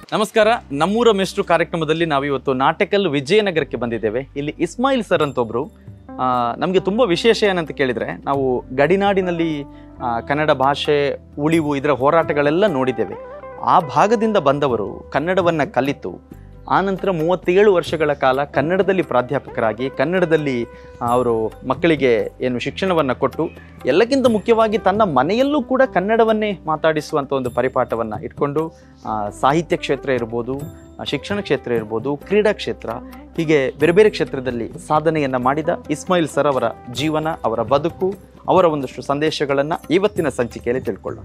ನಮಸ್ಕಾರ ನಮ್ಮೂರ ಮೆಸ್ಟ್ರು ಕಾರ್ಯಕ್ರಮದಲ್ಲಿ ನಾವಿವತ್ತು ನಾಟಕಲ್ ವಿಜಯನಗರಕ್ಕೆ ಬಂದಿದ್ದೇವೆ ಇಲ್ಲಿ ಇಸ್ಮಾಯಿಲ್ ಸರ್ ಅಂತ ಒಬ್ರು ನಮಗೆ ತುಂಬ ವಿಶೇಷ ಏನಂತ ಕೇಳಿದರೆ ನಾವು ಗಡಿನಾಡಿನಲ್ಲಿ ಆ, ಕನ್ನಡ ಭಾಷೆ ಉಳಿವು ಇದರ ಹೋರಾಟಗಳೆಲ್ಲ ನೋಡಿದ್ದೇವೆ ಆ ಭಾಗದಿಂದ ಬಂದವರು ಕನ್ನಡವನ್ನು ಕಲಿತು ಆನಂತರ ಮೂವತ್ತೇಳು ವರ್ಷಗಳ ಕಾಲ ಕನ್ನಡದಲ್ಲಿ ಪ್ರಾಧ್ಯಾಪಕರಾಗಿ ಕನ್ನಡದಲ್ಲಿ ಆ, ಅವರು ಮಕ್ಕಳಿಗೆ ಏನು ಶಿಕ್ಷಣವನ್ನು ಕೊಟ್ಟು ಎಲ್ಲಕ್ಕಿಂತ ಮುಖ್ಯವಾಗಿ ತನ್ನ ಮನೆಯಲ್ಲೂ ಕೂಡ ಕನ್ನಡವನ್ನೇ ಮಾತಾಡಿಸುವಂಥ ಒಂದು ಪರಿಪಾಠವನ್ನು ಇಟ್ಕೊಂಡು ಆ, ಸಾಹಿತ್ಯ ಕ್ಷೇತ್ರ ಇರ್ಬೋದು ಆ, ಶಿಕ್ಷಣ ಕ್ಷೇತ್ರ ಇರ್ಬೋದು ಕ್ರೀಡಾ ಕ್ಷೇತ್ರ ಹೀಗೆ ಬೇರೆ ಬೇರೆ ಕ್ಷೇತ್ರದಲ್ಲಿ ಸಾಧನೆಯನ್ನು ಮಾಡಿದ ಇಸ್ಮಾಯಿಲ್ ಸರ್ ಅವರ ಜೀವನ ಅವರ ಬದುಕು ಅವರ ಒಂದಷ್ಟು ಸಂದೇಶಗಳನ್ನು ಇವತ್ತಿನ ಸಂಚಿಕೆಯಲ್ಲಿ ತಿಳ್ಕೊಳ್ಳೋಣ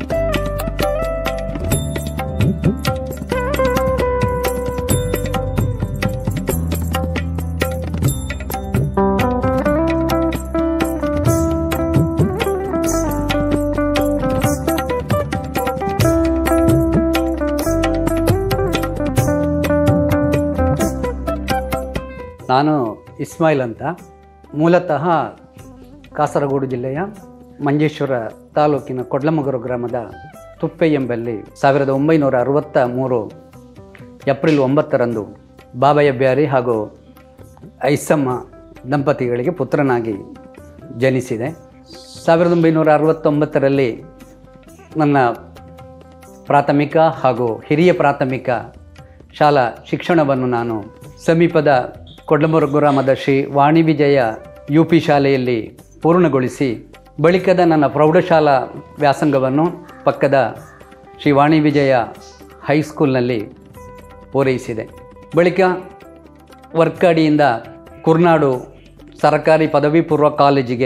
ನಾನು ಇಸ್ಮಾಯಿಲ್ ಅಂತ ಮೂಲತಃ ಕಾಸರಗೋಡು ಜಿಲ್ಲೆಯ ಮಂಜೇಶ್ವರ ತಾಲೂಕಿನ ಕೊಡ್ಲಮಗರು ಗ್ರಾಮದ ತುಪ್ಪೆ ಎಂಬಲ್ಲಿ ಸಾವಿರದ ಒಂಬೈನೂರ ಅರವತ್ತ ಮೂರು ಏಪ್ರಿಲ್ ಒಂಬತ್ತರಂದು ಬಾಬಯ್ಯ ಬ್ಯಾರಿ ಹಾಗೂ ಐಸಮ್ಮ ದಂಪತಿಗಳಿಗೆ ಪುತ್ರನಾಗಿ ಜನಿಸಿದೆ ಸಾವಿರದ ಒಂಬೈನೂರ ಅರವತ್ತೊಂಬತ್ತರಲ್ಲಿ ನನ್ನ ಪ್ರಾಥಮಿಕ ಹಾಗೂ ಹಿರಿಯ ಪ್ರಾಥಮಿಕ ಶಾಲಾ ಶಿಕ್ಷಣವನ್ನು ನಾನು ಸಮೀಪದ ಕೊಡ್ಲಮೂರು ಗ್ರಾಮದ ಶ್ರೀ ವಾಣಿ ವಿಜಯ ಯು ಪಿ ಶಾಲೆಯಲ್ಲಿ ಪೂರ್ಣಗೊಳಿಸಿ ಬಳಿಕದ ನನ್ನ ಪ್ರೌಢಶಾಲಾ ವ್ಯಾಸಂಗವನ್ನು ಪಕ್ಕದ ಶ್ರೀ ವಾಣಿ ವಿಜಯ ಹೈಸ್ಕೂಲ್ನಲ್ಲಿ ಪೂರೈಸಿದೆ ಬಳಿಕ ವರ್ಕಾಡಿಯಿಂದ ಕುರ್ನಾಡು ಸರ್ಕಾರಿ ಪದವಿ ಪೂರ್ವ ಕಾಲೇಜಿಗೆ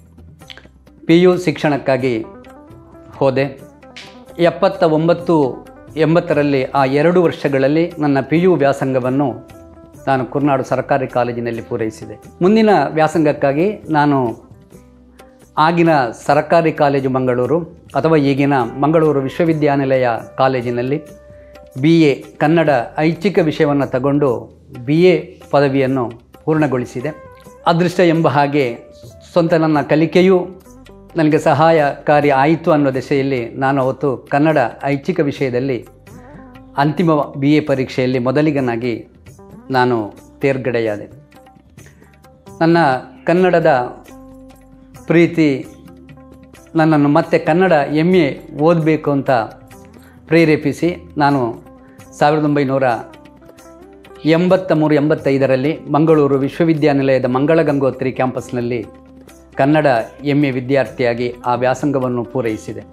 ಪಿ ಯು ಶಿಕ್ಷಣಕ್ಕಾಗಿ ಹೋದೆ ಎಪ್ಪತ್ತ ಒಂಬತ್ತು ಎಂಬತ್ತರಲ್ಲಿ ಆ ಎರಡು ವರ್ಷಗಳಲ್ಲಿ ನನ್ನ ಪಿ ಯು ವ್ಯಾಸಂಗವನ್ನು ನಾನು ಕುರ್ನಾಡು ಸರ್ಕಾರಿ ಕಾಲೇಜಿನಲ್ಲಿ ಪೂರೈಸಿದೆ ಮುಂದಿನ ವ್ಯಾಸಂಗಕ್ಕಾಗಿ ನಾನು ಆಗಿನ ಸರ್ಕಾರಿ ಕಾಲೇಜು ಮಂಗಳೂರು ಅಥವಾ ಈಗಿನ ಮಂಗಳೂರು ವಿಶ್ವವಿದ್ಯಾನಿಲಯ ಕಾಲೇಜಿನಲ್ಲಿ ಬಿ ಎ ಕನ್ನಡ ಐಚ್ಛಿಕ ವಿಷಯವನ್ನು ತಗೊಂಡು ಬಿ ಎ ಪದವಿಯನ್ನು ಪೂರ್ಣಗೊಳಿಸಿದೆ ಅದೃಷ್ಟ ಎಂಬ ಹಾಗೆ ಸ್ವಂತ ನನ್ನ ಕಲಿಕೆಯೂ ನನಗೆ ಸಹಾಯಕಾರಿ ಆಯಿತು ಅನ್ನೋ ದಿಶೆಯಲ್ಲಿ ನಾನು ಅವತ್ತು ಕನ್ನಡ ಐಚ್ಛಿಕ ವಿಷಯದಲ್ಲಿ ಅಂತಿಮ ಬಿ ಎ ಪರೀಕ್ಷೆಯಲ್ಲಿ ಮೊದಲಿಗನಾಗಿ ನಾನು ತೇರ್ಗಡೆಯಾದೆ ನನ್ನ ಕನ್ನಡದ ಪ್ರೀತಿ ನನ್ನನ್ನು ಮತ್ತೆ ಕನ್ನಡ ಎಮ್ ಎ ಓದಬೇಕು ಅಂತ ಪ್ರೇರೇಪಿಸಿ ನಾನು ಸಾವಿರದ ಒಂಬೈನೂರ ಎಂಬತ್ತ ಮೂರು ಎಂಬತ್ತೈದರಲ್ಲಿ ಮಂಗಳೂರು ವಿಶ್ವವಿದ್ಯಾನಿಲಯದ ಮಂಗಳ ಗಂಗೋತ್ರಿ ಕ್ಯಾಂಪಸ್ನಲ್ಲಿ ಕನ್ನಡ ಎಮ್ ಎ ವಿದ್ಯಾರ್ಥಿಯಾಗಿ ಆ ವ್ಯಾಸಂಗವನ್ನು ಪೂರೈಸಿದೆ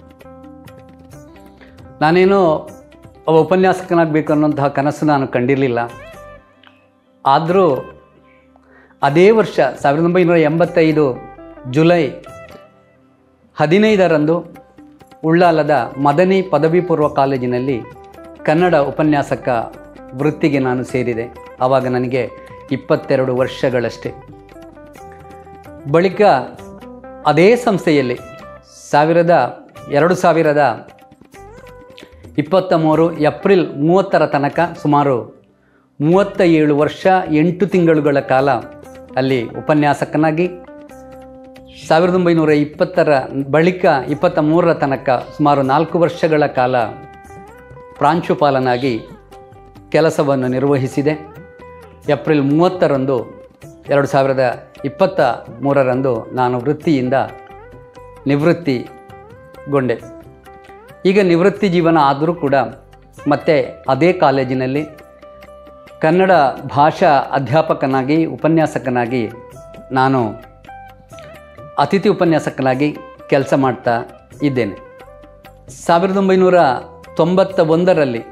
ನಾನೇನೋ ಒಬ್ಬ ಉಪನ್ಯಾಸಕನಾಗಬೇಕು ಅನ್ನೋಂತಹ ಕನಸು ನಾನು ಕಂಡಿರಲಿಲ್ಲ ಆದರೂ ಅದೇ ವರ್ಷ ಸಾವಿರದ ಒಂಬೈನೂರ ಎಂಬತ್ತೈದು ಜುಲೈ ಹದಿನೈದರಂದು ಉಳ್ಳಾಲದ ಮದನಿ ಪದವಿ ಪೂರ್ವ ಕಾಲೇಜಿನಲ್ಲಿ ಕನ್ನಡ ಉಪನ್ಯಾಸಕ ವೃತ್ತಿಗೆ ನಾನು ಸೇರಿದೆ ಆವಾಗ ನನಗೆ ಇಪ್ಪತ್ತೆರಡು ವರ್ಷಗಳಷ್ಟೇ ಬಳಿಕ ಅದೇ ಸಂಸ್ಥೆಯಲ್ಲಿ ಸಾವಿರದ ಎರಡು ಸಾವಿರದ ಇಪ್ಪತ್ತ ಮೂರು ಏಪ್ರಿಲ್ ಮೂವತ್ತರ ತನಕ ಸುಮಾರು ಮೂವತ್ತ ಏಳು ವರ್ಷ ಎಂಟು ತಿಂಗಳುಗಳ ಕಾಲ ಅಲ್ಲಿ ಉಪನ್ಯಾಸಕನಾಗಿ ಸಾವಿರದ ಒಂಬೈನೂರ ಇಪ್ಪತ್ತರ ಬಳಿಕ ಇಪ್ಪತ್ತ ಮೂರರ ತನಕ ಸುಮಾರು ನಾಲ್ಕು ವರ್ಷಗಳ ಕಾಲ ಪ್ರಾಂಶುಪಾಲನಾಗಿ ಕೆಲಸವನ್ನು ನಿರ್ವಹಿಸಿದೆ ಏಪ್ರಿಲ್ ಮೂವತ್ತರಂದು ಎರಡು ಸಾವಿರದ ಇಪ್ಪತ್ತ ಮೂರರಂದು ನಾನು ವೃತ್ತಿಯಿಂದ ನಿವೃತ್ತಿಗೊಂಡೆ ಈಗ ನಿವೃತ್ತಿ ಜೀವನ ಆದರೂ ಕೂಡ ಮತ್ತೆ ಅದೇ ಕಾಲೇಜಿನಲ್ಲಿ ಕನ್ನಡ ಭಾಷಾ ಅಧ್ಯಾಪಕನಾಗಿ ಉಪನ್ಯಾಸಕನಾಗಿ ನಾನು ಅತಿಥಿ ಉಪನ್ಯಾಸಕನಾಗಿ ಕೆಲಸ ಮಾಡ್ತಾ ಇದ್ದೇನೆ ಸಾವಿರದ ಒಂಬೈನೂರ ತೊಂಬತ್ತ ಒಂದರಲ್ಲಿ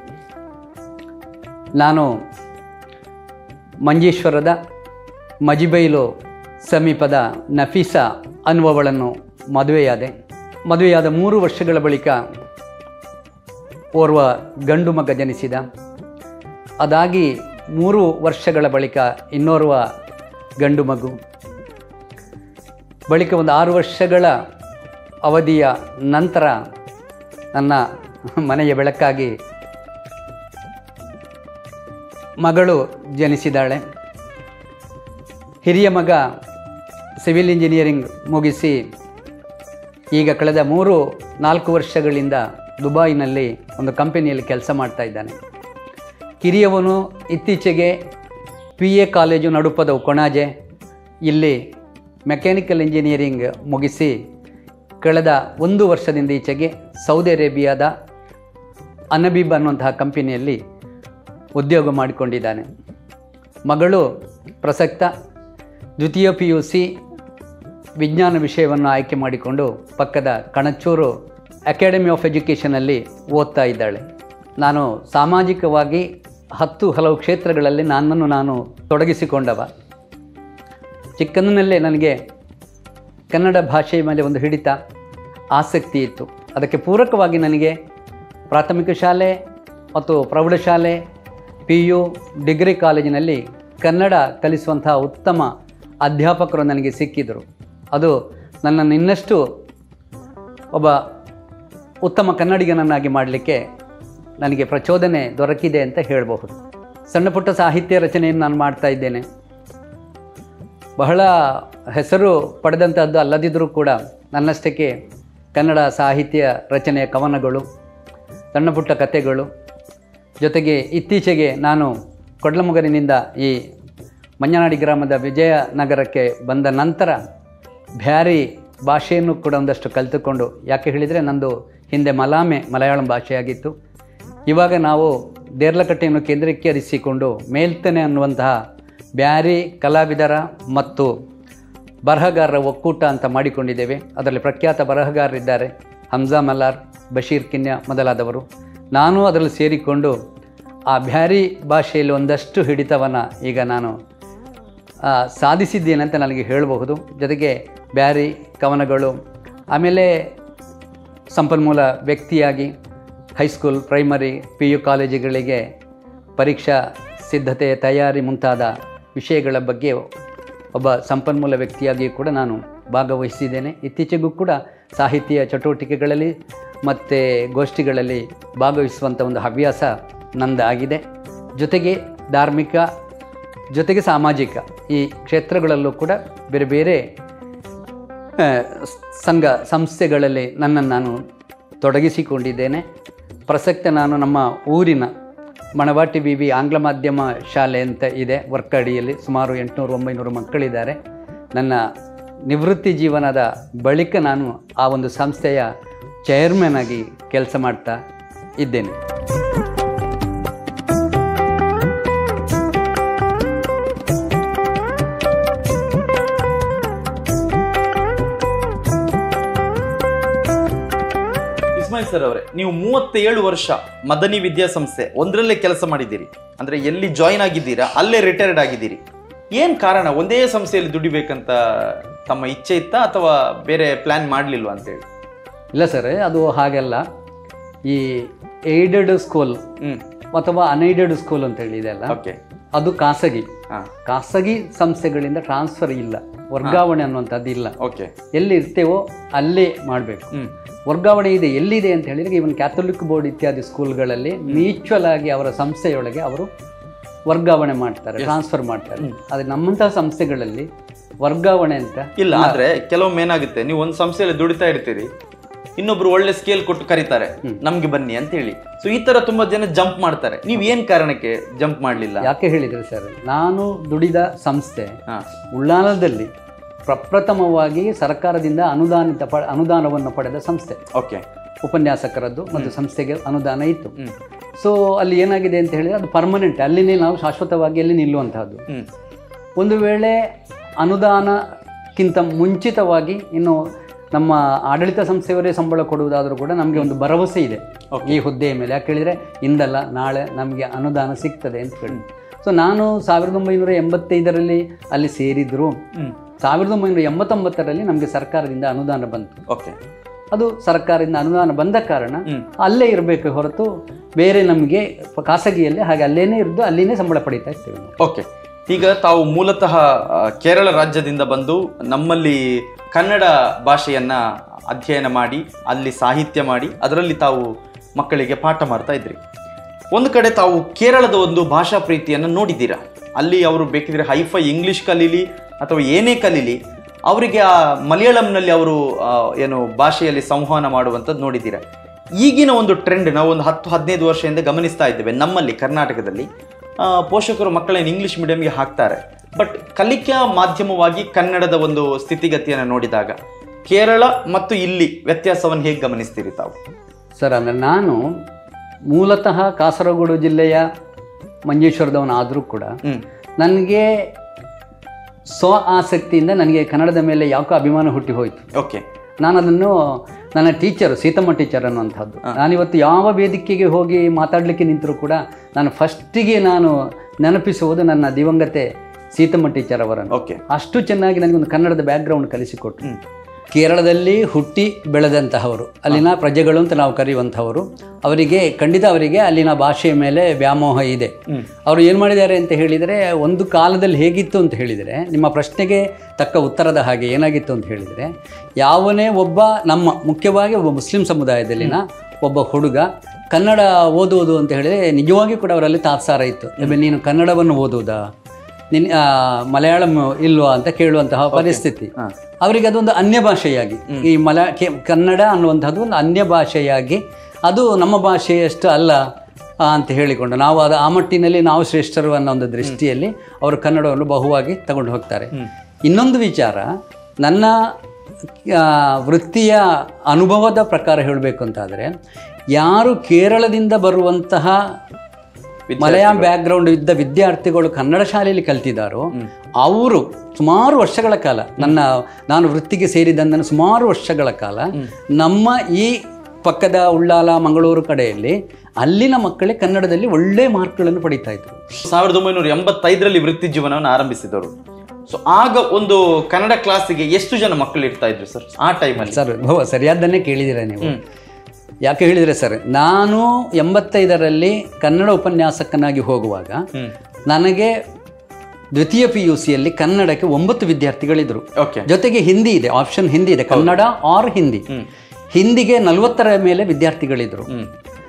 ನಾನು ಮಂಜೇಶ್ವರದ ಮಜಿಬೈಲು ಸಮೀಪದ ನಫೀಸಾ ಅನ್ನುವವಳನ್ನು ಮದುವೆಯಾದೆ ಮದುವೆಯಾದ ಮೂರು ವರ್ಷಗಳ ಬಳಿಕ ಓರ್ವ ಗಂಡು ಮಗ ಜನಿಸಿದ ಅದಾಗಿ ಮೂರು ವರ್ಷಗಳ ಬಳಿಕ ಇನ್ನೋರ್ವ ಗಂಡು ಮಗು ಬಳಿಕ ಒಂದು ಆರು ವರ್ಷಗಳ ಅವಧಿಯ ನಂತರ ನನ್ನ ಮನೆಯ ಬೆಳಕಾಗಿ ಮಗಳು ಜನಿಸಿದಾಳೆ ಹಿರಿಯ ಮಗ ಸಿವಿಲ್ ಇಂಜಿನಿಯರಿಂಗ್ ಮುಗಿಸಿ ಈಗ ಕಳೆದ ಮೂರು ನಾಲ್ಕು ವರ್ಷಗಳಿಂದ ದುಬಾಯಿನಲ್ಲಿ ಒಂದು ಕಂಪನಿಯಲ್ಲಿ ಕೆಲಸ ಮಾಡ್ತಾ ಇದ್ದಾನೆ ಕಿರಿಯವನು ಇತ್ತೀಚೆಗೆ P A college Nadupadavu Konaje ಇಲ್ಲಿ ಮೆಕ್ಯಾನಿಕಲ್ ಇಂಜಿನಿಯರಿಂಗ್ ಮುಗಿಸಿ ಕಳೆದ ಒಂದು ವರ್ಷದಿಂದ ಈಚೆಗೆ ಸೌದಿ ಅರೇಬಿಯಾದ ಅನಬೀಬ್ ಅನ್ನುವಂತಹ ಕಂಪನಿಯಲ್ಲಿ ಉದ್ಯೋಗ ಮಾಡಿಕೊಂಡಿದ್ದಾನೆ ಮಗಳು ಪ್ರಸಕ್ತ ದ್ವಿತೀಯ ಪಿ ಯು ಸಿ ವಿಜ್ಞಾನ ವಿಷಯವನ್ನು ಆಯ್ಕೆ ಮಾಡಿಕೊಂಡು ಪಕ್ಕದ ಕಣಚೂರು ಅಕಾಡೆಮಿ ಆಫ್ ಎಜುಕೇಷನಲ್ಲಿ ಓದ್ತಾ ಇದ್ದಾಳೆ ನಾನು ಸಾಮಾಜಿಕವಾಗಿ ಹತ್ತು ಹಲವು ಕ್ಷೇತ್ರಗಳಲ್ಲಿ ನನ್ನನ್ನು ನಾನು ತೊಡಗಿಸಿಕೊಂಡವ ಚಿಕ್ಕಂದಿನಲ್ಲೇ ನನಗೆ ಕನ್ನಡ ಭಾಷೆಯ ಮೇಲೆ ಒಂದು ಹಿಡಿತ ಆಸಕ್ತಿ ಇತ್ತು ಅದಕ್ಕೆ ಪೂರಕವಾಗಿ ನನಗೆ ಪ್ರಾಥಮಿಕ ಶಾಲೆ ಮತ್ತು ಪ್ರೌಢಶಾಲೆ ಪಿ ಯು ಡಿಗ್ರಿ ಕಾಲೇಜಿನಲ್ಲಿ ಕನ್ನಡ ಕಲಿಸುವಂತಹ ಉತ್ತಮ ಅಧ್ಯಾಪಕರು ನನಗೆ ಸಿಕ್ಕಿದರು ಅದು ನನ್ನನ್ನು ಇನ್ನಷ್ಟು ಒಬ್ಬ ಉತ್ತಮ ಕನ್ನಡಿಗನನ್ನಾಗಿ ಮಾಡಲಿಕ್ಕೆ ನನಗೆ ಪ್ರಚೋದನೆ ದೊರಕಿದೆ ಅಂತ ಹೇಳಬಹುದು ಸಣ್ಣ ಪುಟ್ಟ ಸಾಹಿತ್ಯ ರಚನೆಯನ್ನು ನಾನು ಮಾಡ್ತಾ ಇದ್ದೇನೆ ಬಹಳ ಹೆಸರು ಪಡೆದಂಥದ್ದು ಅಲ್ಲದಿದ್ದರೂ ಕೂಡ ನನ್ನಷ್ಟಕ್ಕೆ ಕನ್ನಡ ಸಾಹಿತ್ಯ ರಚನೆಯ ಕವನಗಳು ಸಣ್ಣ ಪುಟ್ಟ ಕಥೆಗಳು ಜೊತೆಗೆ ಇತ್ತೀಚೆಗೆ ನಾನು ಕೊಡ್ಲಮುಗರಿನಿಂದ ಈ ಮಂಜನಾಡಿ ಗ್ರಾಮದ ವಿಜಯನಗರಕ್ಕೆ ಬಂದ ನಂತರ ಬ್ಯಾರಿ ಭಾಷೆಯನ್ನು ಕೂಡ ಒಂದಷ್ಟು ಕಲಿತುಕೊಂಡು ಯಾಕೆ ಹೇಳಿದರೆ ನಂದು ಹಿಂದೆ ಮಲಾಮೆ ಮಲಯಾಳಂ ಭಾಷೆಯಾಗಿತ್ತು ಇವಾಗ ನಾವು ದೇರ್ಲಕಟ್ಟೆಯನ್ನು ಕೇಂದ್ರೀಕರಿಸಿಕೊಂಡು ಮೇಲ್ತನೆ ಅನ್ನುವಂತಹ ಬ್ಯಾರಿ ಕಲಾವಿದರ ಮತ್ತು ಬರಹಗಾರರ ಒಕ್ಕೂಟ ಅಂತ ಮಾಡಿಕೊಂಡಿದ್ದೇವೆ ಅದರಲ್ಲಿ ಪ್ರಖ್ಯಾತ ಬರಹಗಾರರಿದ್ದಾರೆ ಹಮ್ಜಾ ಮಲ್ಲಾರ್ ಬಶೀರ್ ಕಿನ್ಯ ಮೊದಲಾದವರು ನಾನು ಅದರಲ್ಲಿ ಸೇರಿಕೊಂಡು ಆ ಬ್ಯಾರಿ ಭಾಷೆಯಲ್ಲಿ ಒಂದಷ್ಟು ಹಿಡಿತವನ್ನು ಈಗ ನಾನು ಆ, ಸಾಧಿಸಿದ್ದೇನೆ ಅಂತ ನನಗೆ ಹೇಳಬಹುದು ಜೊತೆಗೆ ಬ್ಯಾರಿ ಕವನಗಳು ಆಮೇಲೆ ಸಂಪನ್ಮೂಲ ವ್ಯಕ್ತಿಯಾಗಿ ಹೈಸ್ಕೂಲ್ ಪ್ರೈಮರಿ ಪಿ ಯು ಕಾಲೇಜುಗಳಿಗೆ ಪರೀಕ್ಷಾ ಸಿದ್ಧತೆ ತಯಾರಿ ಮುಂತಾದ ವಿಷಯಗಳ ಬಗ್ಗೆ ಒಬ್ಬ ಸಂಪನ್ಮೂಲ ವ್ಯಕ್ತಿಯಾಗಿ ಕೂಡ ನಾನು ಭಾಗವಹಿಸಿದ್ದೇನೆ ಇತ್ತೀಚೆಗೂ ಕೂಡ ಸಾಹಿತ್ಯ ಚಟುವಟಿಕೆಗಳಲ್ಲಿ ಮತ್ತು ಗೋಷ್ಠಿಗಳಲ್ಲಿ ಭಾಗವಹಿಸುವಂಥ ಒಂದು ಹವ್ಯಾಸ ನಂದಾಗಿದೆ ಜೊತೆಗೆ ಧಾರ್ಮಿಕ ಜೊತೆಗೆ ಸಾಮಾಜಿಕ ಈ ಕ್ಷೇತ್ರಗಳಲ್ಲೂ ಕೂಡ ಬೇರೆ ಬೇರೆ ಆ, ಸ್- ಸಂಘ ಸಂಸ್ಥೆಗಳಲ್ಲಿ ನನ್ನನ್ನು ನಾನು ತೊಡಗಿಸಿಕೊಂಡಿದ್ದೇನೆ ಪ್ರಸಕ್ತ ನಾನು ನಮ್ಮ ಊರಿನ ಮಣವಾಟಿ ವಿ ವಿ ಆಂಗ್ಲ ಮಾಧ್ಯಮ ಶಾಲೆ ಅಂತ ಇದೆ ವರ್ಕಡಿಯಲ್ಲಿ ಸುಮಾರು ಎಂಟುನೂರು ಒಂಬೈನೂರು ಮಕ್ಕಳಿದ್ದಾರೆ ನನ್ನ ನಿವೃತ್ತಿ ಜೀವನದ ಬಳಿಕ ನಾನು ಆ ಒಂದು ಸಂಸ್ಥೆಯ ಚೇರ್ಮನ್ ಆಗಿ ಕೆಲಸ ಮಾಡ್ತಾ ಇದ್ದೇನೆ ಇಸ್ಮಾಯಿಲ್ ಸರ್ ಅವರೇ ನೀವು ಮೂವತ್ತೇಳು ವರ್ಷ ಮದನಿ ವಿದ್ಯಾಸಂಸ್ಥೆ ಒಂದರಲ್ಲೇ ಕೆಲಸ ಮಾಡಿದ್ದೀರಿ ಅಂದ್ರೆ ಎಲ್ಲಿ ಜಾಯಿನ್ ಆಗಿದ್ದೀರಾ ಅಲ್ಲೇ ರಿಟೈರ್ಡ್ ಆಗಿದ್ದೀರಿ ಏನ್ ಕಾರಣ ಒಂದೇ ಸಂಸ್ಥೆಯಲ್ಲಿ ದುಡಿಬೇಕಂತ ತಮ್ಮ ಇಚ್ಛೆ ಇತ್ತಾ ಅಥವಾ ಬೇರೆ ಪ್ಲಾನ್ ಮಾಡ್ಲಿಲ್ವಾ ಅಂತೇಳಿ ಇಲ್ಲ ಸರ್ ಅದು ಹಾಗೆಲ್ಲ ಈ ಏಡೆಡ್ ಸ್ಕೂಲ್ ಹ್ಮ್ ಅಥವಾ ಅನ್ಏಡೆಡ್ ಸ್ಕೂಲ್ ಅಂತ ಹೇಳಿದೆ ಅಲ್ಲ ಓಕೆ ಅದು ಖಾಸಗಿ ಹಾ ಖಾಸಗಿ ಸಂಸ್ಥೆಗಳಿಂದ ಟ್ರಾನ್ಸ್ಫರ್ ಇಲ್ಲ ವರ್ಗಾವಣೆ ಅನ್ನುವಂಥದ್ದು ಇಲ್ಲ ಓಕೆ ಎಲ್ಲಿ ಇರ್ತೇವೋ ಅಲ್ಲೇ ಮಾಡಬೇಕು ಹ್ಮ್ ವರ್ಗಾವಣೆ ಇದೆ ಎಲ್ಲಿದೆ ಅಂತ ಹೇಳಿದ್ರೆ ಇವನ್ ಕ್ಯಾಥೋಲಿಕ್ ಬೋರ್ಡ್ ಇತ್ಯಾದಿ ಸ್ಕೂಲ್ಗಳಲ್ಲಿ ಮ್ಯೂಚುವಲ್ ಆಗಿ ಅವರ ಸಂಸ್ಥೆಯೊಳಗೆ ಅವರು ವರ್ಗಾವಣೆ ಮಾಡ್ತಾರೆ ಟ್ರಾನ್ಸ್ಫರ್ ಮಾಡ್ತಾರೆ ಆದರೆ ನಮ್ಮಂತಹ ಸಂಸ್ಥೆಗಳಲ್ಲಿ ವರ್ಗಾವಣೆ ಅಂತ ಇಲ್ಲ ಆದ್ರೆ ಕೆಲವೊಮ್ಮೆ ಏನಾಗುತ್ತೆ ನೀವು ಒಂದು ಸಂಸ್ಥೆಯಲ್ಲಿ ದುಡಿತಾ ಇರ್ತೀರಿ ಇನ್ನೊಬ್ರು ಒಳ್ಳೆ ಸ್ಕೇಲ್ ಕೊಟ್ಟು ಕರೀತಾರೆ ನಮ್ಗೆ ಬನ್ನಿ ಅಂತ ಹೇಳಿ ಸೊ ಈ ತರ ತುಂಬಾ ಜನ ಜಂಪ್ ಮಾಡ್ತಾರೆ ನೀವ್ ಏನ್ ಕಾರಣಕ್ಕೆ ಜಂಪ್ ಮಾಡ್ಲಿಲ್ಲ ಯಾಕೆ ಹೇಳಿದ್ರೆ ಸರ್ ನಾನು ದುಡಿದ ಸಂಸ್ಥೆ ಹಾ ಉಳ್ಳಾಲದಲ್ಲಿ ಪ್ರಪ್ರಥಮವಾಗಿ ಸರ್ಕಾರದಿಂದ ಅನುದಾನಿತ ಪ ಅನುದಾನವನ್ನು ಪಡೆದ ಸಂಸ್ಥೆ ಓಕೆ ಉಪನ್ಯಾಸಕರದ್ದು ಮತ್ತು ಸಂಸ್ಥೆಗೆ ಅನುದಾನ ಇತ್ತು ಹ್ಮ್ ಸೊ ಅಲ್ಲಿ ಏನಾಗಿದೆ ಅಂತ ಹೇಳಿದ್ರೆ ಅದು ಪರ್ಮನೆಂಟ್ ಅಲ್ಲಿನೇ ನಾವು ಶಾಶ್ವತವಾಗಿ ಅಲ್ಲಿ ನಿಲ್ಲುವಂತಹದ್ದು ಹ್ಮ್ ಒಂದು ವೇಳೆ ಅನುದಾನಕ್ಕಿಂತ ಮುಂಚಿತವಾಗಿ ಇನ್ನು ನಮ್ಮ ಆಡಳಿತ ಸಂಸ್ಥೆಯವರೇ ಸಂಬಳ ಕೊಡುವುದಾದರೂ ಕೂಡ ನಮಗೆ ಒಂದು ಭರವಸೆ ಇದೆ ಈ ಹುದ್ದೆಯ ಮೇಲೆ ಯಾಕೆ ಹೇಳಿದರೆ ಇಂದಲ್ಲ ನಾಳೆ ನಮಗೆ ಅನುದಾನ ಸಿಗ್ತದೆ ಅಂತ ಹೇಳಿ ಸೊ ನಾನು ಸಾವಿರದ ಒಂಬೈನೂರ ಎಂಬತ್ತೈದರಲ್ಲಿ ಅಲ್ಲಿ ಸೇರಿದ್ರು ಹ್ಮ್ ಸಾವಿರದ ಒಂಬೈನೂರ ಎಂಬತ್ತೊಂಬತ್ತರಲ್ಲಿ ನಮಗೆ ಸರ್ಕಾರದಿಂದ ಅನುದಾನ ಬಂತು ಓಕೆ ಅದು ಸರ್ಕಾರದಿಂದ ಅನುದಾನ ಬಂದ ಕಾರಣ ಹ್ಮ್. ಅಲ್ಲೇ ಇರಬೇಕು ಹೊರತು ಬೇರೆ ನಮಗೆ ಖಾಸಗಿಯಲ್ಲಿ ಹಾಗೆ ಅಲ್ಲೇನೇ ಇದ್ದು ಅಲ್ಲಿನೇ ಸಂಬಳ ಪಡೀತಾ ಇರ್ತೇವೆ ನಾವು ಓಕೆ ಈಗ ತಾವು ಮೂಲತಃ ಆ, ಕೇರಳ ರಾಜ್ಯದಿಂದ ಬಂದು ನಮ್ಮಲ್ಲಿ ಕನ್ನಡ ಭಾಷೆಯನ್ನ ಅಧ್ಯಯನ ಮಾಡಿ ಅಲ್ಲಿ ಸಾಹಿತ್ಯ ಮಾಡಿ ಅದರಲ್ಲಿ ತಾವು ಮಕ್ಕಳಿಗೆ ಪಾಠ ಮಾಡ್ತಾ ಇದ್ರಿ ಒಂದು ಕಡೆ ತಾವು ಕೇರಳದ ಒಂದು ಭಾಷಾ ಪ್ರೀತಿಯನ್ನು ನೋಡಿದ್ದೀರಾ ಅಲ್ಲಿ ಅವರು ಬೇಕಿದ್ರೆ ಹೈಫೈ ಇಂಗ್ಲಿಷ್ ಕಲೀಲಿ ಅಥವಾ ಏನೇ ಕಲೀಲಿ ಅವರಿಗೆ ಆ ಮಲಯಾಳಂನಲ್ಲಿ ಅವರು ಆ, ಏನು ಭಾಷೆಯಲ್ಲಿ ಸಂವಹನ ಮಾಡುವಂಥದ್ದು ನೋಡಿದ್ದೀರಾ ಈಗಿನ ಒಂದು ಟ್ರೆಂಡ್ ನಾವು ಒಂದು ಹತ್ತು ಹದಿನೈದು ವರ್ಷದಿಂದ ಗಮನಿಸ್ತಾ ಇದ್ದೇವೆ ನಮ್ಮಲ್ಲಿ ಕರ್ನಾಟಕದಲ್ಲಿ ಆ, ಪೋಷಕರು ಮಕ್ಕಳನ್ನು ಇಂಗ್ಲಿಷ್ ಮೀಡಿಯಂಗೆ ಹಾಕ್ತಾರೆ ಬಟ್ ಕಲಿಕಾ ಮಾಧ್ಯಮವಾಗಿ ಕನ್ನಡದ ಒಂದು ಸ್ಥಿತಿಗತಿಯನ್ನು ನೋಡಿದಾಗ ಕೇರಳ ಮತ್ತು ಇಲ್ಲಿ ವ್ಯತ್ಯಾಸವನ್ನು ಹೇಗೆ ಗಮನಿಸ್ತೀರಿ ತಾವು ಸರ್ ಅಂದರೆ ನಾನು ಮೂಲತಃ ಕಾಸರಗೋಡು ಜಿಲ್ಲೆಯ ಮಂಜೇಶ್ವರದವನಾದರೂ ಕೂಡ ಹ್ಮ್ ನನಗೆ ಸ್ವ ಆಸಕ್ತಿಯಿಂದ ನನಗೆ ಕನ್ನಡದ ಮೇಲೆ ಯಾಕೋ ಅಭಿಮಾನ ಹುಟ್ಟಿ ಹೋಯಿತು ಓಕೆ ನಾನು ಅದನ್ನು ನನ್ನ ಟೀಚರು ಸೀತಮ್ಮ ಟೀಚರ್ ಅನ್ನುವಂಥದ್ದು ನಾನಿವತ್ತು ಯಾವ ವೇದಿಕೆಗೆ ಹೋಗಿ ಮಾತಾಡಲಿಕ್ಕೆ ನಿಂತರೂ ಕೂಡ ನಾನು ಫಸ್ಟಿಗೆ ನಾನು ನೆನಪಿಸುವುದು ನನ್ನ ದಿವಂಗತೆ ಸೀತಮ್ಮ ಟೀಚರ್ ಅವರನ್ನು ಓಕೆ ಅಷ್ಟು ಚೆನ್ನಾಗಿ ನನಗೊಂದು ಕನ್ನಡದ ಬ್ಯಾಕ್ಗ್ರೌಂಡ್ ಕಲಿಸಿಕೊಟ್ರು ಹ್ಮ್. ಕೇರಳದಲ್ಲಿ ಹುಟ್ಟಿ ಬೆಳೆದಂತಹವರು ಅಲ್ಲಿನ ಪ್ರಜೆಗಳು ಅಂತ ನಾವು ಕರೆಯುವಂಥವರು ಅವರಿಗೆ ಖಂಡಿತ ಅವರಿಗೆ ಅಲ್ಲಿನ ಭಾಷೆಯ ಮೇಲೆ ವ್ಯಾಮೋಹ ಇದೆ ಹ್ಮ್. ಅವರು ಏನು ಮಾಡಿದ್ದಾರೆ ಅಂತ ಹೇಳಿದರೆ ಒಂದು ಕಾಲದಲ್ಲಿ ಹೇಗಿತ್ತು ಅಂತ ಹೇಳಿದರೆ ನಿಮ್ಮ ಪ್ರಶ್ನೆಗೆ ತಕ್ಕ ಉತ್ತರದ ಹಾಗೆ ಏನಾಗಿತ್ತು ಅಂತ ಹೇಳಿದರೆ ಯಾವನೇ ಒಬ್ಬ ನಮ್ಮ ಮುಖ್ಯವಾಗಿ ಒಬ್ಬ ಮುಸ್ಲಿಂ ಸಮುದಾಯದಲ್ಲಿನ ಒಬ್ಬ ಹುಡುಗ ಕನ್ನಡ ಓದುವುದು ಅಂತ ಹೇಳಿದರೆ ನಿಜವಾಗಿ ಕೂಡ ಅವರಲ್ಲಿ ತಾತ್ಸಾರ ಇತ್ತು "ಏಬೆ, ನೀನು ಕನ್ನಡವನ್ನು ಓದುವುದಾ ನಿನ್ ಆ, ಮಲಯಾಳಂ ಇಲ್ವಾ ಅಂತ ಕೇಳುವಂತಹ ಪರಿಸ್ಥಿತಿ ಹಾ. ಅವರಿಗೆ ಅದೊಂದು ಅನ್ಯ ಭಾಷೆಯಾಗಿ ಈ ಮಲ ಕೆ- ಕನ್ನಡ ಅನ್ನುವಂಥದ್ದು ಒಂದು ಅನ್ಯ ಭಾಷೆಯಾಗಿ ಅದು ನಮ್ಮ ಭಾಷೆಯಷ್ಟು ಅಲ್ಲ ಆ, ಅಂತ ಹೇಳಿಕೊಂಡು ನಾವು ಅದು ಆ ಮಟ್ಟಿನಲ್ಲಿ ನಾವು ಶ್ರೇಷ್ಠರು ಅನ್ನೋ ಒಂದು ದೃಷ್ಟಿಯಲ್ಲಿ ಅವರು ಕನ್ನಡವನ್ನು ಬಹುವಾಗಿ ತಗೊಂಡು ಹೋಗ್ತಾರೆ ಇನ್ನೊಂದು ವಿಚಾರ ನನ್ನ ಆ, ವೃತ್ತಿಯ ಅನುಭವದ ಪ್ರಕಾರ ಹೇಳಬೇಕು ಅಂತಾದರೆ ಯಾರು ಕೇರಳದಿಂದ ಬರುವಂತಹ ಮಲಯಾಳಂ ಬ್ಯಾಕ್ಗ್ರೌಂಡ್ ಇದ್ದ ವಿದ್ಯಾರ್ಥಿಗಳು ಕನ್ನಡ ಶಾಲೆಯಲ್ಲಿ ಕಲ್ತಿದ್ದಾರೋ ಅವರು ಸುಮಾರು ವರ್ಷಗಳ ಕಾಲ ನನ್ನ ನಾನು ವೃತ್ತಿಗೆ ಸೇರಿದಂದನ್ನು ಸುಮಾರು ವರ್ಷಗಳ ಕಾಲ ನಮ್ಮ ಈ ಪಕ್ಕದ ಉಳ್ಳಾಲ ಮಂಗಳೂರು ಕಡೆಯಲ್ಲಿ ಅಲ್ಲಿನ ಮಕ್ಕಳೇ ಕನ್ನಡದಲ್ಲಿ ಒಳ್ಳೆ ಮಾರ್ಕ್ಗಳನ್ನು ಪಡಿತಾ ಇದ್ರು ಸಾವಿರದ ಒಂಬೈನೂರ ಎಂಬತ್ತೈದರಲ್ಲಿ ವೃತ್ತಿ ಜೀವನವನ್ನು ಆರಂಭಿಸಿದವರು ಸೊ ಆಗ ಒಂದು ಕನ್ನಡ ಕ್ಲಾಸಿಗೆ ಎಷ್ಟು ಜನ ಮಕ್ಕಳು ಇರ್ತಾ ಇದ್ರು ಸರ್ ಆ ಟೈಮಲ್ಲಿ ಸರ್ ಬಹು ಸರಿಯಾದ್ದನ್ನೇ ಕೇಳಿದ್ದೀರಾ ನೀವು ಯಾಕೆ ಹೇಳಿದರೆ ಸರ್ ನಾನು ಎಂಬತ್ತೈದರಲ್ಲಿ ಕನ್ನಡ ಉಪನ್ಯಾಸಕನಾಗಿ ಹೋಗುವಾಗ ಹ್ಮ್ ನನಗೆ ದ್ವಿತೀಯ ಪಿ ಯು ಸಿಯಲ್ಲಿ ಕನ್ನಡಕ್ಕೆ ಒಂಬತ್ತು ವಿದ್ಯಾರ್ಥಿಗಳಿದ್ರು ಓಕೆ ಜೊತೆಗೆ ಹಿಂದಿ ಇದೆ ಆಪ್ಷನ್ ಹಿಂದಿ ಇದೆ ಕನ್ನಡ ಆರ್ ಹಿಂದಿ ಹ್ಮ್ ಹಿಂದಿಗೆ ನಲವತ್ತರ ಮೇಲೆ ವಿದ್ಯಾರ್ಥಿಗಳಿದ್ರು ಹ್ಮ್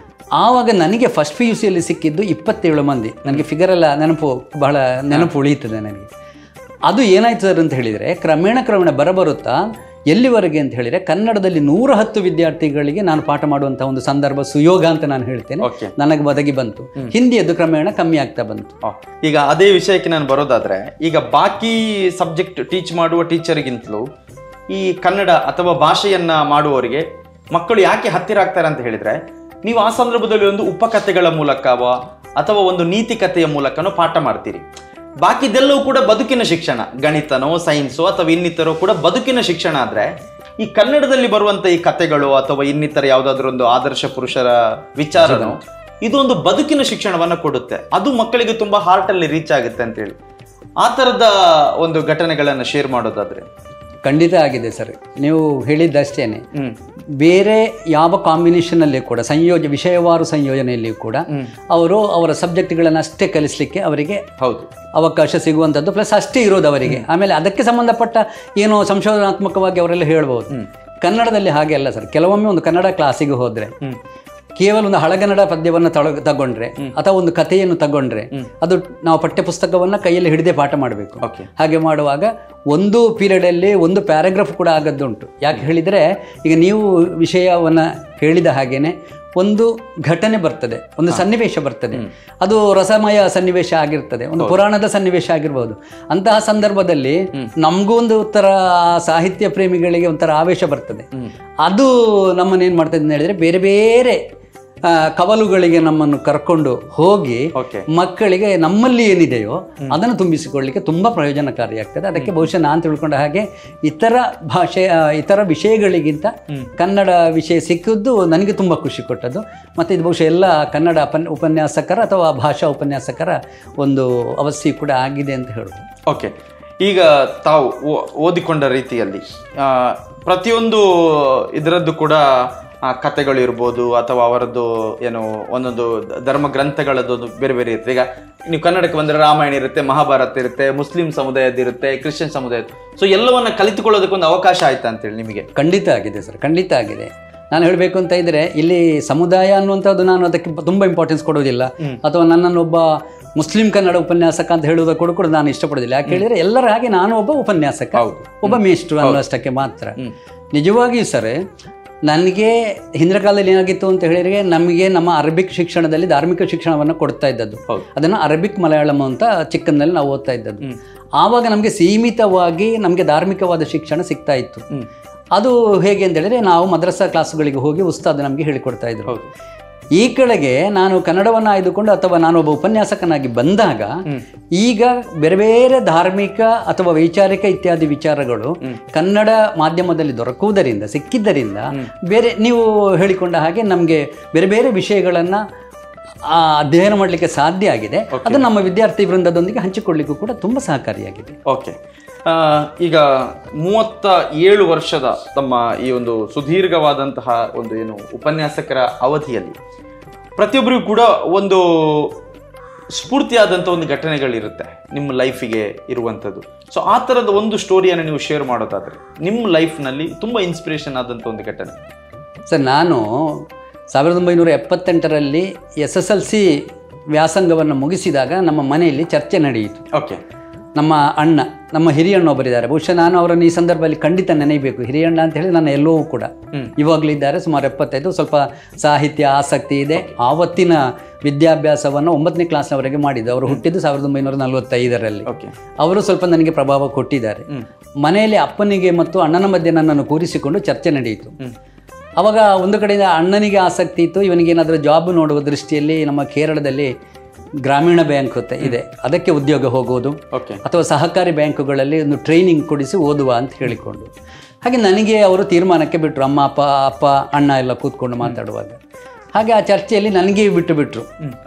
ಆವಾಗ ನನಗೆ ಫಸ್ಟ್ ಪಿ ಯು ಸಿಯಲ್ಲಿ ಸಿಕ್ಕಿದ್ದು ಇಪ್ಪತ್ತೇಳು ಮಂದಿ ನನಗೆ ಫಿಗರ್ ಎಲ್ಲ ನೆನಪು ಬಹಳ ನೆನಪು ಉಳಿಯುತ್ತದೆ ನನಗೆ ಅದು ಏನಾಯ್ತು ಸರ್ ಅಂತ ಹೇಳಿದರೆ ಕ್ರಮೇಣ ಕ್ರಮೇಣ ಬರಬರುತ್ತಾ ಎಲ್ಲಿವರೆಗೆ ಅಂತ ಹೇಳಿದರೆ ಕನ್ನಡದಲ್ಲಿ ನೂರ ಹತ್ತು ವಿದ್ಯಾರ್ಥಿಗಳಿಗೆ ನಾನು ಪಾಠ ಮಾಡುವಂಥ ಒಂದು ಸಂದರ್ಭ ಸುಯೋಗ ಅಂತ ನಾನು ಹೇಳ್ತೇನೆ ಓಕೆ ನನಗೆ ಒದಗಿ ಬಂತು ಹಿಂದಿಯದ್ದು ಕ್ರಮೇಣ ಕಮ್ಮಿ ಆಗ್ತಾ ಬಂತು ಆ, ಈಗ ಅದೇ ವಿಷಯಕ್ಕೆ ನಾನು ಬರೋದಾದ್ರೆ ಈಗ ಬಾಕಿ ಸಬ್ಜೆಕ್ಟ್ ಟೀಚ್ ಮಾಡುವ ಟೀಚರ್ಗಿಂತಲೂ ಈ ಕನ್ನಡ ಅಥವಾ ಭಾಷೆಯನ್ನ ಮಾಡುವವರಿಗೆ ಮಕ್ಕಳು ಯಾಕೆ ಹತ್ತಿರ ಆಗ್ತಾರೆ ಅಂತ ಹೇಳಿದ್ರೆ ನೀವು ಆ ಸಂದರ್ಭದಲ್ಲಿ ಒಂದು ಉಪಕಥೆಗಳ ಮೂಲಕವ ಅಥವಾ ಒಂದು ನೀತಿ ಕಥೆಯ ಮೂಲಕನೋ ಪಾಠ ಮಾಡ್ತೀರಿ ಬಾಕಿದೆಲ್ಲವೂ ಕೂಡ ಬದುಕಿನ ಶಿಕ್ಷಣ ಗಣಿತನೋ ಸೈನ್ಸೋ ಅಥವಾ ಇನ್ನಿತರೋ ಕೂಡ ಬದುಕಿನ ಶಿಕ್ಷಣ ಆದ್ರೆ ಈ ಕನ್ನಡದಲ್ಲಿ ಬರುವಂತ ಈ ಕಥೆಗಳು ಅಥವಾ ಇನ್ನಿತರ ಯಾವುದಾದ್ರೂ ಒಂದು ಆದರ್ಶ ಪುರುಷರ ವಿಚಾರನೋ ಇದು ಒಂದು ಬದುಕಿನ ಶಿಕ್ಷಣವನ್ನ ಕೊಡುತ್ತೆ ಅದು ಮಕ್ಕಳಿಗೆ ತುಂಬಾ ಹಾರ್ಟ್ ಅಲ್ಲಿ ರೀಚ್ ಆಗುತ್ತೆ ಅಂತ ಹೇಳಿ ಆ ತರದ ಒಂದು ಘಟನೆಗಳನ್ನ ಶೇರ್ ಮಾಡೋದಾದ್ರೆ ಖಂಡಿತ ಆಗಿದೆ ಸರ್ ನೀವು ಹೇಳಿದ್ದಷ್ಟೇನೆ ಹ್ಮ್ ಬೇರೆ ಯಾವ ಕಾಂಬಿನೇಷನಲ್ಲಿ ಕೂಡ ಸಂಯೋಜ ವಿಷಯವಾರು ಸಂಯೋಜನೆಯಲ್ಲಿ ಕೂಡ ಅವರು ಅವರ ಸಬ್ಜೆಕ್ಟ್ಗಳನ್ನು ಅಷ್ಟೇ ಕಲಿಸಲಿಕ್ಕೆ ಅವರಿಗೆ ಹೌದು ಅವಕಾಶ ಸಿಗುವಂಥದ್ದು ಪ್ಲಸ್ ಅಷ್ಟೇ ಇರೋದು ಅವರಿಗೆ ಆಮೇಲೆ ಅದಕ್ಕೆ ಸಂಬಂಧಪಟ್ಟ ಏನೋ ಸಂಶೋಧನಾತ್ಮಕವಾಗಿ ಅವರೆಲ್ಲ ಹೇಳ್ಬೋದು ಕನ್ನಡದಲ್ಲಿ ಹಾಗೆ ಅಲ್ಲ ಸರ್ ಕೆಲವೊಮ್ಮೆ ಒಂದು ಕನ್ನಡ ಕ್ಲಾಸಿಗೆ ಹೋದರೆ ಹ್ಮ್ ಕೇವಲ ಒಂದು ಹಳಗನ್ನಡ ಪದ್ಯವನ್ನು ತಳ ತಗೊಂಡ್ರೆ ಅಥವಾ ಒಂದು ಕಥೆಯನ್ನು ತಗೊಂಡ್ರೆ ಅದು ನಾವು ಪಠ್ಯಪುಸ್ತಕವನ್ನು ಕೈಯಲ್ಲಿ ಹಿಡಿದೇ ಪಾಠ ಮಾಡಬೇಕು ಓಕೆ ಹಾಗೆ ಮಾಡುವಾಗ ಒಂದು ಪೀರಿಯಡಲ್ಲಿ ಒಂದು ಪ್ಯಾರಾಗ್ರಾಫ್ ಕೂಡ ಆಗದ್ದುಂಟು ಯಾಕೆ ಹೇಳಿದರೆ ಈಗ ನೀವು ವಿಷಯವನ್ನು ಹೇಳಿದ ಹಾಗೇನೆ ಒಂದು ಘಟನೆ ಬರ್ತದೆ ಒಂದು ಸನ್ನಿವೇಶ ಬರ್ತದೆ ಅದು ರಸಮಯ ಸನ್ನಿವೇಶ ಆಗಿರ್ತದೆ ಒಂದು ಪುರಾಣದ ಸನ್ನಿವೇಶ ಆಗಿರ್ಬೋದು ಅಂತಹ ಸಂದರ್ಭದಲ್ಲಿ ನಮಗೂ ಒಂದು ಒಂಥರ ಸಾಹಿತ್ಯ ಪ್ರೇಮಿಗಳಿಗೆ ಒಂಥರ ಆವೇಶ ಬರ್ತದೆ ಅದು ನಮ್ಮನ್ನೇನು ಮಾಡ್ತದೆ ಅಂತ ಹೇಳಿದ್ರೆ ಬೇರೆ ಬೇರೆ ಆ, ಕವಲುಗಳಿಗೆ ನಮ್ಮನ್ನು ಕರ್ಕೊಂಡು ಹೋಗಿ ಓಕೆ ಮಕ್ಕಳಿಗೆ ನಮ್ಮಲ್ಲಿ ಏನಿದೆಯೋ ಅದನ್ನು ತುಂಬಿಸಿಕೊಳ್ಳಿಕ್ಕೆ ತುಂಬ ಪ್ರಯೋಜನಕಾರಿಯಾಗ್ತದೆ ಅದಕ್ಕೆ ಬಹುಶಃ ನಾನು ತಿಳ್ಕೊಂಡ ಹಾಗೆ ಇತರ ಭಾಷೆ ಆ, ಇತರ ವಿಷಯಗಳಿಗಿಂತ ಕನ್ನಡ ವಿಷಯ ಸಿಕ್ಕಿದ್ದು ನನಗೆ ತುಂಬ ಖುಷಿ ಕೊಟ್ಟದ್ದು ಮತ್ತು ಇದು ಬಹುಶಃ ಎಲ್ಲ ಕನ್ನಡ ಅಪನ್ ಉಪನ್ಯಾಸಕರ ಅಥವಾ ಭಾಷಾ ಉಪನ್ಯಾಸಕರ ಒಂದು ಅವಸ್ಥೆ ಕೂಡ ಆಗಿದೆ ಅಂತ ಹೇಳ್ಬೋದು ಓಕೆ ಈಗ ತಾವು ಓ- ಓದಿಕೊಂಡ ರೀತಿಯಲ್ಲಿ ಆ, ಪ್ರತಿಯೊಂದು ಇದರದ್ದು ಕೂಡ ಆ, ಕಥೆಗಳು ಇರ್ಬೋದು ಅಥವಾ ಅವರದ್ದು ಏನು ಒಂದೊಂದು ದ- ಧರ್ಮ ಗ್ರಂಥಗಳದ್ದು ಒಂದು ಬೇರೆ ಬೇರೆ ಇರುತ್ತೆ ಈಗ ನೀವು ಕನ್ನಡಕ್ಕೆ ಬಂದರೆ ರಾಮಾಯಣ ಇರುತ್ತೆ ಮಹಾಭಾರತ ಇರುತ್ತೆ ಮುಸ್ಲಿಂ ಸಮುದಾಯದ ಇರುತ್ತೆ ಕ್ರಿಶ್ಚಿಯನ್ ಸಮುದಾಯದ ಸೊ ಎಲ್ಲವನ್ನ ಕಲಿತುಕೊಳ್ಳೋದಕ್ಕೆ ಒಂದು ಅವಕಾಶ ಆಯ್ತಾ ಅಂತೇಳಿ ನಿಮಗೆ ಖಂಡಿತ ಆಗಿದೆ ಸರ್ ಖಂಡಿತ ಆಗಿದೆ ನಾನು ಹೇಳಬೇಕು ಅಂತ ಇದ್ದರೆ ಇಲ್ಲಿ ಸಮುದಾಯ ಅನ್ನುವಂಥದ್ದು ನಾನು ಅದಕ್ಕೆ ತುಂಬ ಇಂಪಾರ್ಟೆನ್ಸ್ ಕೊಡೋದಿಲ್ಲ ಅಥವಾ ನನ್ನನ್ನು ಒಬ್ಬ ಮುಸ್ಲಿಂ ಕನ್ನಡ ಉಪನ್ಯಾಸಕ ಅಂತ ಹೇಳುವುದಕ್ಕೆ ಕೂಡ ಕೂಡ ನಾನು ಇಷ್ಟಪಡೋದಿಲ್ಲ ಯಾಕೆ ಹೇಳಿದರೆ ಎಲ್ಲರ ಹಾಗೆ ನಾನು ಒಬ್ಬ ಉಪನ್ಯಾಸಕ ಹೌದು ಒಬ್ಬ ಮೇಷ್ಟ್ರು ಅನ್ನೋಷ್ಟಕ್ಕೆ ಮಾತ್ರ ನಿಜವಾಗಿಯೂ ಸರ್ ನನಗೆ ಹಿಂದಿನ ಕಾಲದಲ್ಲಿ ಏನಾಗಿತ್ತು ಅಂತ ಹೇಳಿದ್ರೆ ನಮಗೆ ನಮ್ಮ ಅರಬಿಕ್ ಶಿಕ್ಷಣದಲ್ಲಿ ಧಾರ್ಮಿಕ ಶಿಕ್ಷಣವನ್ನು ಕೊಡ್ತಾ ಇದ್ದದ್ದು ಹೌದು. ಅದನ್ನು ಅರಬಿಕ್ ಮಲಯಾಳಂ ಅಂತ ಚಿಕ್ಕಂದಲ್ಲಿ ನಾವು ಓದ್ತಾ ಇದ್ದದ್ದು ಹ್ಮ್. ಆವಾಗ ನಮಗೆ ಸೀಮಿತವಾಗಿ ನಮಗೆ ಧಾರ್ಮಿಕವಾದ ಶಿಕ್ಷಣ ಸಿಗ್ತಾ ಇತ್ತು ಹ್ಮ್. ಅದು ಹೇಗೆ ಅಂತ ಹೇಳಿದ್ರೆ ನಾವು ಮದ್ರಸಾ ಕ್ಲಾಸ್ಗಳಿಗೆ ಹೋಗಿ ಉಸ್ತಾದ್ ನಮಗೆ ಹೇಳಿಕೊಡ್ತಾ ಇದ್ರು ಹೌದು ಈ ಕೆಳಗೆ ನಾನು ಕನ್ನಡವನ್ನು ಆಯ್ದುಕೊಂಡು ಅಥವಾ ನಾನು ಒಬ್ಬ ಉಪನ್ಯಾಸಕನಾಗಿ ಬಂದಾಗ ಹ್ಮ್. ಈಗ ಬೇರೆ ಬೇರೆ ಧಾರ್ಮಿಕ ಅಥವಾ ವೈಚಾರಿಕ ಇತ್ಯಾದಿ ವಿಚಾರಗಳು ಕನ್ನಡ ಮಾಧ್ಯಮದಲ್ಲಿ ದೊರಕುವುದರಿಂದ ಸಿಕ್ಕಿದ್ದರಿಂದ ಬೇರೆ ನೀವು ಹೇಳಿಕೊಂಡ ಹಾಗೆ ನಮಗೆ ಬೇರೆ ಬೇರೆ ವಿಷಯಗಳನ್ನು ಅಧ್ಯಯನ ಮಾಡಲಿಕ್ಕೆ ಸಾಧ್ಯ ಆಗಿದೆ ಅದು ನಮ್ಮ ವಿದ್ಯಾರ್ಥಿ ವೃಂದದೊಂದಿಗೆ ಹಂಚಿಕೊಳ್ಳಿಕ್ಕೂ ಕೂಡ ತುಂಬ ಸಹಕಾರಿಯಾಗಿದೆ ಓಕೆ ಆ, ಈಗ ಮೂವತ್ತ ಏಳು ವರ್ಷದ ತಮ್ಮ ಈ ಒಂದು ಸುದೀರ್ಘವಾದಂತಹ ಒಂದು ಏನು ಉಪನ್ಯಾಸಕರ ಅವಧಿಯಲ್ಲಿ ಪ್ರತಿಯೊಬ್ಬರಿಗೂ ಕೂಡ ಒಂದು ಸ್ಫೂರ್ತಿಯಾದಂಥ ಒಂದು ಘಟನೆಗಳಿರುತ್ತೆ ನಿಮ್ಮ ಲೈಫಿಗೆ ಇರುವಂಥದ್ದು ಸೊ ಆ ಥರದ ಒಂದು ಸ್ಟೋರಿಯನ್ನು ನೀವು ಶೇರ್ ಮಾಡೋದಾದರೆ ನಿಮ್ಮ ಲೈಫ್ನಲ್ಲಿ ತುಂಬ ಇನ್ಸ್ಪಿರೇಷನ್ ಆದಂಥ ಒಂದು ಘಟನೆ ಸರ್ ನಾನು ಸಾವಿರದ ಒಂಬೈನೂರ ಎಪ್ಪತ್ತೆಂಟರಲ್ಲಿ ಎಸ್ ಎಸ್ ಎಲ್ ಸಿ ವ್ಯಾಸಂಗವನ್ನು ಮುಗಿಸಿದಾಗ ನಮ್ಮ ಮನೆಯಲ್ಲಿ ಚರ್ಚೆ ನಡೆಯಿತು ಓಕೆ ನಮ್ಮ ಅಣ್ಣ ನಮ್ಮ ಹಿರಿಯಣ್ಣ ಒಬ್ಬರಿದ್ದಾರೆ ಬಹುಶಃ ನಾನು ಅವರನ್ನು ಈ ಸಂದರ್ಭದಲ್ಲಿ ಖಂಡಿತ ನೆನೆಯಬೇಕು ಹಿರಿಯಣ್ಣ ಅಂತ ಹೇಳಿ ನನ್ನ ಎಲ್ಲವೂ ಕೂಡ ಹ್ಮ್. ಇವಾಗಲೂ ಇದ್ದಾರೆ ಸುಮಾರು ಎಪ್ಪತ್ತೈದು ಸ್ವಲ್ಪ ಸಾಹಿತ್ಯ ಆಸಕ್ತಿ ಇದೆ ಆವತ್ತಿನ ವಿದ್ಯಾಭ್ಯಾಸವನ್ನು ಒಂಬತ್ತನೇ ಕ್ಲಾಸ್ನವರೆಗೆ ಮಾಡಿದ್ದು ಅವರು ಹುಟ್ಟಿದ್ದು ಸಾವಿರದ ಒಂಬೈನೂರ ನಲವತ್ತೈದರಲ್ಲಿ ಓಕೆ ಅವರು ಸ್ವಲ್ಪ ನನಗೆ ಪ್ರಭಾವ ಕೊಟ್ಟಿದ್ದಾರೆ ಹ್ಮ್. ಮನೆಯಲ್ಲಿ ಅಪ್ಪನಿಗೆ ಮತ್ತು ಅಣ್ಣನ ಮಧ್ಯೆ ನನ್ನನ್ನು ಕೂರಿಸಿಕೊಂಡು ಚರ್ಚೆ ನಡೆಯಿತು ಹ್ಮ್. ಅವಾಗ ಒಂದು ಕಡೆಯಿಂದ ಅಣ್ಣನಿಗೆ ಆಸಕ್ತಿ ಇತ್ತು ಇವನಿಗೆ ಏನಾದರೂ ಜಾಬ್ ನೋಡುವ ದೃಷ್ಟಿಯಲ್ಲಿ ನಮ್ಮ ಕೇರಳದಲ್ಲಿ ಗ್ರಾಮೀಣ ಬ್ಯಾಂಕ್ ಅಂತ ಇದೆ ಅದಕ್ಕೆ ಉದ್ಯೋಗ ಹೋಗುವುದು ಓಕೆ ಅಥವಾ ಸಹಕಾರಿ ಬ್ಯಾಂಕುಗಳಲ್ಲಿ ಒಂದು ಟ್ರೈನಿಂಗ್ ಕೊಡಿಸಿ ಓದುವ ಅಂತ ಹೇಳಿಕೊಂಡು ಹಾಗೆ ನನಗೆ ಅವರು ತೀರ್ಮಾನಕ್ಕೆ ಬಿಟ್ಟರು ಅಮ್ಮ ಅಪ್ಪ ಅಪ್ಪ ಅಣ್ಣ ಎಲ್ಲ ಕೂತ್ಕೊಂಡು ಮಾತಾಡುವಾಗ ಹಾಗೆ ಆ ಚರ್ಚೆಯಲ್ಲಿ ನನಗೆ ಬಿಟ್ಟು ಬಿಟ್ಟರು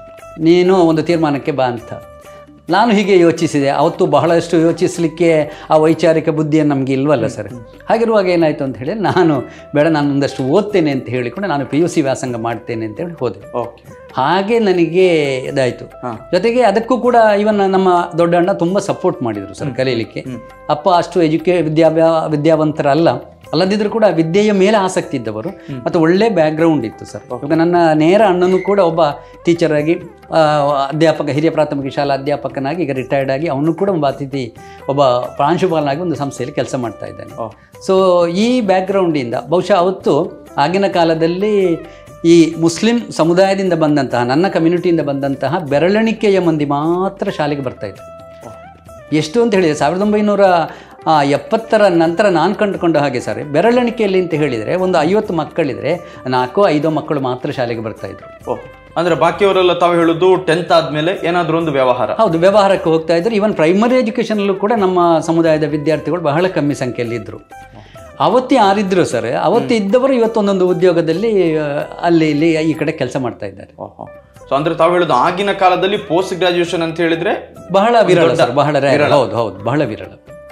ನೀನು ಒಂದು ತೀರ್ಮಾನಕ್ಕೆ ಬಾ ಅಂತ ನಾನು ಹೀಗೆ ಯೋಚಿಸಿದೆ ಅವತ್ತು ಬಹಳಷ್ಟು ಯೋಚಿಸಲಿಕ್ಕೆ ಆ ವೈಚಾರಿಕ ಬುದ್ಧಿಯನ್ನು ನಮಗೆ ಇಲ್ವಲ್ಲ ಸರ್ ಹಾಗಿರುವಾಗ ಏನಾಯಿತು ಅಂತ ಹೇಳಿ ನಾನು ಬೇಡ ನಾನು ಒಂದಷ್ಟು ಓದ್ತೇನೆ ಅಂತ ಹೇಳಿಕೊಂಡು ನಾನು ಪಿ ಯು ಸಿ ವ್ಯಾಸಂಗ ಮಾಡ್ತೇನೆ ಅಂತ ಹೇಳಿ ಹೋದೆ ಓಕೆ ಹಾಗೆ ನನಗೆ ಇದಾಯಿತು ಹಾಂ ಜೊತೆಗೆ ಅದಕ್ಕೂ ಕೂಡ ಇವನ್ ನಮ್ಮ ದೊಡ್ಡಣ್ಣ ತುಂಬ ಸಪೋರ್ಟ್ ಮಾಡಿದರು ಸರ್ ಕಲೀಲಿಕ್ಕೆ ಅಪ್ಪ ಅಷ್ಟು ಎಜುಕೇ ವಿದ್ಯಾಭ್ಯಾ ವಿದ್ಯಾವಂತರಲ್ಲ ಅಲ್ಲದಿದ್ರೂ ಕೂಡ ವಿದ್ಯೆಯ ಮೇಲೆ ಆಸಕ್ತಿ ಇದ್ದವರು ಮತ್ತು ಒಳ್ಳೆ ಬ್ಯಾಕ್ಗ್ರೌಂಡ್ ಇತ್ತು ಸರ್ ಇವಾಗ ನನ್ನ ನೇರ ಅಣ್ಣನೂ ಕೂಡ ಒಬ್ಬ ಟೀಚರ್ ಆಗಿ ಆ, ಅಧ್ಯಾಪಕ ಹಿರಿಯ ಪ್ರಾಥಮಿಕ ಶಾಲಾ ಅಧ್ಯಾಪಕನಾಗಿ ಈಗ ರಿಟೈರ್ಡ್ ಆಗಿ ಅವನು ಕೂಡ ಒಬ್ಬ ಅತಿಥಿ ಒಬ್ಬ ಪ್ರಾಂಶುಪಾಲನಾಗಿ ಒಂದು ಸಂಸ್ಥೆಯಲ್ಲಿ ಕೆಲಸ ಮಾಡ್ತಾ ಇದ್ದಾನೆ ಓ ಸೊ ಈ ಬ್ಯಾಕ್ಗ್ರೌಂಡಿಂದ ಬಹುಶಃ ಅವತ್ತು ಆಗಿನ ಕಾಲದಲ್ಲಿ ಈ ಮುಸ್ಲಿಂ ಸಮುದಾಯದಿಂದ ಬಂದಂತಹ ನನ್ನ ಕಮ್ಯುನಿಟಿಯಿಂದ ಬಂದಂತಹ ಬೆರಳೆಣಿಕೆಯ ಮಂದಿ ಮಾತ್ರ ಶಾಲೆಗೆ ಬರ್ತಾ ಇದ್ರು ಎಷ್ಟು ಅಂತ ಹೇಳಿದರೆ ಸಾವಿರದ ಒಂಬೈನೂರ ಆ, ಎಪ್ಪತ್ತರ ನಂತರ ನಾನು ಕಂಡುಕೊಂಡ ಹಾಗೆ ಸರ್ ಬೆರಳೆಣಿಕೆಯಲ್ಲಿ ಅಂತ ಹೇಳಿದರೆ ಒಂದು ಐವತ್ತು ಮಕ್ಕಳಿದ್ರೆ ನಾಲ್ಕು ಐದೋ ಮಕ್ಕಳು ಮಾತ್ರ ಶಾಲೆಗೆ ಬರ್ತಾ ಇದ್ರು ಓ ಅಂದ್ರೆ ಬಾಕಿಯವರೆಲ್ಲ ತಾವು ಹೇಳುದು ಟೆಂತ್ ಆದ್ಮೇಲೆ ಏನಾದ್ರೂ ಒಂದು ವ್ಯವಹಾರ ಹೌದು ವ್ಯವಹಾರಕ್ಕೆ ಹೋಗ್ತಾ ಇದ್ರು ಈವನ್ ಪ್ರೈಮರಿ ಎಜುಕೇಷನಲ್ಲೂ ಕೂಡ ನಮ್ಮ ಸಮುದಾಯದ ವಿದ್ಯಾರ್ಥಿಗಳು ಬಹಳ ಕಮ್ಮಿ ಸಂಖ್ಯೆಯಲ್ಲಿ ಇದ್ದರು ಅವತ್ತೇ ಯಾರಿದ್ರು ಸರ್ ಅವತ್ತು ಇದ್ದವರು ಇವತ್ತೊಂದೊಂದು ಉದ್ಯೋಗದಲ್ಲಿ ಆ, ಅಲ್ಲಿ ಇಲ್ಲಿ ಈ ಕಡೆ ಕೆಲಸ ಮಾಡ್ತಾ ಇದ್ದಾರೆ ಸೊ ಅಂದ್ರೆ ತಾವು ಹೇಳುದು ಆಗಿನ ಕಾಲದಲ್ಲಿ ಪೋಸ್ಟ್ ಗ್ರಾಜುಯೇಷನ್ ಅಂತ ಹೇಳಿದ್ರೆ ಬಹಳ ವಿರಳ ಸರ್ ಬಹಳ rare. ಹೌದು ಹೌದು ಬಹಳ ವಿರಳ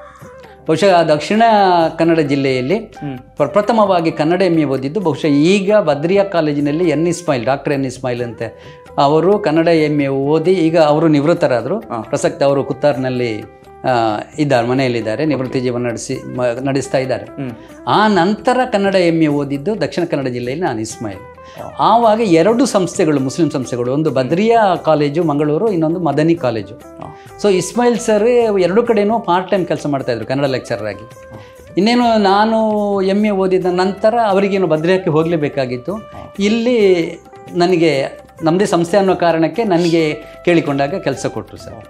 ಬಹುಶಃ ದಕ್ಷಿಣ ಕನ್ನಡ ಜಿಲ್ಲೆಯಲ್ಲಿ ಪ್ರಪ್ರಥಮವಾಗಿ ಕನ್ನಡ ಎಂ ಎ ಓದಿದ್ದು ಬಹುಶಃ ಈಗ ಬದ್ರಿಯಾ ಕಾಲೇಜಿನಲ್ಲಿ N Ismail doctor N Ismail ಅಂತೆ ಅವರು ಕನ್ನಡ ಎಂ ಎ ಓದಿ ಈಗ ಅವರು ನಿವೃತ್ತರಾದರು ಪ್ರಸಕ್ತ ಅವರು ಕುತ್ತಾರ್ನಲ್ಲಿ ಆ, ಇದ್ದಾರೆ ಮನೆಯಲ್ಲಿದ್ದಾರೆ ನಿವೃತ್ತಿ ಜೀವನ ನಡೆಸಿ ಮ- ನಡೆಸ್ತಾ ಇದ್ದಾರೆ ಆ ನಂತರ ಕನ್ನಡ ಎಂ ಎ ಓದಿದ್ದು ದಕ್ಷಿಣ ಕನ್ನಡ ಜಿಲ್ಲೆಯಲ್ಲಿ ನಾನು ಇಸ್ಮಾಯಿಲ್ ಆವಾಗ ಎರಡು ಸಂಸ್ಥೆಗಳು ಮುಸ್ಲಿಂ ಸಂಸ್ಥೆಗಳು ಒಂದು ಬದ್ರಿಯಾ ಕಾಲೇಜು ಮಂಗಳೂರು ಇನ್ನೊಂದು Madani college so Ismail sir ಎರಡು ಕಡೆನೂ ಪಾರ್ಟ್ ಟೈಮ್ ಕೆಲಸ ಮಾಡ್ತಾ ಇದ್ರು ಕನ್ನಡ ಲೆಕ್ಚರರ್ ಆಗಿ ಇನ್ನೇನು ನಾನು ಎಮ್ ಎ ಓದಿದ ನಂತರ ಅವರಿಗೇನು ಭದ್ರಕ್ಕೆ ಹೋಗಲೇಬೇಕಾಗಿತ್ತು ಇಲ್ಲಿ ನನಗೆ ನಮ್ಮದೇ ಸಂಸ್ಥೆ ಅನ್ನೋ ಕಾರಣಕ್ಕೆ ನನಗೆ ಕೇಳಿಕೊಂಡಾಗ ಕೆಲಸ ಕೊಟ್ಟರು ಸರ್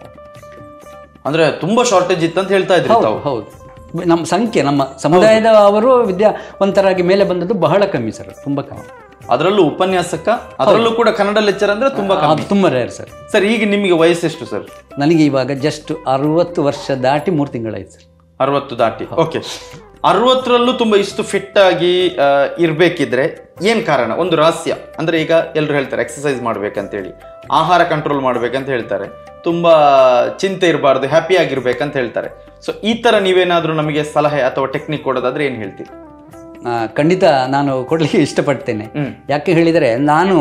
ಅಂದ್ರೆ ತುಂಬಾ ಶಾರ್ಟೇಜ್ ಇತ್ತು ಅಂತ ಹೇಳ್ತಾ ಇದ್ರಿ ಹೌದು ತಾವು ಹೌದು ನಮ್ಮ ಸಂಖ್ಯೆ ನಮ್ಮ ಸಮುದಾಯದ ಅವರು ವಿದ್ಯಾವಂತರಾಗಿ ಮೇಲೆ ಬಂದದ್ದು ಬಹಳ ಕಮ್ಮಿ ಸರ್ ತುಂಬ ಕಮ್ಮಿ ಅದರಲ್ಲೂ ಉಪನ್ಯಾಸಕ ಅದರಲ್ಲೂ ಕೂಡ ಕನ್ನಡ ಲೆಕ್ಚರ್ ಅಂದ್ರೆ ತುಂಬಾ ಕಮ್ಮಿ ಅದು ತುಂಬ ರೇರ್ ಸರ್ ಸರ್ ಈಗ ನಿಮಗೆ ವಯಸ್ಸೆಷ್ಟು ಸರ್ ನನಗೆ ಇವಾಗ ಜಸ್ಟ್ ಅರುವತ್ತು ವರ್ಷ ದಾಟಿ ಮೂರು ತಿಂಗಳಾಯ್ತು ಸರ್ ಅರವತ್ತು ದಾಟಿ ಓಕೆ ಅರವತ್ತರಲ್ಲೂ ತುಂಬಾ ಇಷ್ಟು ಫಿಟ್ ಆಗಿ ಆ, ಇರ್ಬೇಕಿದ್ರೆ ಏನ್ ಕಾರಣ ಒಂದು ರಹಸ್ಯ ಅಂದ್ರೆ ಈಗ ಎಲ್ಲರೂ ಹೇಳ್ತಾರೆ ಎಕ್ಸಸೈಸ್ ಮಾಡ್ಬೇಕಂತೇಳಿ ಆಹಾರ ಕಂಟ್ರೋಲ್ ಮಾಡ್ಬೇಕಂತ ಹೇಳ್ತಾರೆ ತುಂಬಾ ಚಿಂತೆ ಇರಬಾರ್ದು ಹ್ಯಾಪಿ ಆಗಿರ್ಬೇಕಂತ ಹೇಳ್ತಾರೆ ಸೊ ಈ ತರ ನೀವೇನಾದ್ರೂ ನಮಗೆ ಸಲಹೆ ಅಥವಾ ಟೆಕ್ನಿಕ್ ಕೊಡೋದಾದ್ರೆ ಏನ್ ಹೇಳ್ತೀರಿ ಆ, ಖಂಡಿತ ನಾನು ಕೊಡಲಿಕ್ಕೆ ಇಷ್ಟಪಡ್ತೇನೆ ಹ್ಮ್ ಯಾಕೆ ಹೇಳಿದರೆ ನಾನು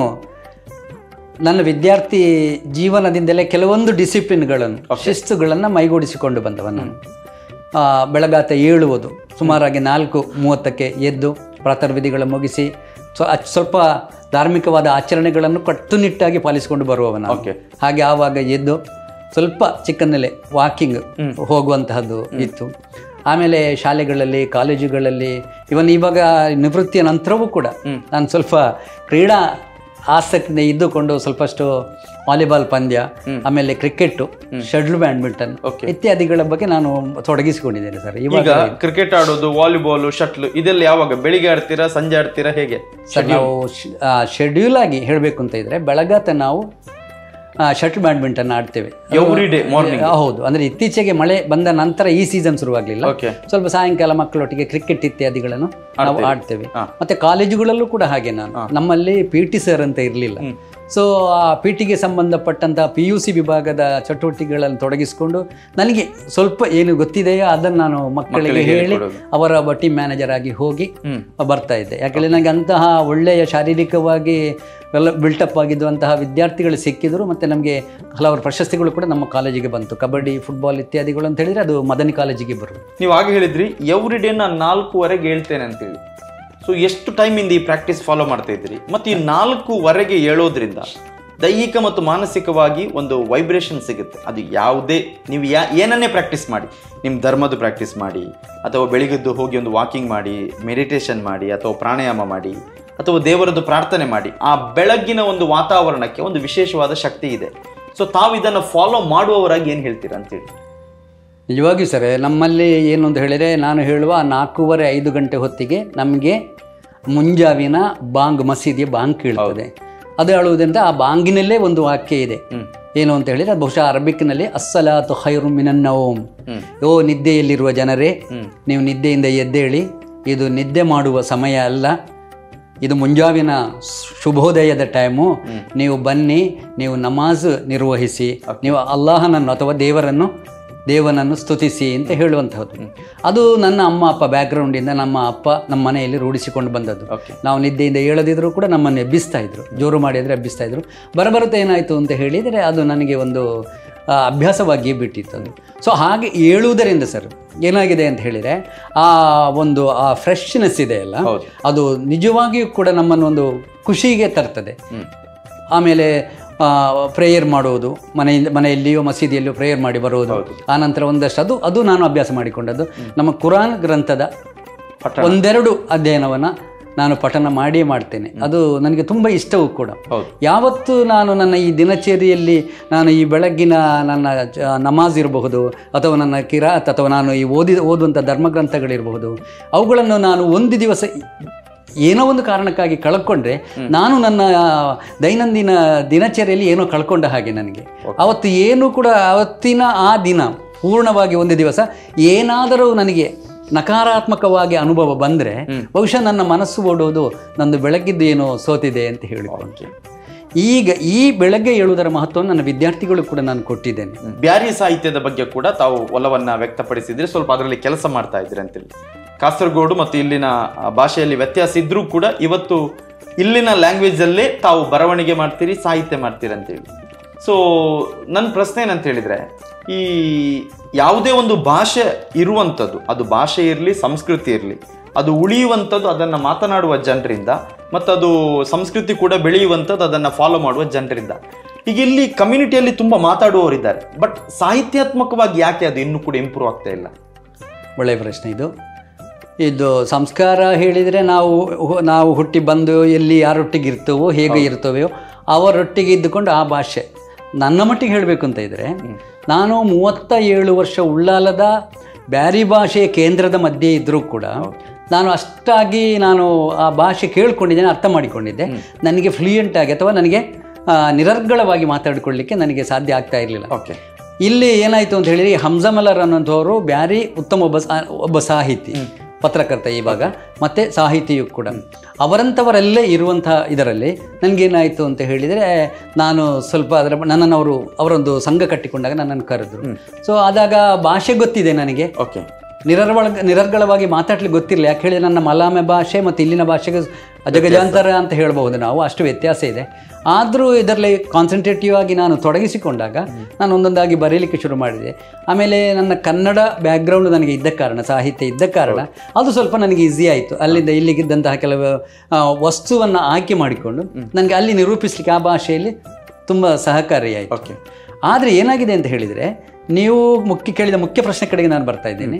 ನನ್ನ ವಿದ್ಯಾರ್ಥಿ ಜೀವನದಿಂದಲೇ ಕೆಲವೊಂದು ಡಿಸಿಪ್ಲಿನ್ಗಳನ್ನು ಶಿಸ್ತುಗಳನ್ನು ಮೈಗೂಡಿಸಿಕೊಂಡು ಬಂದವ ನಾನು ಆ, ಬೆಳಗಾತ ಏಳುವುದು ಸುಮಾರಾಗಿ ನಾಲ್ಕು ಮೂವತ್ತಕ್ಕೆ ಎದ್ದು ಪ್ರಾತರ್ ವಿಧಿಗಳ ಮುಗಿಸಿ ಸೊ ಅಚ್- ಸ್ವಲ್ಪ ಧಾರ್ಮಿಕವಾದ ಆಚರಣೆಗಳನ್ನು ಕಟ್ಟುನಿಟ್ಟಾಗಿ ಪಾಲಿಸಿಕೊಂಡು ಬರುವವ ನಾನು ಓಕೆ ಹಾಗೆ ಆವಾಗ ಎದ್ದು ಸ್ವಲ್ಪ ಚಿಕ್ಕಂದಲೇ ವಾಕಿಂಗ್ ಹೋಗುವಂತಹದ್ದು ಇತ್ತು ಆಮೇಲೆ ಶಾಲೆಗಳಲ್ಲಿ ಕಾಲೇಜುಗಳಲ್ಲಿ ಇವನ್ ಇವಾಗ ನಿವೃತ್ತಿಯ ನಂತರವೂ ಕೂಡ ನಾನು ಸ್ವಲ್ಪ ಕ್ರೀಡಾ ಆಸಕ್ತಿ ಇದ್ದುಕೊಂಡು ಸ್ವಲ್ಪಷ್ಟು ವಾಲಿಬಾಲ್ ಪಂದ್ಯ ಆಮೇಲೆ ಕ್ರಿಕೆಟ್ ಶಟ್ಲ್ ಬ್ಯಾಡ್ಮಿಂಟನ್ Okay. ಇತ್ಯಾದಿಗಳ ಬಗ್ಗೆ ನಾನು ತೊಡಗಿಸಿಕೊಂಡಿದ್ದೇನೆ ಸರ್ ಇವಾಗ ಈಗ ಕ್ರಿಕೆಟ್ ಆಡೋದು ವಾಲಿಬಾಲ್ ಶಟ್ಲ್ ಇದೆಲ್ಲ ಯಾವಾಗ ಬೆಳಿಗ್ಗೆ ಆಡ್ತೀರಾ ಸಂಜೆ ಆಡ್ತೀರಾ ಹೇಗೆ ಸರ್ ನಾವು ಶೆಡ್ಯೂಲ್ ಆಗಿ ಹೇಳಬೇಕು ಅಂತ ಇದ್ರೆ ಬೆಳಗಾತ ನಾವು ಶಟ್ಲ್ ಬ್ಯಾಡ್ಮಿಂಟನ್ ಆಡ್ತೇವೆ ಎವ್ರಿ ಡೇ ಮಾರ್ನಿಂಗ್ ಆ, ಹೌದು ಅಂದ್ರೆ ಇತ್ತೀಚೆಗೆ ಮಳೆ ಬಂದ ನಂತರ ಈ ಸೀಸನ್ ಶುರುವಾಗಲಿಲ್ಲ ಓಕೆ ಸ್ವಲ್ಪ ಸಾಯಂಕಾಲ ಮಕ್ಕಳೊಟ್ಟಿಗೆ ಕ್ರಿಕೆಟ್ ಇತ್ಯಾದಿಗಳನ್ನು ನಾವು ಆಡ್ತೇವೆ ಹಾ. ಮತ್ತೆ ಕಾಲೇಜುಗಳಲ್ಲೂ ಕೂಡ ಹಾಗೆ ನಾನು ನಮ್ಮಲ್ಲಿ ಪಿ ಟಿ ಸರ್ ಅಂತ ಇರಲಿಲ್ಲ ಸೊ ಆ ಪಿ ಟಿಗೆ ಸಂಬಂಧಪಟ್ಟಂತಹ ಪಿ ಯು ಸಿ ವಿಭಾಗದ ಚಟುವಟಿಕೆಗಳನ್ನು ತೊಡಗಿಸಿಕೊಂಡು ನನಗೆ ಸ್ವಲ್ಪ ಏನು ಗೊತ್ತಿದೆಯೋ ಅದನ್ನು ನಾನು ಮಕ್ಕಳಿಗೆ ಹೇಳಿ ಅವರ ಟೀಮ್ ಮ್ಯಾನೇಜರ್ ಆಗಿ ಹೋಗಿ ಹ್ಮ್. ಬರ್ತಾ ಇದ್ದೆ ಯಾಕಂದರೆ ನನಗೆ ಅಂತಹ ಒಳ್ಳೆಯ ಶಾರೀರಿಕವಾಗಿ ಎಲ್ಲ ಬಿಲ್ಟಪ್ ಆಗಿದ್ದಂತಹ ವಿದ್ಯಾರ್ಥಿಗಳು ಸಿಕ್ಕಿದ್ರು ಮತ್ತು ನಮಗೆ ಹಲವಾರು ಪ್ರಶಸ್ತಿಗಳು ಕೂಡ ನಮ್ಮ ಕಾಲೇಜಿಗೆ ಬಂತು ಕಬಡ್ಡಿ ಫುಟ್ಬಾಲ್ ಇತ್ಯಾದಿಗಳು ಅಂತ ಹೇಳಿದರೆ ಅದು ಮದನಿ ಕಾಲೇಜಿಗೆ ಬರೋದು ನೀವು ಆಗ ಹೇಳಿದ್ರಿ ಎವ್ರಿ ಡೇ ನಾನು ನಾಲ್ಕೂವರೆಗೆ ಹೇಳ್ತೇನೆ ಅಂತೇಳಿ ಸೊ ಎಷ್ಟು ಟೈಮಿಂದ ಈ ಪ್ರಾಕ್ಟೀಸ್ ಫಾಲೋ ಮಾಡ್ತಾ ಇದ್ರಿ ಮತ್ತು ಈ ನಾಲ್ಕೂವರೆಗೆ ಹೇಳೋದ್ರಿಂದ ದೈಹಿಕ ಮತ್ತು ಮಾನಸಿಕವಾಗಿ ಒಂದು ವೈಬ್ರೇಷನ್ ಸಿಗುತ್ತೆ ಅದು ಯಾವುದೇ ನೀವು ಯಾ ಏನನ್ನೇ ಪ್ರಾಕ್ಟೀಸ್ ಮಾಡಿ ನಿಮ್ಮ ಧರ್ಮದ ಪ್ರಾಕ್ಟೀಸ್ ಮಾಡಿ ಅಥವಾ ಬೆಳಿಗ್ಗೆದ್ದು ಹೋಗಿ ಒಂದು ವಾಕಿಂಗ್ ಮಾಡಿ ಮೆಡಿಟೇಷನ್ ಮಾಡಿ ಅಥವಾ ಪ್ರಾಣಾಯಾಮ ಮಾಡಿ ಅಥವಾ ದೇವರದ್ದು ಪ್ರಾರ್ಥನೆ ಮಾಡಿ ಆ ಬೆಳಗ್ಗಿನ ಒಂದು ವಾತಾವರಣಕ್ಕೆ ಒಂದು ವಿಶೇಷವಾದ ಶಕ್ತಿ ಇದೆ ಸೊ ತಾವು ಇದನ್ನು ಫಾಲೋ ಮಾಡುವವರಾಗಿ ಏನು ಹೇಳ್ತೀರಾ ಅಂತೇಳಿ ನಿಜವಾಗಿಯೂ ಸರ್ ನಮ್ಮಲ್ಲಿ ಏನು ಅಂತ ಹೇಳಿದರೆ ನಾನು ಹೇಳುವ ನಾಲ್ಕೂವರೆ ಐದು ಗಂಟೆ ಹೊತ್ತಿಗೆ ನಮಗೆ ಮುಂಜಾವಿನ ಬಾಂಗ್ ಮಸೀದಿಯ ಬಾಂಗ್ ಕೇಳ್ತದೆ ಅದು ಹೇಳುವುದರಿಂದ ಆ ಬಾಂಗಿನಲ್ಲೇ ಒಂದು ವಾಕ್ಯ ಇದೆ ಏನು ಅಂತ ಹೇಳಿದರೆ ಅದು ಬಹುಶಃ ಅರಬಿಕ್ನಲ್ಲಿ ಅಸ್ಸಲಾತು ಖೈರು ಮಿನನ್ನೋಮ್ ಹ್ಮ್. ಓ ನಿದ್ದೆಯಲ್ಲಿರುವ ಜನರೇ ನೀವು ನಿದ್ದೆಯಿಂದ ಎದ್ದೇಳಿ ಇದು ನಿದ್ದೆ ಮಾಡುವ ಸಮಯ ಅಲ್ಲ ಇದು ಮುಂಜಾವಿನ ಶುಭೋದಯದ ಟೈಮು ನೀವು ಬನ್ನಿ ನೀವು ನಮಾಜ್ ನಿರ್ವಹಿಸಿ ನೀವು ಅಲ್ಲಾಹನನ್ನು ಅಥವಾ ದೇವರನ್ನು ದೇವನನ್ನು ಸ್ತುತಿಸಿ ಅಂತ ಹೇಳುವಂತಹದ್ದು ಅದು ನನ್ನ ಅಮ್ಮ ಅಪ್ಪ ಬ್ಯಾಕ್ಗ್ರೌಂಡಿಂದ ನಮ್ಮ ಅಪ್ಪ ನಮ್ಮ ಮನೆಯಲ್ಲಿ ರೂಢಿಸಿಕೊಂಡು ಬಂದದ್ದು ಓಕೆ ನಾವು ನಿದ್ದೆಯಿಂದ ಹೇಳದಿದ್ರು ಕೂಡ ನಮ್ಮನ್ನು ಎಬ್ಬಿಸ್ತಾ ಇದ್ರು ಜೋರು ಮಾಡಿದರೆ ಎಬ್ಬಿಸ್ತಾ ಇದ್ರು ಬರಬರುತ್ತೆ ಏನಾಯಿತು ಅಂತ ಹೇಳಿದರೆ ಅದು ನನಗೆ ಒಂದು ಆ, ಅಭ್ಯಾಸವಾಗಿ ಬಿಟ್ಟಿತ್ತು ಅದು ಸೊ ಹಾಗೆ ಏಳುವುದರಿಂದ ಸರ್ ಏನಾಗಿದೆ ಅಂತ ಹೇಳಿದರೆ ಆ ಒಂದು ಆ ಫ್ರೆಶ್ನೆಸ್ ಇದೆ ಅಲ್ಲ ಹೌದು. ಅದು ನಿಜವಾಗಿಯೂ ಕೂಡ ನಮ್ಮನ್ನು ಒಂದು ಖುಷಿಗೆ ತರ್ತದೆ ಹ್ಮ್. ಆಮೇಲೆ ಪ್ರೇಯರ್ ಮಾಡುವುದು ಮನೆಯಿಂದ ಮನೆಯಲ್ಲಿಯೋ ಮಸೀದಿಯಲ್ಲಿಯೋ ಪ್ರೇಯರ್ ಮಾಡಿ ಬರುವುದು ಆನಂತರ ಒಂದಷ್ಟು ಅದು ಅದು ನಾನು ಅಭ್ಯಾಸ ಮಾಡಿಕೊಂಡದ್ದು ನಮ್ಮ ಕುರಾನ್ ಗ್ರಂಥದ ಪಠಣ. ಒಂದೆರಡು ಅಧ್ಯಯನವನ್ನು ನಾನು ಪಠನ ಮಾಡಿಯೇ ಮಾಡ್ತೇನೆ ಅದು ನನಗೆ ತುಂಬ ಇಷ್ಟವೂ ಕೂಡ ಹೌದು ಯಾವತ್ತು ನಾನು ನನ್ನ ಈ ದಿನಚರಿಯಲ್ಲಿ ನಾನು ಈ ಬೆಳಗ್ಗಿನ ನನ್ನ ಜ- ನಮಾಜ್ ಇರಬಹುದು ಅಥವಾ ನನ್ನ ಕಿರಾತ್ ಅಥವಾ ನಾನು ಈ ಓದಿ ಓದುವಂಥ ಧರ್ಮಗ್ರಂಥಗಳಿರಬಹುದು ಅವುಗಳನ್ನು ನಾನು ಒಂದು ದಿವಸ ಏನೋ ಒಂದು ಕಾರಣಕ್ಕಾಗಿ ಕಳ್ಕೊಂಡ್ರೆ ನಾನು ನನ್ನ ದೈನಂದಿನ ದಿನಚರಿಯಲ್ಲಿ ಏನೋ ಕಳ್ಕೊಂಡ ಹಾಗೆ ನನಗೆ ಅವತ್ತು ಏನು ಕೂಡ ಅವತ್ತಿನ ಆ ದಿನ ಪೂರ್ಣವಾಗಿ ಒಂದು ದಿವಸ ಏನಾದರೂ ನನಗೆ ನಕಾರಾತ್ಮಕವಾಗಿ ಅನುಭವ ಬಂದರೆ ಬಹುಶಃ ನನ್ನ ಮನಸ್ಸು ಓಡೋದು ನಂದು ಬೆಳಗ್ಗಿದ್ದು ಏನೋ ಸೋತಿದೆ ಅಂತ ಹೇಳಿಕೊಂಡು ಈಗ ಈ ಬೆಳಗ್ಗೆ ಏಳುವುದರ ಮಹತ್ವವನ್ನು ನನ್ನ ವಿದ್ಯಾರ್ಥಿಗಳು ಕೂಡ ನಾನು ಕೊಟ್ಟಿದ್ದೇನೆ ಬ್ಯಾರಿ ಸಾಹಿತ್ಯದ ಬಗ್ಗೆ ಕೂಡ ತಾವು ಒಲವನ್ನ ವ್ಯಕ್ತಪಡಿಸಿದ್ರೆ ಸ್ವಲ್ಪ ಅದರಲ್ಲಿ ಕೆಲಸ ಮಾಡ್ತಾ ಇದ್ರಿ ಅಂತೇಳಿ ಕಾಸರಗೋಡು ಮತ್ತು ಇಲ್ಲಿನ ಆ, ಭಾಷೆಯಲ್ಲಿ ವ್ಯತ್ಯಾಸ ಇದ್ರೂ ಕೂಡ ಇವತ್ತು ಇಲ್ಲಿನ ಲ್ಯಾಂಗ್ವೇಜ್ ಅಲ್ಲೇ ತಾವು ಬರವಣಿಗೆ ಮಾಡ್ತೀರಿ ಸಾಹಿತ್ಯ ಮಾಡ್ತೀರಿ ಅಂತೇಳಿ ಸೊ ನನ್ನ ಪ್ರಶ್ನೆ ಏನಂತ ಹೇಳಿದ್ರೆ ಈ ಯಾವುದೇ ಒಂದು ಭಾಷೆ ಇರುವಂಥದ್ದು ಅದು ಭಾಷೆ ಇರಲಿ ಸಂಸ್ಕೃತಿ ಇರಲಿ ಅದು ಉಳಿಯುವಂಥದ್ದು ಅದನ್ನು ಮಾತನಾಡುವ ಜನರಿಂದ ಮತ್ತು ಅದು ಸಂಸ್ಕೃತಿ ಕೂಡ ಬೆಳೆಯುವಂಥದ್ದು ಅದನ್ನು ಫಾಲೋ ಮಾಡುವ ಜನರಿಂದ ಈಗ ಇಲ್ಲಿ ಕಮ್ಯುನಿಟಿಯಲ್ಲಿ ತುಂಬ ಮಾತಾಡುವವರಿದ್ದಾರೆ ಬಟ್ ಸಾಹಿತ್ಯಾತ್ಮಕವಾಗಿ ಯಾಕೆ ಅದು ಇನ್ನೂ ಕೂಡ ಇಂಪ್ರೂವ್ ಆಗ್ತಾ ಇಲ್ಲ ಒಳ್ಳೆಯ ಪ್ರಶ್ನೆ ಇದು ಇದು ಸಂಸ್ಕಾರ ಹೇಳಿದರೆ ನಾವು ಹು- ನಾವು ಹುಟ್ಟಿ ಬಂದು ಎಲ್ಲಿ ಯಾರೊಟ್ಟಿಗೆ ಇರ್ತವೋ ಹೇಗೆ ಇರ್ತವೆಯೋ ಅವರೊಟ್ಟಿಗೆ ಇದ್ದುಕೊಂಡು ಆ ಭಾಷೆ ನನ್ನ ಮಟ್ಟಿಗೆ ಹೇಳಬೇಕು ಅಂತ ಇದ್ದರೆ ನಾನು ಮೂವತ್ತ ಏಳು ವರ್ಷ ಉಳ್ಳಾಲದ ಬ್ಯಾರಿ ಭಾಷೆಯ ಕೇಂದ್ರದ ಮಧ್ಯೆ ಇದ್ದರೂ ಕೂಡ ನಾನು ಅಷ್ಟಾಗಿ ನಾನು ಆ ಭಾಷೆ ಕೇಳ್ಕೊಂಡಿದ್ದೇನೆ ಅರ್ಥ ಮಾಡಿಕೊಂಡಿದ್ದೆ ನನಗೆ ಫ್ಲೂಯೆಂಟ್ ಆಗಿ ಅಥವಾ ನನಗೆ ಆ, ನಿರರ್ಗಳವಾಗಿ ಮಾತಾಡಿಕೊಳ್ಳಿಕ್ಕೆ ನನಗೆ ಸಾಧ್ಯ ಆಗ್ತಾ ಇರಲಿಲ್ಲ ಓಕೆ ಇಲ್ಲಿ ಏನಾಯಿತು ಅಂತ ಹೇಳಿದ್ರೆ ಈ ಹಂಸಮಲರ್ ಅನ್ನೋಂಥವ್ರು ಬ್ಯಾರಿ ಉತ್ತಮ ಒಬ್ಬ ಸಾ- ಒಬ್ಬ ಸಾಹಿತಿ ಪತ್ರಕರ್ತ ಇವಾಗ ಮತ್ತು ಸಾಹಿತಿಯು ಕೂಡ ಅವರಂಥವರಲ್ಲೇ ಇರುವಂಥ ಇದರಲ್ಲಿ ನನಗೇನಾಯಿತು ಅಂತ ಹೇಳಿದರೆ ನಾನು ಸ್ವಲ್ಪ ಅದರ ನನ್ನನ್ನು ಅವರು ಅವರೊಂದು ಸಂಘ ಕಟ್ಟಿಕೊಂಡಾಗ ನನ್ನನ್ನು ಕರೆದ್ರು ಸೊ ಆದಾಗ ಭಾಷೆ ಗೊತ್ತಿದೆ ನನಗೆ ಓಕೆ ನಿರರ್ವಳ ನಿರರ್ಗಳವಾಗಿ ಮಾತಾಡ್ಲಿಕ್ಕೆ ಗೊತ್ತಿರಲಿಲ್ಲ ಯಾಕೆ ಹೇಳಿ ನನ್ನ ಮಲಾಮೆ ಭಾಷೆ ಮತ್ತು ಇಲ್ಲಿನ ಭಾಷೆಗೆ ಅಜಗಜಾಂತರ ಅಂತ ಹೇಳ್ಬೋದು ನಾವು ಅಷ್ಟು ವ್ಯತ್ಯಾಸ ಇದೆ ಆದರೂ ಇದರಲ್ಲಿ ಕಾನ್ಸಂಟ್ರೇಟಿವ್ ಆಗಿ ನಾನು ತೊಡಗಿಸಿಕೊಂಡಾಗ ನಾನು ಒಂದೊಂದಾಗಿ ಬರೀಲಿಕ್ಕೆ ಶುರು ಮಾಡಿದೆ ಆಮೇಲೆ ನನ್ನ ಕನ್ನಡ ಬ್ಯಾಕ್ಗ್ರೌಂಡ್ ನನಗೆ ಇದ್ದ ಕಾರಣ ಸಾಹಿತ್ಯ ಇದ್ದ ಕಾರಣ ಅದು ಸ್ವಲ್ಪ ನನಗೆ ಈಸಿ ಆಯಿತು ಅಲ್ಲಿಂದ ಇಲ್ಲಿಗಿದ್ದಂತಹ ಕೆಲವು ಆ, ವಸ್ತುವನ್ನು ಆಯ್ಕೆ ಮಾಡಿಕೊಂಡು ನನಗೆ ಅಲ್ಲಿ ನಿರೂಪಿಸಲಿಕ್ಕೆ ಆ ಭಾಷೆಯಲ್ಲಿ ತುಂಬ ಸಹಕಾರಿಯಾಯಿತು ಓಕೆ ಆದರೆ ಏನಾಗಿದೆ ಅಂತ ಹೇಳಿದರೆ ನೀವು ಮುಖ್ಯ ಕೇಳಿದ ಮುಖ್ಯ ಪ್ರಶ್ನೆ ಕಡೆಗೆ ನಾನು ಬರ್ತಾ ಇದ್ದೇನೆ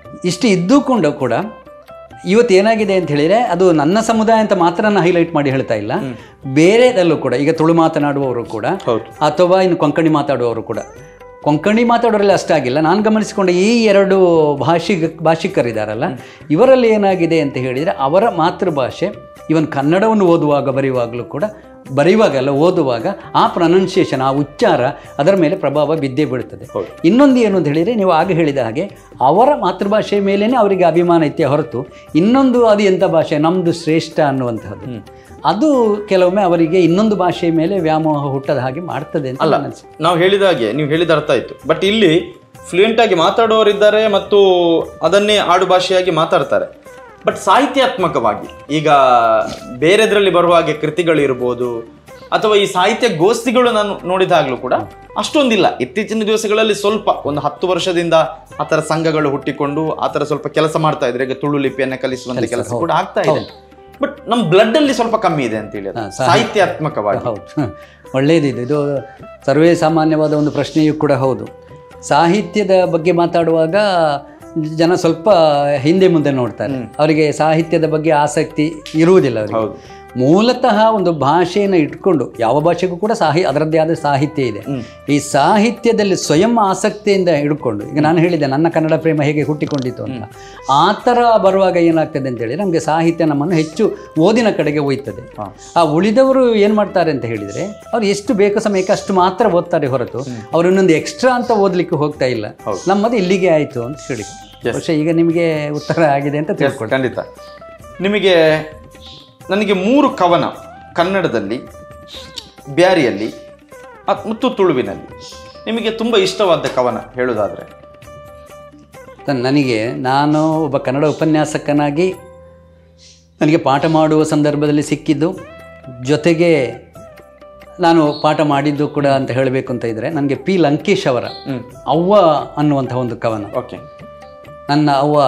ಇಷ್ಟು ಇದ್ದುಕೊಂಡು ಕೂಡ ಇವತ್ತು ಏನಾಗಿದೆ ಅಂತ ಹೇಳಿದರೆ ಅದು ನನ್ನ ಸಮುದಾಯ ಅಂತ ಮಾತ್ರ ನಾನು ಹೈಲೈಟ್ ಮಾಡಿ ಹೇಳ್ತಾ ಇಲ್ಲ ಬೇರೆದಲ್ಲೂ ಕೂಡ ಈಗ ತುಳು ಮಾತನಾಡುವವರು ಕೂಡ ಹೌದು ಅಥವಾ ಇನ್ನು ಕೊಂಕಣಿ ಮಾತಾಡುವವರು ಕೂಡ ಕೊಂಕಣಿ ಮಾತಾಡೋರಲ್ಲಿ ಅಷ್ಟಾಗಿಲ್ಲ ನಾನು ಗಮನಿಸಿಕೊಂಡ ಈ ಎರಡು ಭಾಷಿಗ ಭಾಷಿಕರಿದ್ದಾರಲ್ಲ ಇವರಲ್ಲಿ ಏನಾಗಿದೆ ಅಂತ ಹೇಳಿದರೆ ಅವರ ಮಾತೃಭಾಷೆ ಇವನ್ ಕನ್ನಡವನ್ನು ಓದುವಾಗ ಬರೆಯುವಾಗಲೂ ಕೂಡ ಬರೆಯುವಾಗಲ್ಲ ಓದುವಾಗ ಆ ಪ್ರೊನೌನ್ಸಿಯೇಷನ್ ಆ ಉಚ್ಚಾರ ಅದರ ಮೇಲೆ ಪ್ರಭಾವ ಬಿದ್ದೇ ಬೀಳ್ತದೆ ಹೌದು. ಇನ್ನೊಂದು ಏನು ಅಂತ ಹೇಳಿದರೆ ನೀವು ಆಗ ಹೇಳಿದ ಹಾಗೆ ಅವರ ಮಾತೃಭಾಷೆ ಮೇಲೇ ಅವರಿಗೆ ಅಭಿಮಾನ ಇತ್ತೆ ಹೊರತು ಇನ್ನೊಂದು ಅದು ಎಂಥ ಭಾಷೆ ನಮ್ಮದು ಶ್ರೇಷ್ಠ ಅನ್ನುವಂಥದ್ದು ಅದು ಕೆಲವೊಮ್ಮೆ ಅವರಿಗೆ ಇನ್ನೊಂದು ಭಾಷೆಯ ಮೇಲೆ ವ್ಯಾಮೋಹ ಹುಟ್ಟದ ಹಾಗೆ ಮಾಡ್ತದೆ ಅಂತ ಅಲ್ಲ ನನ್ನ ಅನ್ಸಿಕೆ. ನಾವು ಹೇಳಿದ ಹಾಗೆ ನೀವು ಹೇಳಿದ ಅರ್ಥ ಆಯ್ತು ಬಟ್ ಇಲ್ಲಿ ಫ್ಲೂಯೆಂಟ್ ಆಗಿ ಮಾತಾಡುವವರಿದ್ದಾರೆ ಮತ್ತು ಅದನ್ನೇ ಆಡು ಭಾಷೆಯಾಗಿ ಮಾತಾಡ್ತಾರೆ ಬಟ್ ಸಾಹಿತ್ಯಾತ್ಮಕವಾಗಿ ಈಗ ಬೇರೆದ್ರಲ್ಲಿ ಬರುವ ಹಾಗೆ ಕೃತಿಗಳು ಇರ್ಬೋದು ಅಥವಾ ಈ ಸಾಹಿತ್ಯ ಗೋಷ್ಠಿಗಳು ನಾನು ನೋಡಿದಾಗಲೂ ಕೂಡ ಅಷ್ಟೊಂದಿಲ್ಲ ಇತ್ತೀಚಿನ ದಿವಸಗಳಲ್ಲಿ ಸ್ವಲ್ಪ ಒಂದು ಹತ್ತು ವರ್ಷದಿಂದ ಆ ಥರ ಸಂಘಗಳು ಹುಟ್ಟಿಕೊಂಡು ಆ ಥರ ಸ್ವಲ್ಪ ಕೆಲಸ ಮಾಡ್ತಾ ಇದ್ರೆ ಈಗ ತುಳು ಲಿಪಿಯನ್ನ ಕಲಿಸುವಂತ ಕೆಲಸ ಕೂಡ ಆಗ್ತಾ ಇದೆ ಬಟ್ ನಮ್ಮ ಬ್ಲಡ್ ಅಲ್ಲಿ ಸ್ವಲ್ಪ ಕಮ್ಮಿ ಇದೆ ಅಂತ ಹೇಳಿ ಅದು. ಹಾ, ಸಾಹಿತ್ಯ- ಸಾಹಿತ್ಯಾತ್ಮಕವಾಗಿ ಹೌದು ಒಳ್ಳೆಯದಿದೆ ಇದು ಸರ್ವೇ ಸಾಮಾನ್ಯವಾದ ಒಂದು ಪ್ರಶ್ನೆಯೂ ಕೂಡ ಹೌದು ಸಾಹಿತ್ಯದ ಬಗ್ಗೆ ಮಾತಾಡುವಾಗ ಜನ ಸ್ವಲ್ಪ ಹಿಂದೆ ಮುಂದೆ ನೋಡ್ತಾರೆ ಅವರಿಗೆ ಸಾಹಿತ್ಯದ ಬಗ್ಗೆ ಆಸಕ್ತಿ ಇರುವುದಿಲ್ಲ ಅವರಿಗೆ ಹೌದು ಮೂಲತಃ ಒಂದು ಭಾಷೆಯನ್ನು ಇಟ್ಕೊಂಡು ಯಾವ ಭಾಷೆಗೂ ಕೂಡ ಸಾಹಿ ಅದರದ್ದೇ ಆದ ಸಾಹಿತ್ಯ ಇದೆ ಹ್ಮ್. ಈ ಸಾಹಿತ್ಯದಲ್ಲಿ ಸ್ವಯಂ ಆಸಕ್ತಿಯಿಂದ ಹಿಡ್ಕೊಂಡು ಈಗ ನಾನು ಹೇಳಿದೆ ನನ್ನ ಕನ್ನಡ ಪ್ರೇಮ ಹೇಗೆ ಹುಟ್ಟಿಕೊಂಡಿತ್ತು ಅಂತ ಆ ಥರ ಬರುವಾಗ ಏನಾಗ್ತದೆ ಅಂತೇಳಿ ನಮಗೆ ಸಾಹಿತ್ಯ ನಮ್ಮನ್ನು ಹೆಚ್ಚು ಓದಿನ ಕಡೆಗೆ ಒಯ್ತದೆ ಹಾ. ಆ ಉಳಿದವರು ಏನು ಮಾಡ್ತಾರೆ ಅಂತ ಹೇಳಿದರೆ ಅವ್ರು ಎಷ್ಟು ಬೇಕು ಸಮಯಕ್ಕೆ ಅಷ್ಟು ಮಾತ್ರ ಓದ್ತಾರೆ ಹೊರತು ಅವ್ರು ಇನ್ನೊಂದು ಎಕ್ಸ್ಟ್ರಾ ಅಂತ ಓದಲಿಕ್ಕೆ ಹೋಗ್ತಾ ಇಲ್ಲ ಹೌದು. ನಮ್ಮದು ಇಲ್ಲಿಗೆ ಆಯಿತು ಅಂತ ಹೇಳಿ ಬಹುಶಃ ಈಗ ನಿಮಗೆ ಉತ್ತರ ಆಗಿದೆ ಅಂತ Yes, ತಿಳ್ಕೊಳ್ಳಿ ಖಂಡಿತ ನಿಮಗೆ ನನಗೆ ಮೂರು ಕವನ ಕನ್ನಡದಲ್ಲಿ ಬ್ಯಾರಿಯಲ್ಲಿ ಅತ್- ಮತ್ತು ತುಳುವಿನಲ್ಲಿ ನಿಮಗೆ ತುಂಬ ಇಷ್ಟವಾದ ಕವನ ಹೇಳೋದಾದ್ರೆ ತ- ನನಗೆ ನಾನು ಒಬ್ಬ ಕನ್ನಡ ಉಪನ್ಯಾಸಕನಾಗಿ ನನಗೆ ಪಾಠ ಮಾಡುವ ಸಂದರ್ಭದಲ್ಲಿ ಸಿಕ್ಕಿದ್ದು ಜೊತೆಗೆ ನಾನು ಪಾಠ ಮಾಡಿದ್ದು ಕೂಡ ಅಂತ ಹೇಳಬೇಕು ಅಂತ ಇದ್ದರೆ ನನಗೆ ಪಿ ಲಂಕೇಶ್ ಅವರ ಹ್ಮ್ ಅವ್ವ ಅನ್ನುವಂಥ ಒಂದು ಕವನ ಓಕೆ ನನ್ನ ಅವ್ವ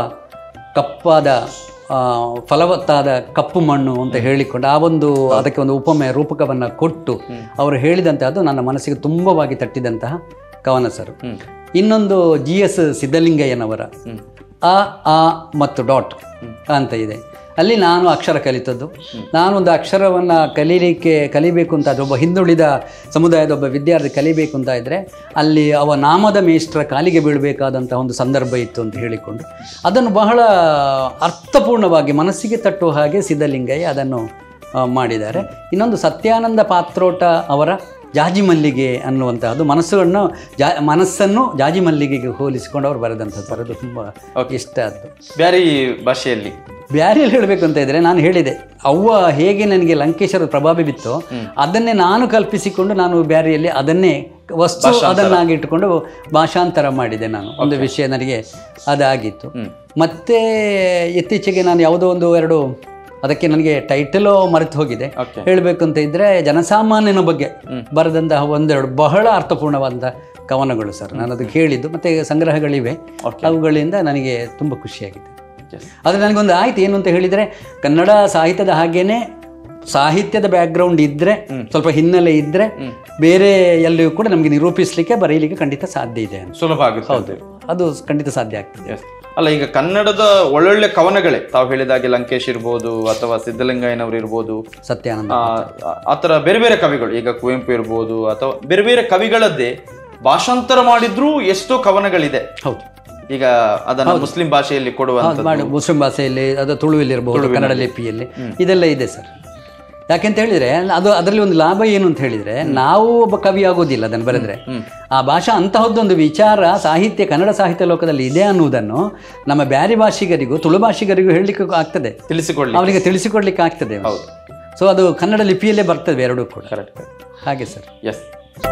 ಕಪ್ಪಾದ ಆ, ಫಲವತ್ತಾದ ಕಪ್ಪು ಮಣ್ಣು ಅಂತ ಹೇಳಿಕೊಂಡು ಆ ಒಂದು ಅದಕ್ಕೆ ಒಂದು ಉಪಮೆ ರೂಪಕವನ್ನು ಕೊಟ್ಟು ಅವರು ಹೇಳಿದಂತೆ ಅದು ನನ್ನ ಮನಸ್ಸಿಗೆ ತುಂಬವಾಗಿ ತಟ್ಟಿದಂತಹ ಕವನ ಸರ್ ಹ್ಮ್ ಇನ್ನೊಂದು ಜಿ ಎಸ್ ಸಿದ್ಧಲಿಂಗಯ್ಯನವರ ಹ್ಮ್ ಅ ಆ ಮತ್ತು ಡಾಟ್ ಅಂತ ಇದೆ ಅಲ್ಲಿ ನಾನು ಅಕ್ಷರ ಕಲಿತದ್ದು ನಾನೊಂದು ಅಕ್ಷರವನ್ನು ಕಲೀಲಿಕ್ಕೆ ಕಲಿಬೇಕು ಅಂತ ಅದು ಒಬ್ಬ ಹಿಂದುಳಿದ ಸಮುದಾಯದ ಒಬ್ಬ ವಿದ್ಯಾರ್ಥಿ ಕಲಿಬೇಕು ಅಂತ ಇದ್ದರೆ ಅಲ್ಲಿ ಅವ ನಾಮದ ಮೇಷ್ಟ್ರ ಕಾಲಿಗೆ ಬೀಳಬೇಕಾದಂಥ ಒಂದು ಸಂದರ್ಭ ಇತ್ತು ಅಂತ ಹೇಳಿಕೊಂಡು ಅದನ್ನು ಬಹಳ ಅರ್ಥಪೂರ್ಣವಾಗಿ ಮನಸ್ಸಿಗೆ ತಟ್ಟುವ ಹಾಗೆ ಸಿದ್ಧಲಿಂಗಯ್ಯ ಅದನ್ನು ಆ, ಮಾಡಿದ್ದಾರೆ ಇನ್ನೊಂದು ಸತ್ಯಾನಂದ ಪಾತ್ರೋಟ ಅವರ ಜಾಜಿ ಮಲ್ಲಿಗೆ ಅನ್ನುವಂಥದ್ದು ಮನಸ್ಸನ್ನು ಜಾ ಮನಸ್ಸನ್ನು ಜಾಜಿ ಮಲ್ಲಿಗೆಗೆ ಹೋಲಿಸಿಕೊಂಡು ಅವರು ಬರೆದಂಥದ್ದು ಅದು ತುಂಬ ಇಷ್ಟ ಆದ್ದು ಬ್ಯಾರಿ ಭಾಷೆಯಲ್ಲಿ ಬ್ಯಾರಿಯಲ್ಲಿ ಹೇಳಬೇಕು ಅಂತ ಇದ್ದರೆ ನಾನು ಹೇಳಿದೆ ಅವ್ವ ಹೇಗೆ ನನಗೆ ಲಂಕೇಶ್ವರ ಪ್ರಭಾವ ಬಿತ್ತೋ ಅದನ್ನೇ ನಾನು ಕಲ್ಪಿಸಿಕೊಂಡು ನಾನು ಬ್ಯಾರಿಯಲ್ಲಿ ಅದನ್ನೇ ವಸ್ತು ಅದನ್ನಾಗಿ ಇಟ್ಟುಕೊಂಡು ಭಾಷಾಂತರ ಮಾಡಿದೆ ನಾನು ಒಂದು ವಿಷಯ ನನಗೆ ಅದಾಗಿತ್ತು ಹ್ಮ್. ಮತ್ತೆ ಇತ್ತೀಚೆಗೆ ನಾನು ಯಾವುದೋ ಒಂದು ಎರಡು ಅದಕ್ಕೆ ನನಗೆ ಟೈಟಲು ಮರೆತು ಹೋಗಿದೆ ಓಕೆ ಹೇಳಬೇಕು ಅಂತ ಇದ್ದರೆ ಜನಸಾಮಾನ್ಯನ ಬಗ್ಗೆ ಬರೆದಂತಹ ಒಂದೆರಡು ಬಹಳ ಅರ್ಥಪೂರ್ಣವಾದ ಕವನಗಳು ಸರ್ ನಾನು ಅದಕ್ಕೆ ಹೇಳಿದ್ದು ಮತ್ತು ಸಂಗ್ರಹಗಳಿವೆ Okay. ಅವುಗಳಿಂದ ನನಗೆ ತುಂಬ ಖುಷಿಯಾಗಿದೆ Yes. ಆದರೆ ನನಗೊಂದು ಆಯ್ತು ಏನು ಅಂತ ಹೇಳಿದರೆ ಕನ್ನಡ ಸಾಹಿತ್ಯದ ಹಾಗೇನೆ ಸಾಹಿತ್ಯದ ಬ್ಯಾಕ್ಗ್ರೌಂಡ್ ಇದ್ದರೆ ಸ್ವಲ್ಪ ಹಿನ್ನೆಲೆ ಇದ್ದರೆ ಬೇರೆ ಎಲ್ಲಿಯೂ ಕೂಡ ನಮಗೆ ನಿರೂಪಿಸಲಿಕ್ಕೆ ಬರೀಲಿಕ್ಕೆ ಖಂಡಿತ ಸಾಧ್ಯ ಇದೆ ಅಂತ ಸುಲಭ ಆಗುತ್ತೆ ಹೌದು ಅದು ಖಂಡಿತ ಸಾಧ್ಯ ಆಗ್ತದೆ Yes. ಅಲ್ಲ ಈಗ ಕನ್ನಡದ ಒಳ್ಳೊಳ್ಳೆ ಕವನಗಳೇ ತಾವು ಹೇಳಿದಾಗೆ ಲಂಕೇಶ್ ಇರ್ಬೋದು ಅಥವಾ ಸಿದ್ಧಲಿಂಗಯ್ಯನವರು ಇರ್ಬೋದು ಸತ್ಯಾನಂದ ಆ ಆ ಥರ ಬೇರೆ ಬೇರೆ ಕವಿಗಳು ಈಗ ಕುವೆಂಪು ಇರ್ಬೋದು ಅಥವಾ ಬೇರೆ ಬೇರೆ ಕವಿಗಳದ್ದೇ ಭಾಷಾಂತರ ಮಾಡಿದ್ರೂ ಎಷ್ಟೋ ಕವನಗಳಿದೆ ಹೌದು ಈಗ ಅದನ್ನ ಮುಸ್ಲಿಂ ಭಾಷೆಯಲ್ಲಿ ಹೌದು ಕೊಡುವಂಥದ್ದು ಮಾಡಿ ಮುಸ್ಲಿಂ ಭಾಷೆಯಲ್ಲಿ ಅದು ತುಳುವಿಲ್ಲಿ ಇರಬಹುದು ಕನ್ನಡ ಲಿಪಿಯಲ್ಲಿ ಇದೆಲ್ಲ ಇದೆ ಸರ್ ಯಾಕೆಂತ ಹೇಳಿದ್ರೆ ಅದು ಅದರಲ್ಲಿ ಒಂದು ಲಾಭ ಏನು ಅಂತ ಹೇಳಿದ್ರೆ ನಾವು ಒಬ್ಬ ಕವಿ ಆಗೋದಿಲ್ಲ ಅದನ್ನು ಬರೆದ್ರೆ ಆ ಭಾಷಾ ಅಂತಹದ್ದೊಂದು ವಿಚಾರ ಸಾಹಿತ್ಯ ಕನ್ನಡ ಸಾಹಿತ್ಯ ಲೋಕದಲ್ಲಿ ಇದೆ ಅನ್ನುವುದನ್ನು ನಮ್ಮ ಬ್ಯಾರಿ ಭಾಷಿಗರಿಗೂ ತುಳು ಭಾಷಿಗರಿಗೂ ಹೇಳಲಿಕ್ಕೆ ಆಗ್ತದೆ ತಿಳಿಸಿಕೊಳ್ಳಿ ಅವರಿಗೆ ತಿಳಿಸಿಕೊಡ್ಲಿಕ್ಕೆ ಆಗ್ತದೆ ಹೌದು ಸೊ ಅದು ಕನ್ನಡ ಲಿಪಿಯಲ್ಲೇ ಬರ್ತದೆ ಎರಡೂ ಕೂಡ ಕರೆಕ್ಟ್ ಹಾಗೆ ಸರ್ ಎಸ್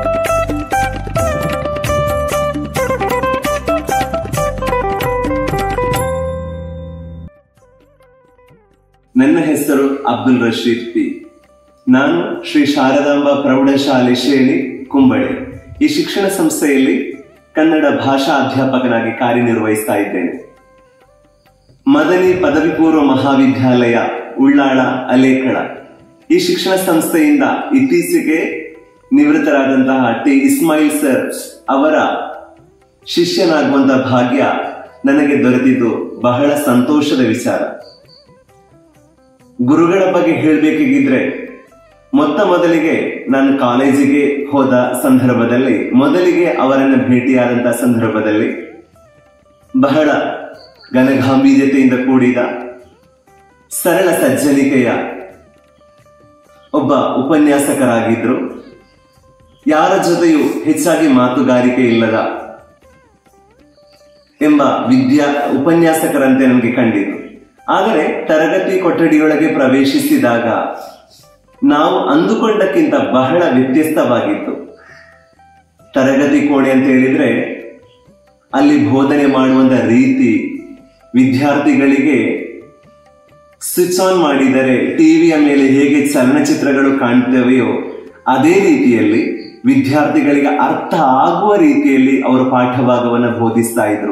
ನನ್ನ ಹೆಸರು ಅಬ್ದುಲ್ ರಶೀದ್ ಪಿ ನಾನು ಶ್ರೀ ಶಾರದಾಂಬ ಪ್ರೌಢಶಾಲೆ ಶೇಣಿ ಕುಂಬಳೆ ಈ ಶಿಕ್ಷಣ ಸಂಸ್ಥೆಯಲ್ಲಿ ಕನ್ನಡ ಭಾಷಾ ಅಧ್ಯಾಪಕನಾಗಿ ಕಾರ್ಯನಿರ್ವಹಿಸ್ತಾ ಇದ್ದೇನೆ ಮದನಿ ಪದವಿ ಪೂರ್ವ ಮಹಾವಿದ್ಯಾಲಯ ಉಳ್ಳಾಳ ಅಲೇಕಳ ಈ ಶಿಕ್ಷಣ ಸಂಸ್ಥೆಯಿಂದ ಇತ್ತೀಚೆಗೆ ನಿವೃತ್ತರಾದಂತಹ ಟಿ ಇಸ್ಮಾಯಿಲ್ ಸರ್ ಅವರ ಶಿಷ್ಯನಾಗುವಂತಹ ಭಾಗ್ಯ ನನಗೆ ದೊರೆತಿದ್ದು ಬಹಳ ಸಂತೋಷದ ವಿಚಾರ ಗುರುಗಳ ಬಗ್ಗೆ ಹೇಳಬೇಕಾಗಿದ್ರೆ ಮೊತ್ತ ಮೊದಲಿಗೆ ನಾನು ಕಾಲೇಜಿಗೆ ಹೋದ ಸಂದರ್ಭದಲ್ಲಿ ಮೊದಲಿಗೆ ಅವರನ್ನು ಭೇಟಿಯಾದಂತಹ ಸಂದರ್ಭದಲ್ಲಿ ಬಹಳ ಘನಗಾಂಭೀರ್ಯತೆಯಿಂದ ಕೂಡಿದ ಸರಳ ಸಜ್ಜನಿಕೆಯ ಒಬ್ಬ ಉಪನ್ಯಾಸಕರಾಗಿದ್ರು ಯಾರ ಜೊತೆಯೂ ಹೆಚ್ಚಾಗಿ ಮಾತುಗಾರಿಕೆ ಇಲ್ಲದ ಎಂಬ ವಿದ್ಯಾ ಉಪನ್ಯಾಸಕರಂತೆ ನಮಗೆ ಕಂಡಿತು ಆದರೆ ತರಗತಿ ಕೊಠಡಿಯೊಳಗೆ ಪ್ರವೇಶಿಸಿದಾಗ ನಾವು ಅಂದುಕೊಂಡಕ್ಕಿಂತ ಬಹಳ ವ್ಯತ್ಯಸ್ತವಾಗಿತ್ತು ತರಗತಿ ಕೋಣೆ ಅಂತ ಹೇಳಿದ್ರೆ ಅಲ್ಲಿ ಬೋಧನೆ ಮಾಡುವಂತ ರೀತಿ ವಿದ್ಯಾರ್ಥಿಗಳಿಗೆ ಸ್ವಿಚ್ ಆನ್ ಮಾಡಿದರೆ ಟಿವಿಯ ಮೇಲೆ ಹೇಗೆ ಚಲನಚಿತ್ರಗಳು ಕಾಣ್ತವೆಯೋ ಅದೇ ರೀತಿಯಲ್ಲಿ ವಿದ್ಯಾರ್ಥಿಗಳಿಗೆ ಅರ್ಥ ಆಗುವ ರೀತಿಯಲ್ಲಿ ಅವರು ಪಾಠಭಾಗವನ್ನು ಬೋಧಿಸ್ತಾ ಇದ್ರು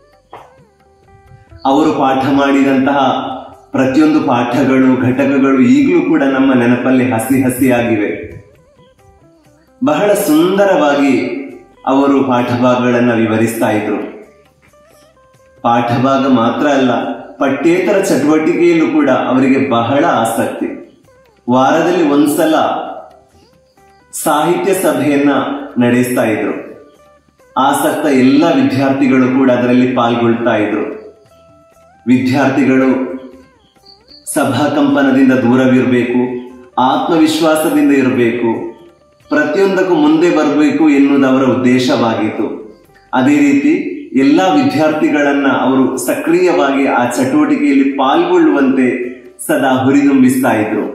ಅವರು ಪಾಠ ಮಾಡಿದಂತಹ ಪ್ರತಿಯೊಂದು ಪಾಠಗಳು ಘಟಕಗಳು ಈಗಲೂ ಕೂಡ ನಮ್ಮ ನೆನಪಲ್ಲಿ ಹಸಿ ಹಸಿಯಾಗಿವೆ ಬಹಳ ಸುಂದರವಾಗಿ ಅವರು ಪಾಠಭಾಗಗಳನ್ನ ವಿವರಿಸ್ತಾ ಇದ್ರು ಪಾಠಭಾಗ ಮಾತ್ರ ಅಲ್ಲ ಪಠ್ಯೇತರ ಚಟುವಟಿಕೆಯಲ್ಲೂ ಕೂಡ ಅವರಿಗೆ ಬಹಳ ಆಸಕ್ತಿ ವಾರದಲ್ಲಿ ಒಂದ್ಸಲ ಸಾಹಿತ್ಯ ಸಭೆಯನ್ನ ನಡೆಸ್ತಾ ಇದ್ರು ಆಸಕ್ತ ಎಲ್ಲ ವಿದ್ಯಾರ್ಥಿಗಳು ಕೂಡ ಅದರಲ್ಲಿ ಪಾಲ್ಗೊಳ್ತಾ ಇದ್ರು ವಿದ್ಯಾರ್ಥಿಗಳು ಸಭಾಕಂಪನದಿಂದ ದೂರವಿರಬೇಕು ಆತ್ಮವಿಶ್ವಾಸದಿಂದ ಇರಬೇಕು ಪ್ರತಿಯೊಂದಕ್ಕೂ ಮುಂದೆ ಬರಬೇಕು ಎನ್ನುವುದು ಅವರ ಉದ್ದೇಶವಾಗಿತ್ತು ಅದೇ ರೀತಿ ಎಲ್ಲ ವಿದ್ಯಾರ್ಥಿಗಳನ್ನ ಅವರು ಸಕ್ರಿಯವಾಗಿ ಆ ಚಟುವಟಿಕೆಯಲ್ಲಿ ಪಾಲ್ಗೊಳ್ಳುವಂತೆ ಸದಾ ಹುರಿದುಂಬಿಸ್ತಾ ಇದ್ರು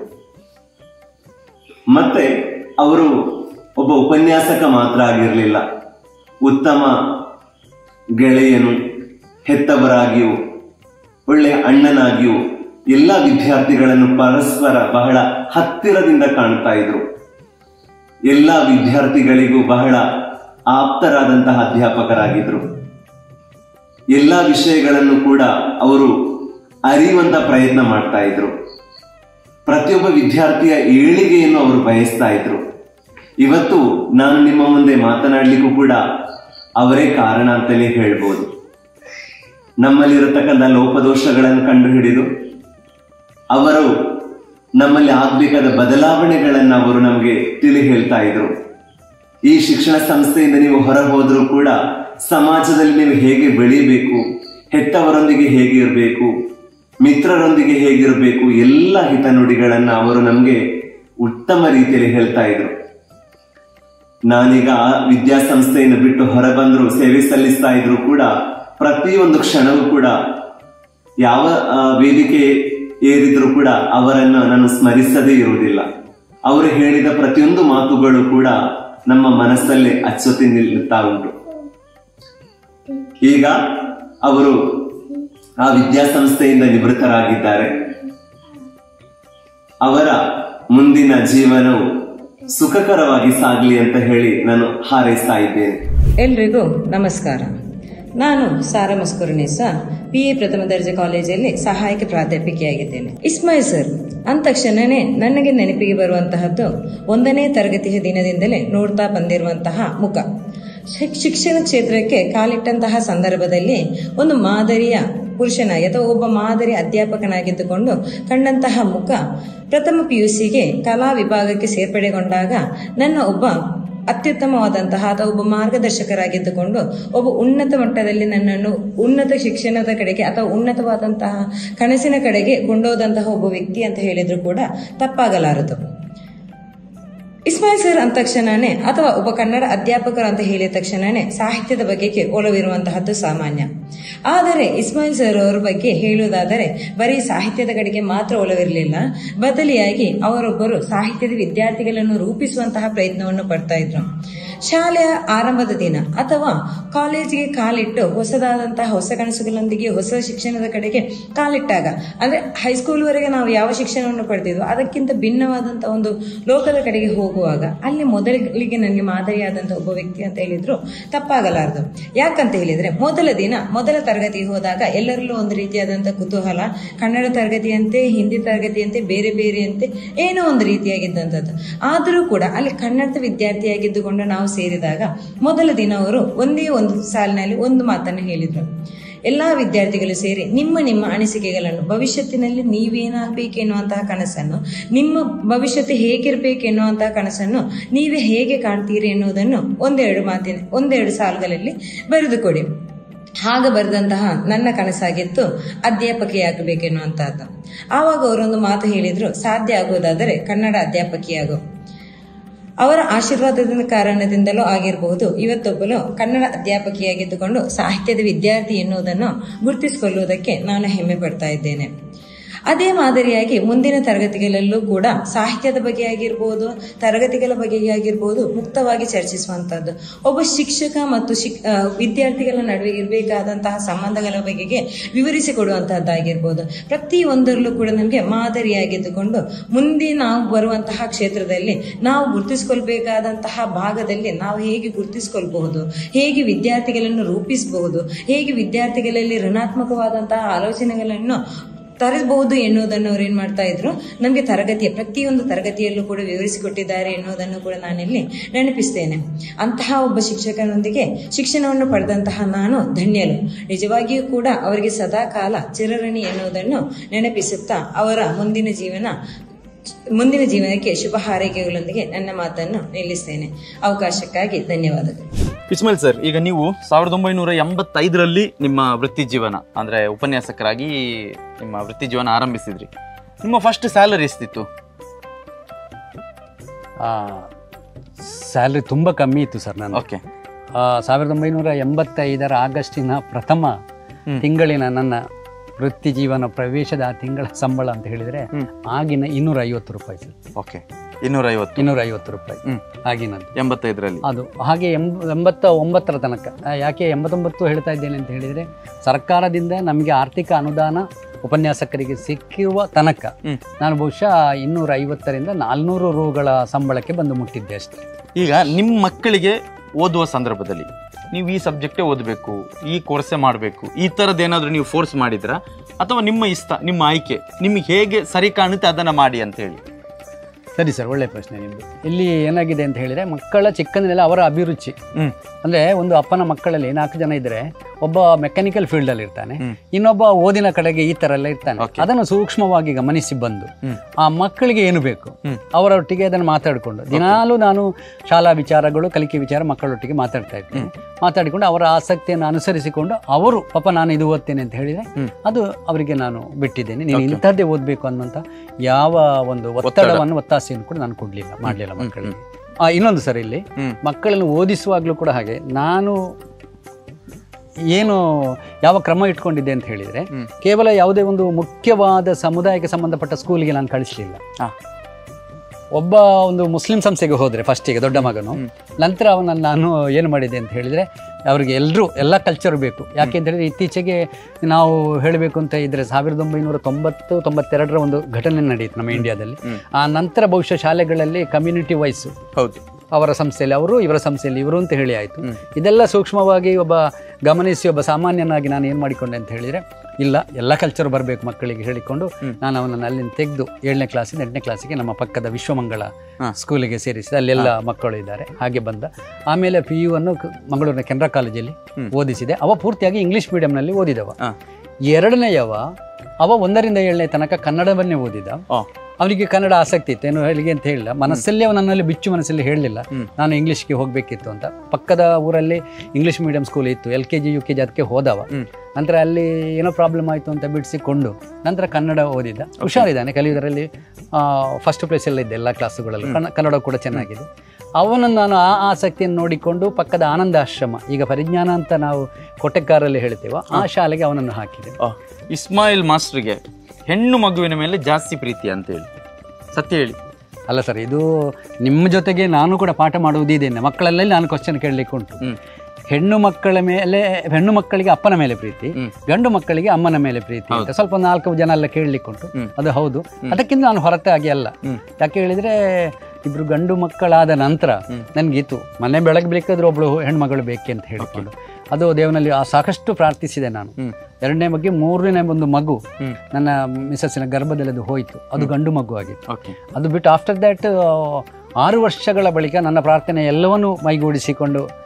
ಮತ್ತೆ ಅವರು ಒಬ್ಬ ಉಪನ್ಯಾಸಕ ಮಾತ್ರ ಆಗಿರಲಿಲ್ಲ ಉತ್ತಮ ಗೆಳೆಯನು ಹೆತ್ತವರಾಗಿಯೂ ಒಳ್ಳೆಯ ಅಣ್ಣನಾಗಿಯೂ ಎಲ್ಲ ವಿದ್ಯಾರ್ಥಿಗಳನ್ನು ಪರಸ್ಪರ ಬಹಳ ಹತ್ತಿರದಿಂದ ಕಾಣ್ತಾ ಇದ್ರು ಎಲ್ಲ ವಿದ್ಯಾರ್ಥಿಗಳಿಗೂ ಬಹಳ ಆಪ್ತರಾದಂತಹ ಅಧ್ಯಾಪಕರಾಗಿದ್ರು ಎಲ್ಲ ವಿಷಯಗಳನ್ನು ಕೂಡ ಅವರು ಅರಿಯುವಂತ ಪ್ರಯತ್ನ ಮಾಡ್ತಾ ಇದ್ರು ಪ್ರತಿಯೊಬ್ಬ ವಿದ್ಯಾರ್ಥಿಯ ಏಳಿಗೆಯನ್ನು ಅವರು ಬಯಸ್ತಾ ಇದ್ರು ಇವತ್ತು ನಾನು ನಿಮ್ಮ ಮುಂದೆ ಮಾತನಾಡ್ಲಿಕ್ಕೂ ಕೂಡ ಅವರೇ ಕಾರಣ ಅಂತಲೇ ಹೇಳ್ಬೋದು ನಮ್ಮಲ್ಲಿರತಕ್ಕಂಥ ಲೋಪದೋಷಗಳನ್ನು ಕಂಡುಹಿಡಿದು ಅವರು ನಮ್ಮಲ್ಲಿ ಆಗ್ಬೇಕಾದ ಬದಲಾವಣೆಗಳನ್ನ ಅವರು ನಮಗೆ ತಿಳಿ ಹೇಳ್ತಾ ಇದ್ರು ಈ ಶಿಕ್ಷಣ ಸಂಸ್ಥೆಯಿಂದ ನೀವು ಹೊರ ಹೋದ್ರೂ ಕೂಡ ಸಮಾಜದಲ್ಲಿ ನೀವು ಹೇಗೆ ಬೆಳೀಬೇಕು ಹೆತ್ತವರೊಂದಿಗೆ ಹೇಗೆ ಇರಬೇಕು ಮಿತ್ರರೊಂದಿಗೆ ಹೇಗಿರಬೇಕು ಎಲ್ಲ ಹಿತನುಡಿಗಳನ್ನ ಅವರು ನಮಗೆ ಉತ್ತಮ ರೀತಿಯಲ್ಲಿ ಹೇಳ್ತಾ ಇದ್ರು ನಾನೀಗ ಆ ವಿದ್ಯಾಸಂಸ್ಥೆಯನ್ನು ಬಿಟ್ಟು ಹೊರ ಬಂದ್ರು ಸೇವೆ ಸಲ್ಲಿಸ್ತಾ ಇದ್ರು ಕೂಡ ಪ್ರತಿಯೊಂದು ಕ್ಷಣವೂ ಕೂಡ ಯಾವ ಆ, ವೇದಿಕೆ ಏರಿದ್ರು ಕೂಡ ಅವರನ್ನ ನಾನು ಸ್ಮರಿಸದೇ ಇರುವುದಿಲ್ಲ ಅವರು ಹೇಳಿದ ಪ್ರತಿಯೊಂದು ಮಾತುಗಳು ಕೂಡ ನಮ್ಮ ಮನಸ್ಸಲ್ಲೇ ಅಚ್ಚೊತ್ತಿ ನಿಲ್ಲುತ್ತಾ ಉಂಟು ಈಗ ಅವರು ಆ ವಿದ್ಯಾಸಂಸ್ಥೆಯಿಂದ ನಿವೃತ್ತರಾಗಿದ್ದಾರೆ ಅವರ ಮುಂದಿನ ಜೀವನವು ಸುಖಕರವಾಗಿ ಸಾಗಲಿ ಅಂತ ಹೇಳಿ ನಾನು ಹಾರೈಸ್ತಾ ಇದ್ದೇನೆ ಎಲ್ರಿಗೂ ನಮಸ್ಕಾರ ನಾನು ಸಾರಾ ಮಸ್ಕುರ್ನಿಸ ಪಿ ಎ ಪ್ರಥಮ ದರ್ಜೆ ಕಾಲೇಜಲ್ಲಿ ಸಹಾಯಕ ಪ್ರಾಧ್ಯಾಪಕಿಯಾಗಿದ್ದೇನೆ ಇಸ್ಮಾಯಿಲ್ ಸರ್ ಅಂದ ತಕ್ಷಣನೇ ನನಗೆ ನೆನಪಿಗೆ ಬರುವಂತಹದ್ದು ಒಂದನೇ ತರಗತಿಯ ದಿನದಿಂದಲೇ ನೋಡ್ತಾ ಬಂದಿರುವಂತಹ ಮುಖ ಶಿಕ್- ಶಿಕ್ಷಣ ಕ್ಷೇತ್ರಕ್ಕೆ ಕಾಲಿಟ್ಟಂತಹ ಸಂದರ್ಭದಲ್ಲಿ ಒಂದು ಮಾದರಿಯ ಪುರುಷನಾಗಿ ಅಥವಾ ಒಬ್ಬ ಮಾದರಿ ಅಧ್ಯಾಪಕನಾಗಿದ್ದುಕೊಂಡು ಕಂಡಂತಹ ಮುಖ ಪ್ರಥಮ ಪಿಯುಸಿಗೆ ಕಲಾ ವಿಭಾಗಕ್ಕೆ ಸೇರ್ಪಡೆಗೊಂಡಾಗ ನನ್ನ ಒಬ್ಬ ಅತ್ಯುತ್ತಮವಾದಂತಹ ಅಥವಾ ಒಬ್ಬ ಮಾರ್ಗದರ್ಶಕರಾಗಿದ್ದುಕೊಂಡು ಒಬ್ಬ ಉನ್ನತ ಮಟ್ಟದಲ್ಲಿ ನನ್ನನ್ನು ಉನ್ನತ ಶಿಕ್ಷಣದ ಕಡೆಗೆ ಅಥವಾ ಉನ್ನತವಾದಂತಹ ಕನಸಿನ ಕಡೆಗೆ ಕೊಂಡೋದಂತಹ ಒಬ್ಬ ವ್ಯಕ್ತಿ ಅಂತ ಹೇಳಿದ್ರು ಕೂಡ ತಪ್ಪಾಗಲಾರದು ಇಸ್ಮಾಯಿಲ್ ಸರ್ ಅಂದ ತಕ್ಷಣನೇ ಅಥವಾ ಒಬ್ಬ ಕನ್ನಡ ಅಧ್ಯಾಪಕರು ಅಂತ ಹೇಳಿದ ತಕ್ಷಣನೇ ಸಾಹಿತ್ಯದ ಬಗ್ಗೆ ಒಲವಿರುವಂತಹದ್ದು ಸಾಮಾನ್ಯ ಆದರೆ ಇಸ್ಮಾಯಿಲ್ ಸರ್ ಅವರ ಬಗ್ಗೆ ಹೇಳುವುದಾದರೆ ಬರೀ ಸಾಹಿತ್ಯದ ಕಡೆಗೆ ಮಾತ್ರ ಒಲವಿರಲಿಲ್ಲ ಬದಲಿಯಾಗಿ ಅವರೊಬ್ಬರು ಸಾಹಿತ್ಯದ ವಿದ್ಯಾರ್ಥಿಗಳನ್ನು ರೂಪಿಸುವಂತಹ ಪ್ರಯತ್ನವನ್ನು ಪಡ್ತಾ ಇದ್ರು ಶಾಲೆಯ ಆರಂಭದ ದಿನ ಅಥವಾ ಕಾಲೇಜಿಗೆ ಕಾಲಿಟ್ಟು ಹೊಸದಾದಂತಹ ಹೊಸ ಕನಸುಗಳೊಂದಿಗೆ ಹೊಸ ಶಿಕ್ಷಣದ ಕಡೆಗೆ ಕಾಲಿಟ್ಟಾಗ ಅಂದ್ರೆ ಹೈಸ್ಕೂಲ್ವರೆಗೆ ನಾವು ಯಾವ ಶಿಕ್ಷಣವನ್ನು ಪಡೆದಿದ್ವು ಅದಕ್ಕಿಂತ ಭಿನ್ನವಾದಂತಹ ಒಂದು ಲೋಕದ ಕಡೆಗೆ ಹೋಗುವಾಗ ಅಲ್ಲಿ ಮೊದಲಿಗೆ ನನಗೆ ಮಾದರಿಯಾದಂತಹ ಒಬ್ಬ ವ್ಯಕ್ತಿ ಅಂತ ಹೇಳಿದ್ರು ತಪ್ಪಾಗಲಾರದು ಯಾಕಂತ ಹೇಳಿದ್ರೆ ಮೊದಲ ದಿನ ಮೊದಲ ತರಗತಿಗೆ ಹೋದಾಗ ಎಲ್ಲರಲ್ಲೂ ಒಂದು ರೀತಿಯಾದಂತಹ ಕುತೂಹಲ ಕನ್ನಡ ತರಗತಿಯಂತೆ ಹಿಂದಿ ತರಗತಿಯಂತೆ ಬೇರೆ ಬೇರೆಯಂತೆ ಏನೋ ಒಂದು ರೀತಿಯಾಗಿದ್ದಂಥದ್ದು ಆದರೂ ಕೂಡ ಅಲ್ಲಿ ಕನ್ನಡದ ವಿದ್ಯಾರ್ಥಿಯಾಗಿದ್ದುಕೊಂಡು ನಾವು ಸೇರಿದಾಗ ಮೊದಲ ದಿನ ಅವರು ಒಂದೇ ಒಂದು ಸಾಲಿನಲ್ಲಿ ಒಂದು ಮಾತನ್ನು ಹೇಳಿದ್ರು ಎಲ್ಲಾ ವಿದ್ಯಾರ್ಥಿಗಳು ಸೇರಿ ನಿಮ್ಮ ನಿಮ್ಮ ಅನಿಸಿಕೆಗಳನ್ನು ಭವಿಷ್ಯತ್ತಿನಲ್ಲಿ ನೀವೇನಾಗಬೇಕು ಎನ್ನುವಂತಹ ಕನಸನ್ನು ನಿಮ್ಮ ಭವಿಷ್ಯತ್ತು ಹೇಗಿರಬೇಕು ಎನ್ನುವಂತಹ ಕನಸನ್ನು ನೀವೇ ಹೇಗೆ ಕಾಣ್ತೀರಿ ಎನ್ನುವುದನ್ನು ಒಂದೆರಡು ಮಾತಿನ ಒಂದೆರಡು ಸಾಲುಗಳಲ್ಲಿ ಬರೆದುಕೊಡಿ ಹಾಗೆ ಬರೆದಂತಹ ನನ್ನ ಕನಸಾಗಿತ್ತು ಅಧ್ಯಾಪಕಿಯಾಗಬೇಕೆನ್ನುವಂತಹದ್ದು ಆವಾಗ ಅವರೊಂದು ಮಾತು ಹೇಳಿದ್ರು ಸಾಧ್ಯ ಆಗುವುದಾದರೆ ಕನ್ನಡ ಅಧ್ಯಾಪಕಿಯಾಗು ಅವರ ಆಶೀರ್ವಾದದ ಕಾರಣದಿಂದಲೂ ಆಗಿರಬಹುದು ಇವತ್ತೊಬ್ಬಳು ಕನ್ನಡ ಅಧ್ಯಾಪಕಿಯಾಗಿದ್ದುಕೊಂಡು ಸಾಹಿತ್ಯದ ವಿದ್ಯಾರ್ಥಿ ಎನ್ನುವುದನ್ನು ಗುರುತಿಸಿಕೊಳ್ಳುವುದಕ್ಕೆ ನಾನು ಹೆಮ್ಮೆ ಪಡ್ತಾ ಇದ್ದೇನೆ ಅದೇ ಮಾದರಿಯಾಗಿ ಮುಂದಿನ ತರಗತಿಗಳಲ್ಲೂ ಕೂಡ ಸಾಹಿತ್ಯದ ಬಗ್ಗೆ ಆಗಿರ್ಬೋದು ತರಗತಿಗಳ ಬಗ್ಗೆ ಆಗಿರ್ಬೋದು ಮುಕ್ತವಾಗಿ ಚರ್ಚಿಸುವಂತಹದ್ದು ಒಬ್ಬ ಶಿಕ್ಷಕ ಮತ್ತು ಶಿಕ್ ಆ, ವಿದ್ಯಾರ್ಥಿಗಳ ನಡುವೆ ಇರಬೇಕಾದಂತಹ ಸಂಬಂಧಗಳ ಬಗೆಗೆ ವಿವರಿಸಿಕೊಡುವಂತಹದ್ದಾಗಿರ್ಬೋದು ಪ್ರತಿ ಒಂದರಲ್ಲೂ ಕೂಡ ನಮಗೆ ಮಾದರಿಯಾಗಿದ್ದುಕೊಂಡು ಮುಂದೆ ನಾವು ಬರುವಂತಹ ಕ್ಷೇತ್ರದಲ್ಲಿ ನಾವು ಗುರುತಿಸಿಕೊಳ್ಬೇಕಾದಂತಹ ಭಾಗದಲ್ಲಿ ನಾವು ಹೇಗೆ ಗುರುತಿಸಿಕೊಳ್ಬಹುದು ಹೇಗೆ ವಿದ್ಯಾರ್ಥಿಗಳನ್ನು ರೂಪಿಸಬಹುದು ಹೇಗೆ ವಿದ್ಯಾರ್ಥಿಗಳಲ್ಲಿ ಋಣಾತ್ಮಕವಾದಂತಹ ಆಲೋಚನೆಗಳನ್ನು ತರಬಹುದು ಎನ್ನುವುದನ್ನು ಅವ್ರು ಏನ್ ಮಾಡ್ತಾ ಇದ್ರು ನಮಗೆ ತರಗತಿಯ ಪ್ರತಿಯೊಂದು ತರಗತಿಯಲ್ಲೂ ಕೂಡ ವಿವರಿಸಿಕೊಟ್ಟಿದ್ದಾರೆ ಎನ್ನುವುದನ್ನು ಕೂಡ ನಾನಿಲ್ಲಿ ನೆನಪಿಸ್ತೇನೆ ಅಂತಹ ಒಬ್ಬ ಶಿಕ್ಷಕನೊಂದಿಗೆ ಶಿಕ್ಷಣವನ್ನು ಪಡೆದಂತಹ ನಾನು ಧನ್ಯಳು ನಿಜವಾಗಿಯೂ ಕೂಡ ಅವರಿಗೆ ಸದಾ ಕಾಲ ಚಿರಋಣಿ ಎನ್ನುವುದನ್ನು ನೆನಪಿಸುತ್ತಾ ಅವರ ಮುಂದಿನ ಜೀವನ ಮುಂದಿನ ಜೀವನಕ್ಕೆ ಶುಭ ಹಾರೈಕೆಗಳೊಂದಿಗೆ ನನ್ನ ಮಾತನ್ನು ನಿಲ್ಲಿಸ್ತೇನೆ ಅವಕಾಶಕ್ಕಾಗಿ ಧನ್ಯವಾದಗಳು ಇಸ್ಮಾಯಿಲ್ ಸರ್ ಈಗ ನೀವು ಸಾವಿರದ ಒಂಬೈನೂರ ಎಂಬತ್ತೈದರಲ್ಲಿ ನಿಮ್ಮ ವೃತ್ತಿ ಜೀವನ ಅಂದ್ರೆ ಉಪನ್ಯಾಸಕರಾಗಿ ನಿಮ್ಮ ವೃತ್ತಿ ಜೀವನ ಆರಂಭಿಸಿದ್ರಿ ನಿಮ್ಮ ಫಸ್ಟ್ ಸ್ಯಾಲರಿ ಎಷ್ಟಿತ್ತು ಸ್ಯಾಲ್ರಿ ತುಂಬ ಕಮ್ಮಿ ಇತ್ತು ಸರ್ ನಾನು ಓಕೆ ಆ, ಸಾವಿರದ ಒಂಬೈನೂರ ಎಂಬತ್ತೈದರ ಆಗಸ್ಟಿನ ಪ್ರಥಮ ಹ್ಮ್. ತಿಂಗಳಿನ ನನ್ನ ವೃತ್ತಿ ಜೀವನ ಪ್ರವೇಶದ ಆ ತಿಂಗಳ ಸಂಬಳ ಅಂತ ಹೇಳಿದರೆ ಹ್ಮ್. ಆಗಿನ ಇನ್ನೂರ ಐವತ್ತು ರೂಪಾಯಿ ಸರ್ ಓಕೆ ಇನ್ನೂರ ಐವತ್ತು ಇನ್ನೂರ ಐವತ್ತು ರೂಪಾಯಿ ಹ್ಮ್. ಆಗಿನದ್ದು ಎಂಬತ್ತೈದರಲ್ಲಿ ಅದು ಹಾಗೆ ಎಂಬ ಎಂಬತ್ತ ಒಂಬತ್ತರ ತನಕ ಆ, ಯಾಕೆ ಎಂಬತ್ತೊಂಬತ್ತು ಹೇಳ್ತಾ ಇದ್ದೇನೆ ಅಂತ ಹೇಳಿದರೆ ಸರ್ಕಾರದಿಂದ ನಮಗೆ ಆರ್ಥಿಕ ಅನುದಾನ ಉಪನ್ಯಾಸಕರಿಗೆ ಸಿಕ್ಕಿರುವ ತನಕ ಹ್ಮ್. ನಾನು ಬಹುಶಃ ಇನ್ನೂರ ಐವತ್ತರಿಂದ ನಾಲ್ನೂರು ರೂಗಳ ಸಂಬಳಕ್ಕೆ ಬಂದು ಮುಟ್ಟಿದ್ದೆ ಅಷ್ಟೇ ಈಗ ನಿಮ್ಮ ಮಕ್ಕಳಿಗೆ ಓದುವ ಸಂದರ್ಭದಲ್ಲಿ ನೀವು ಈ ಸಬ್ಜೆಕ್ಟೇ ಓದಬೇಕು ಈ ಕೋರ್ಸೇ ಮಾಡಬೇಕು ಈ ಥರದ್ದೇನಾದರೂ ನೀವು ಫೋರ್ಸ್ ಮಾಡಿದ್ರಾ ಅಥವಾ ನಿಮ್ಮ ಇಷ್ಟ ನಿಮ್ಮ ಆಯ್ಕೆ ನಿಮಗೆ ಹೇಗೆ ಸರಿ ಕಾಣುತ್ತೆ ಅದನ್ನು ಮಾಡಿ ಅಂತ ಹೇಳಿ ಸರಿ ಸರ್ ಒಳ್ಳೆ ಪ್ರಶ್ನೆ ನಿಮ್ಮದು ಇಲ್ಲಿ ಏನಾಗಿದೆ ಅಂತ ಹೇಳಿದರೆ ಮಕ್ಕಳ ಚಿಕ್ಕಂದಿನೆಲ್ಲ ಅವರ ಅಭಿರುಚಿ ಹ್ಮ್. ಅಂದರೆ ಒಂದು ಅಪ್ಪನ ಮಕ್ಕಳಲ್ಲಿ ನಾಲ್ಕು ಜನ ಇದ್ದರೆ ಒಬ್ಬ ಮೆಕ್ಯಾನಿಕಲ್ ಫೀಲ್ಡಲ್ಲಿ ಇರ್ತಾನೆ ಹ್ಮ್. ಇನ್ನೊಬ್ಬ ಓದಿನ ಕಡೆಗೆ ಈ ಥರ ಎಲ್ಲ ಇರ್ತಾನೆ Okay. ಅದನ್ನು ಸೂಕ್ಷ್ಮವಾಗಿ ಗಮನಿಸಿ ಬಂದು ಹ್ಮ್. ಆ ಮಕ್ಕಳಿಗೆ ಏನು ಬೇಕು ಹ್ಮ್. ಅವರೊಟ್ಟಿಗೆ ಅದನ್ನು ಮಾತಾಡಿಕೊಂಡು ದಿನಾಲೂ ನಾನು ಶಾಲಾ ವಿಚಾರಗಳು ಕಲಿಕೆ ವಿಚಾರ ಮಕ್ಕಳೊಟ್ಟಿಗೆ ಮಾತಾಡ್ತಾ ಇರ್ತೀನಿ ಮಾತಾಡಿಕೊಂಡು ಅವರ ಆಸಕ್ತಿಯನ್ನು ಅನುಸರಿಸಿಕೊಂಡು ಅವರು ಪಾಪ ನಾನು ಇದು ಓದ್ತೇನೆ ಅಂತ ಹೇಳಿದರೆ ಹ್ಮ್. ಅದು ಅವರಿಗೆ ನಾನು ಬಿಟ್ಟಿದ್ದೇನೆ ನೀನು Okay. ಇಂಥದ್ದೇ ಓದಬೇಕು ಅನ್ನೋಂಥ ಯಾವ ಒಂದು ಒತ್ತಡವನ್ನು ಒತ್ತಾಸೆಯನ್ನು ಕೂಡ ನಾನು ಕೊಡಲಿಲ್ಲ ಮಾಡಲಿಲ್ಲ ಹ್ಮ್, ಮಕ್ಕಳಿಗೆ ಆ, ಇನ್ನೊಂದು ಸರ್ ಇಲ್ಲಿ ಹ್ಮ್. ಮಕ್ಕಳನ್ನು ಓದಿಸುವಾಗಲೂ ಕೂಡ ಹಾಗೆ ನಾನು ಏನು ಯಾವ ಕ್ರಮ ಇಟ್ಕೊಂಡಿದ್ದೆ ಅಂತ ಹೇಳಿದರೆ ಹ್ಮ್. ಕೇವಲ ಯಾವುದೇ ಒಂದು ಮುಖ್ಯವಾದ ಸಮುದಾಯಕ್ಕೆ ಸಂಬಂಧಪಟ್ಟ ಸ್ಕೂಲಿಗೆ ನಾನು ಕಳಿಸಲಿಲ್ಲ ಹಾ. ಒಬ್ಬ ಒಂದು ಮುಸ್ಲಿಂ ಸಂಸ್ಥೆಗೆ ಹೋದರೆ ಫಸ್ಟಿಗೆ ದೊಡ್ಡ ಮಗನು ನಂತರ ಅವನನ್ನು ನಾನು ಏನು ಮಾಡಿದೆ ಅಂತ ಹೇಳಿದರೆ ಅವರಿಗೆ ಎಲ್ಲರೂ ಎಲ್ಲ ಕಲ್ಚರ್ ಬೇಕು ಯಾಕೆ ಅಂತ ಹೇಳಿದ್ರೆ ಇತ್ತೀಚೆಗೆ ನಾವು ಹೇಳಬೇಕು ಅಂತ ಇದ್ದರೆ ಸಾವಿರದ ಒಂಬೈನೂರ ತೊಂಬತ್ತು ತೊಂಬತ್ತೆರಡರ ಒಂದು ಘಟನೆ ನಡೆಯಿತು ನಮ್ಮ ಇಂಡಿಯಾದಲ್ಲಿ ಹ್ಮ್. ಆ ನಂತರ ಬಹುಶಃ ಶಾಲೆಗಳಲ್ಲಿ ಕಮ್ಯುನಿಟಿ ವೈಸ್ ಹೌದು ಅವರ ಸಂಸ್ಥೆಯಲ್ಲಿ ಅವರು ಇವರ ಸಂಸ್ಥೆಯಲ್ಲಿ ಇವರು ಅಂತ ಹೇಳಿ ಆಯಿತು ಹ್ಮ್. ಇದೆಲ್ಲ ಸೂಕ್ಷ್ಮವಾಗಿ ಒಬ್ಬ ಗಮನಿಸಿ ಒಬ್ಬ ಸಾಮಾನ್ಯನಾಗಿ ನಾನು ಏನು ಮಾಡಿಕೊಂಡೆ ಅಂತ ಹೇಳಿದರೆ ಇಲ್ಲ ಎಲ್ಲ ಕಲ್ಚರ್ ಬರಬೇಕು ಮಕ್ಕಳಿಗೆ ಹೇಳಿಕೊಂಡು ಹ್ಮ್. ನಾನು ಅವನನ್ನು ಅಲ್ಲಿಂದ ತೆಗೆದು ಏಳನೇ ಕ್ಲಾಸಿಂದ ಎಂಟನೇ ಕ್ಲಾಸಿಗೆ ನಮ್ಮ ಪಕ್ಕದ ವಿಶ್ವಮಂಗಳ ಹಾ. ಸ್ಕೂಲಿಗೆ ಸೇರಿಸಿದೆ ಅಲ್ಲೆಲ್ಲ ಮಕ್ಕಳು ಇದ್ದಾರೆ ಹಾಗೆ ಬಂದ ಆಮೇಲೆ ಪಿ ಯು ಅನ್ನು ಕ- ಮಂಗಳೂರಿನ ಕೆನರಾ ಕಾಲೇಜಲ್ಲಿ ಹ್ಮ್. ಓದಿಸಿದೆ ಅವ ಪೂರ್ತಿಯಾಗಿ ಇಂಗ್ಲೀಷ್ ಮೀಡಿಯಂನಲ್ಲಿ ಓದಿದವ ಹಾ. ಎರಡನೆಯವ ಅವ ಒಂದರಿಂದ ಏಳನೇ ತನಕ ಕನ್ನಡವನ್ನೇ ಓದಿದ ಓ ಅವನಿಗೆ ಕನ್ನಡ ಆಸಕ್ತಿ ಇತ್ತು ಏನು ಹೇಳಿಗೆ ಅಂತ ಹೇಳಿಲ್ಲ ಮನಸ್ಸಲ್ಲಿ ಅವನು ನನ್ನಲ್ಲಿ ಬಿಚ್ಚು ಮನಸ್ಸಲ್ಲಿ ಹೇಳಲಿಲ್ಲ ಹ್ಮ್. ನಾನು ಇಂಗ್ಲೀಷ್ಗೆ ಹೋಗಬೇಕಿತ್ತು ಅಂತ ಪಕ್ಕದ ಊರಲ್ಲಿ ಇಂಗ್ಲೀಷ್ ಮೀಡಿಯಂ ಸ್ಕೂಲ್ ಇತ್ತು L K G U K G ಅದಕ್ಕೆ ಹೋದವ ಹ್ಮ್. ನಂತರ ಅಲ್ಲಿ ಏನೋ ಪ್ರಾಬ್ಲಮ್ ಆಯಿತು ಅಂತ ಬಿಡಿಸಿಕೊಂಡು ನಂತರ ಕನ್ನಡ ಓದಿದ್ದ ಹುಷಾರಿದ್ದಾನೆ ಕಲಿಯುವುದರಲ್ಲಿ ಫಸ್ಟ್ ಪ್ಲೇಸಲ್ಲಿ ಇದ್ದೆ ಎಲ್ಲ ಕ್ಲಾಸುಗಳಲ್ಲೂ ಕನ್ನ- ಕನ್ನಡ ಕೂಡ ಚೆನ್ನಾಗಿದೆ ಅವನನ್ನು ನಾನು ಆ ಆಸಕ್ತಿಯನ್ನು ನೋಡಿಕೊಂಡು ಪಕ್ಕದ ಆನಂದ ಆಶ್ರಮ ಈಗ ಪರಿಜ್ಞಾನ ಅಂತ ನಾವು ಕೊಟ್ಟೆಕಾರಲ್ಲಿ ಹೇಳ್ತೇವೋ ಆ ಶಾಲೆಗೆ ಅವನನ್ನು ಹಾಕಿದೆ ಆ, ಇಸ್ಮಾಯಿಲ್ ಮಾಸ್ಟ್ರಿಗೆ ಹೆಣ್ಣು ಮಗುವಿನ ಮೇಲೆ ಜಾಸ್ತಿ ಪ್ರೀತಿ ಅಂತ ಹೇಳಿ ಸತ್ಯ ಹೇಳಿ ಅಲ್ಲ ಸರ್ ಇದು ನಿಮ್ಮ ಜೊತೆಗೆ ನಾನು ಕೂಡ ಪಾಠ ಮಾಡುವುದಿದ್ದೇನೆ ಮಕ್ಕಳಲ್ಲಿ ನಾನು ಕ್ವಶನ್ ಕೇಳಲಿಕ್ಕೆ ಉಂಟು ಹ್ಮ್. ಹೆಣ್ಣು ಮಕ್ಕಳ ಮೇಲೆ ಹೆಣ್ಣು ಮಕ್ಕಳಿಗೆ ಅಪ್ಪನ ಮೇಲೆ ಪ್ರೀತಿ ಹ್ಮ್. ಗಂಡು ಮಕ್ಕಳಿಗೆ ಅಮ್ಮನ ಮೇಲೆ ಪ್ರೀತಿ ಅಂತ ಸ್ವಲ್ಪ ನಾಲ್ಕು ಜನ ಎಲ್ಲ ಕೇಳಲಿಕ್ಕೆ ಉಂಟು ಹ್ಮ್. ಅದು ಹೌದು ಅದಕ್ಕಿಂತ ನಾನು ಹೊರತಾಗಿ ಅಲ್ಲ ಹ್ಮ್. ಯಾಕೆ ಹೇಳಿದ್ರೆ ಇಬ್ರು ಗಂಡು ಮಕ್ಕಳಾದ ನಂತರ ಹ್ಮ್. ನನಗಿತ್ತು ಮನೆ ಬೆಳಗ್ಗೆ ಬೇಕಾದ್ರೆ ಒಬ್ಳು ಹೆಣ್ಮಗಳು ಬೇಕೆ ಅಂತ ಹೇಳಿಕೊಂಡು ಅದು ದೇವನಲ್ಲಿ ಆ ಸಾಕಷ್ಟು ಪ್ರಾರ್ಥಿಸಿದೆ ನಾನು ಹ್ಮ್. ಎರಡನೇ ಬಗ್ಗೆ ಮೂರನೇ ಒಂದು ಮಗು ಹ್ಮ್. ನನ್ನ ಮಿಸಸ್ಸಿನ ಗರ್ಭದಲ್ಲಿ ಅದು ಹೋಯಿತು ಅದು ಗಂಡು ಮಗು ಆಗಿತ್ತು ಓಕೆ ಅದು ಬಿಟ್ಟು ಆಫ್ಟರ್ ದ್ಯಾಟ್ ಆರು ವರ್ಷಗಳ ಬಳಿಕ ನನ್ನ ಪ್ರಾರ್ಥನೆ ಎಲ್ಲವನ್ನೂ ಮೈಗೂಡಿಸಿಕೊಂಡು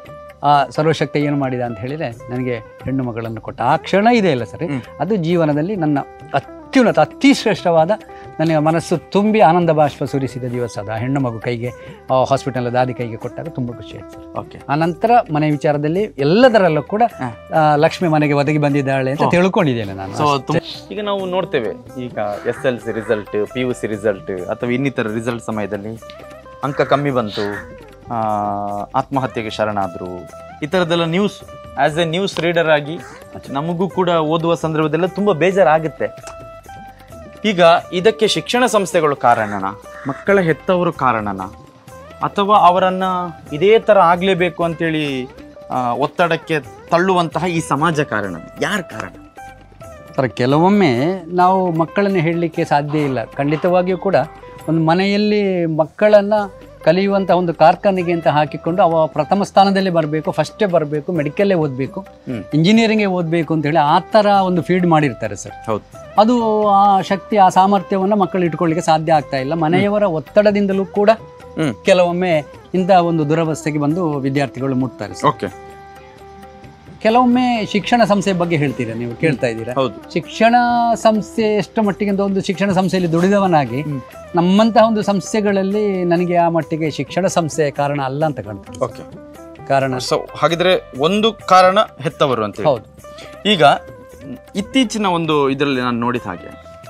ಆ ಸರ್ವಶಕ್ತಿ ಏನು ಮಾಡಿದ ಅಂತ ಹೇಳಿದರೆ ನನಗೆ ಹೆಣ್ಣು ಮಗಳನ್ನು ಕೊಟ್ಟ ಆ ಕ್ಷಣ ಇದೆ ಇಲ್ಲ ಸರಿ ಅದು ಜೀವನದಲ್ಲಿ ನನ್ನ ಅತ್ಯುನ್ನತ ಅತಿ ಶ್ರೇಷ್ಠವಾದ ನನಗೆ ಮನಸ್ಸು ತುಂಬಿ ಆನಂದ ಬಾಷ್ಪ ಸುರಿಸಿದ ದಿವಸ ಅದು ಆ ಹೆಣ್ಣು ಮಗು ಕೈಗೆ ಹಾಸ್ಪಿಟಲ್ ದಾದಿ ಕೈಗೆ ಕೊಟ್ಟಾಗ ತುಂಬ ಖುಷಿ ಆಯ್ತು ಸರ್ ಓಕೆ ಆ ನಂತರ ಮನೆ ವಿಚಾರದಲ್ಲಿ ಎಲ್ಲದರಲ್ಲೂ ಕೂಡ ಆ, ಲಕ್ಷ್ಮಿ ಮನೆಗೆ ಒದಗಿ ಬಂದಿದ್ದಾಳೆ ಅಂತ ತಿಳ್ಕೊಂಡಿದ್ದೇನೆ ನಾನು ಸೊ ಈಗ ನಾವು ನೋಡ್ತೇವೆ ಈಗ S L C result P U C result ಅಥವಾ ಇನ್ನಿತರ ರಿಸಲ್ಟ್ ಸಮಯದಲ್ಲಿ ಅಂಕ ಕಮ್ಮಿ ಬಂತು ಆ, ಆತ್ಮಹತ್ಯೆಗೆ ಶರಣಾದ್ರು ಈ ಥರದ್ದೆಲ್ಲ news as a news reader ಆಗಿ ನಮಗೂ ಕೂಡ ಓದುವ ಸಂದರ್ಭದಲ್ಲ ತುಂಬ ಬೇಜಾರಾಗುತ್ತೆ ಈಗ ಇದಕ್ಕೆ ಶಿಕ್ಷಣ ಸಂಸ್ಥೆಗಳು ಕಾರಣನ ಮಕ್ಕಳ ಹೆತ್ತವರು ಕಾರಣನ ಅಥವಾ ಅವರನ್ನ ಇದೇ ಥರ ಆಗಲೇಬೇಕು ಅಂತೇಳಿ ಆ, ಒತ್ತಡಕ್ಕೆ ತಳ್ಳುವಂತಹ ಈ ಸಮಾಜ ಕಾರಣ ಯಾರು ಕಾರಣ ಸರ್ ಕೆಲವೊಮ್ಮೆ ನಾವು ಮಕ್ಕಳನ್ನು ಹೇಳಲಿಕ್ಕೆ ಸಾಧ್ಯ ಇಲ್ಲ ಖಂಡಿತವಾಗಿಯೂ ಕೂಡ ಒಂದು ಮನೆಯಲ್ಲಿ ಮಕ್ಕಳನ್ನು ಕಲಿಯುವಂಥ ಒಂದು ಕಾರ್ಖಾನೆಗೆ ಅಂತ ಹಾಕಿಕೊಂಡು ಅವ ಪ್ರಥಮ ಸ್ಥಾನದಲ್ಲಿ ಬರಬೇಕು ಫಸ್ಟೇ ಬರಬೇಕು ಮೆಡಿಕಲ್ಲೇ ಓದಬೇಕು ಹ್ಮ್. ಇಂಜಿನಿಯರಿಂಗೇ ಓದಬೇಕು ಅಂತ ಹೇಳಿ ಆ ಥರ ಒಂದು ಫೀಡ್ ಮಾಡಿರ್ತಾರೆ ಸರ್ ಹೌದು ಅದು ಆ ಶಕ್ತಿ ಆ ಸಾಮರ್ಥ್ಯವನ್ನು ಮಕ್ಕಳು ಇಟ್ಕೊಳ್ಳಿಕ್ಕೆ ಸಾಧ್ಯ ಆಗ್ತಾ ಇಲ್ಲ ಮನೆಯವರ ಒತ್ತಡದಿಂದಲೂ ಕೂಡ ಹ್ಮ್. ಕೆಲವೊಮ್ಮೆ ಇಂತಹ ಒಂದು ದುರವಸ್ಥೆಗೆ ಬಂದು ವಿದ್ಯಾರ್ಥಿಗಳು ಮುಟ್ತಾರೆ ಸರ್ ಓಕೆ ಕೆಲವೊಮ್ಮೆ ಶಿಕ್ಷಣ ಸಂಸ್ಥೆ ಬಗ್ಗೆ ಹೇಳ್ತೀರಾ ನೀವು ಕೇಳ್ತಾ ಇದ್ದೀರಾ ಹೌದು ಶಿಕ್ಷಣ ಸಂಸ್ಥೆ ಎಷ್ಟು ಮಟ್ಟಿಗೆ ಅಂತ ಒಂದು ಶಿಕ್ಷಣ ಸಂಸ್ಥೆಯಲ್ಲಿ ದುಡಿದವನಾಗಿ ನಮ್ಮಂತಹ ಒಂದು ಸಂಸ್ಥೆಗಳಲ್ಲಿ ನನಗೆ ಆ ಮಟ್ಟಿಗೆ ಶಿಕ್ಷಣ ಸಂಸ್ಥೆ ಕಾರಣ ಅಲ್ಲ ಅಂತ ಕಾಣ್ತದೆ ಓಕೆ ಕಾರಣ ಸೊ ಹಾಗಿದ್ರೆ ಒಂದು ಕಾರಣ ಹೆತ್ತವರು ಅಂತ ಹೇಳಿ. ಹೌದು ಈಗ ಮ್, ಇತ್ತೀಚಿನ ಒಂದು ಇದರಲ್ಲಿ ನಾನು ನೋಡಿದ ಹಾಗೆ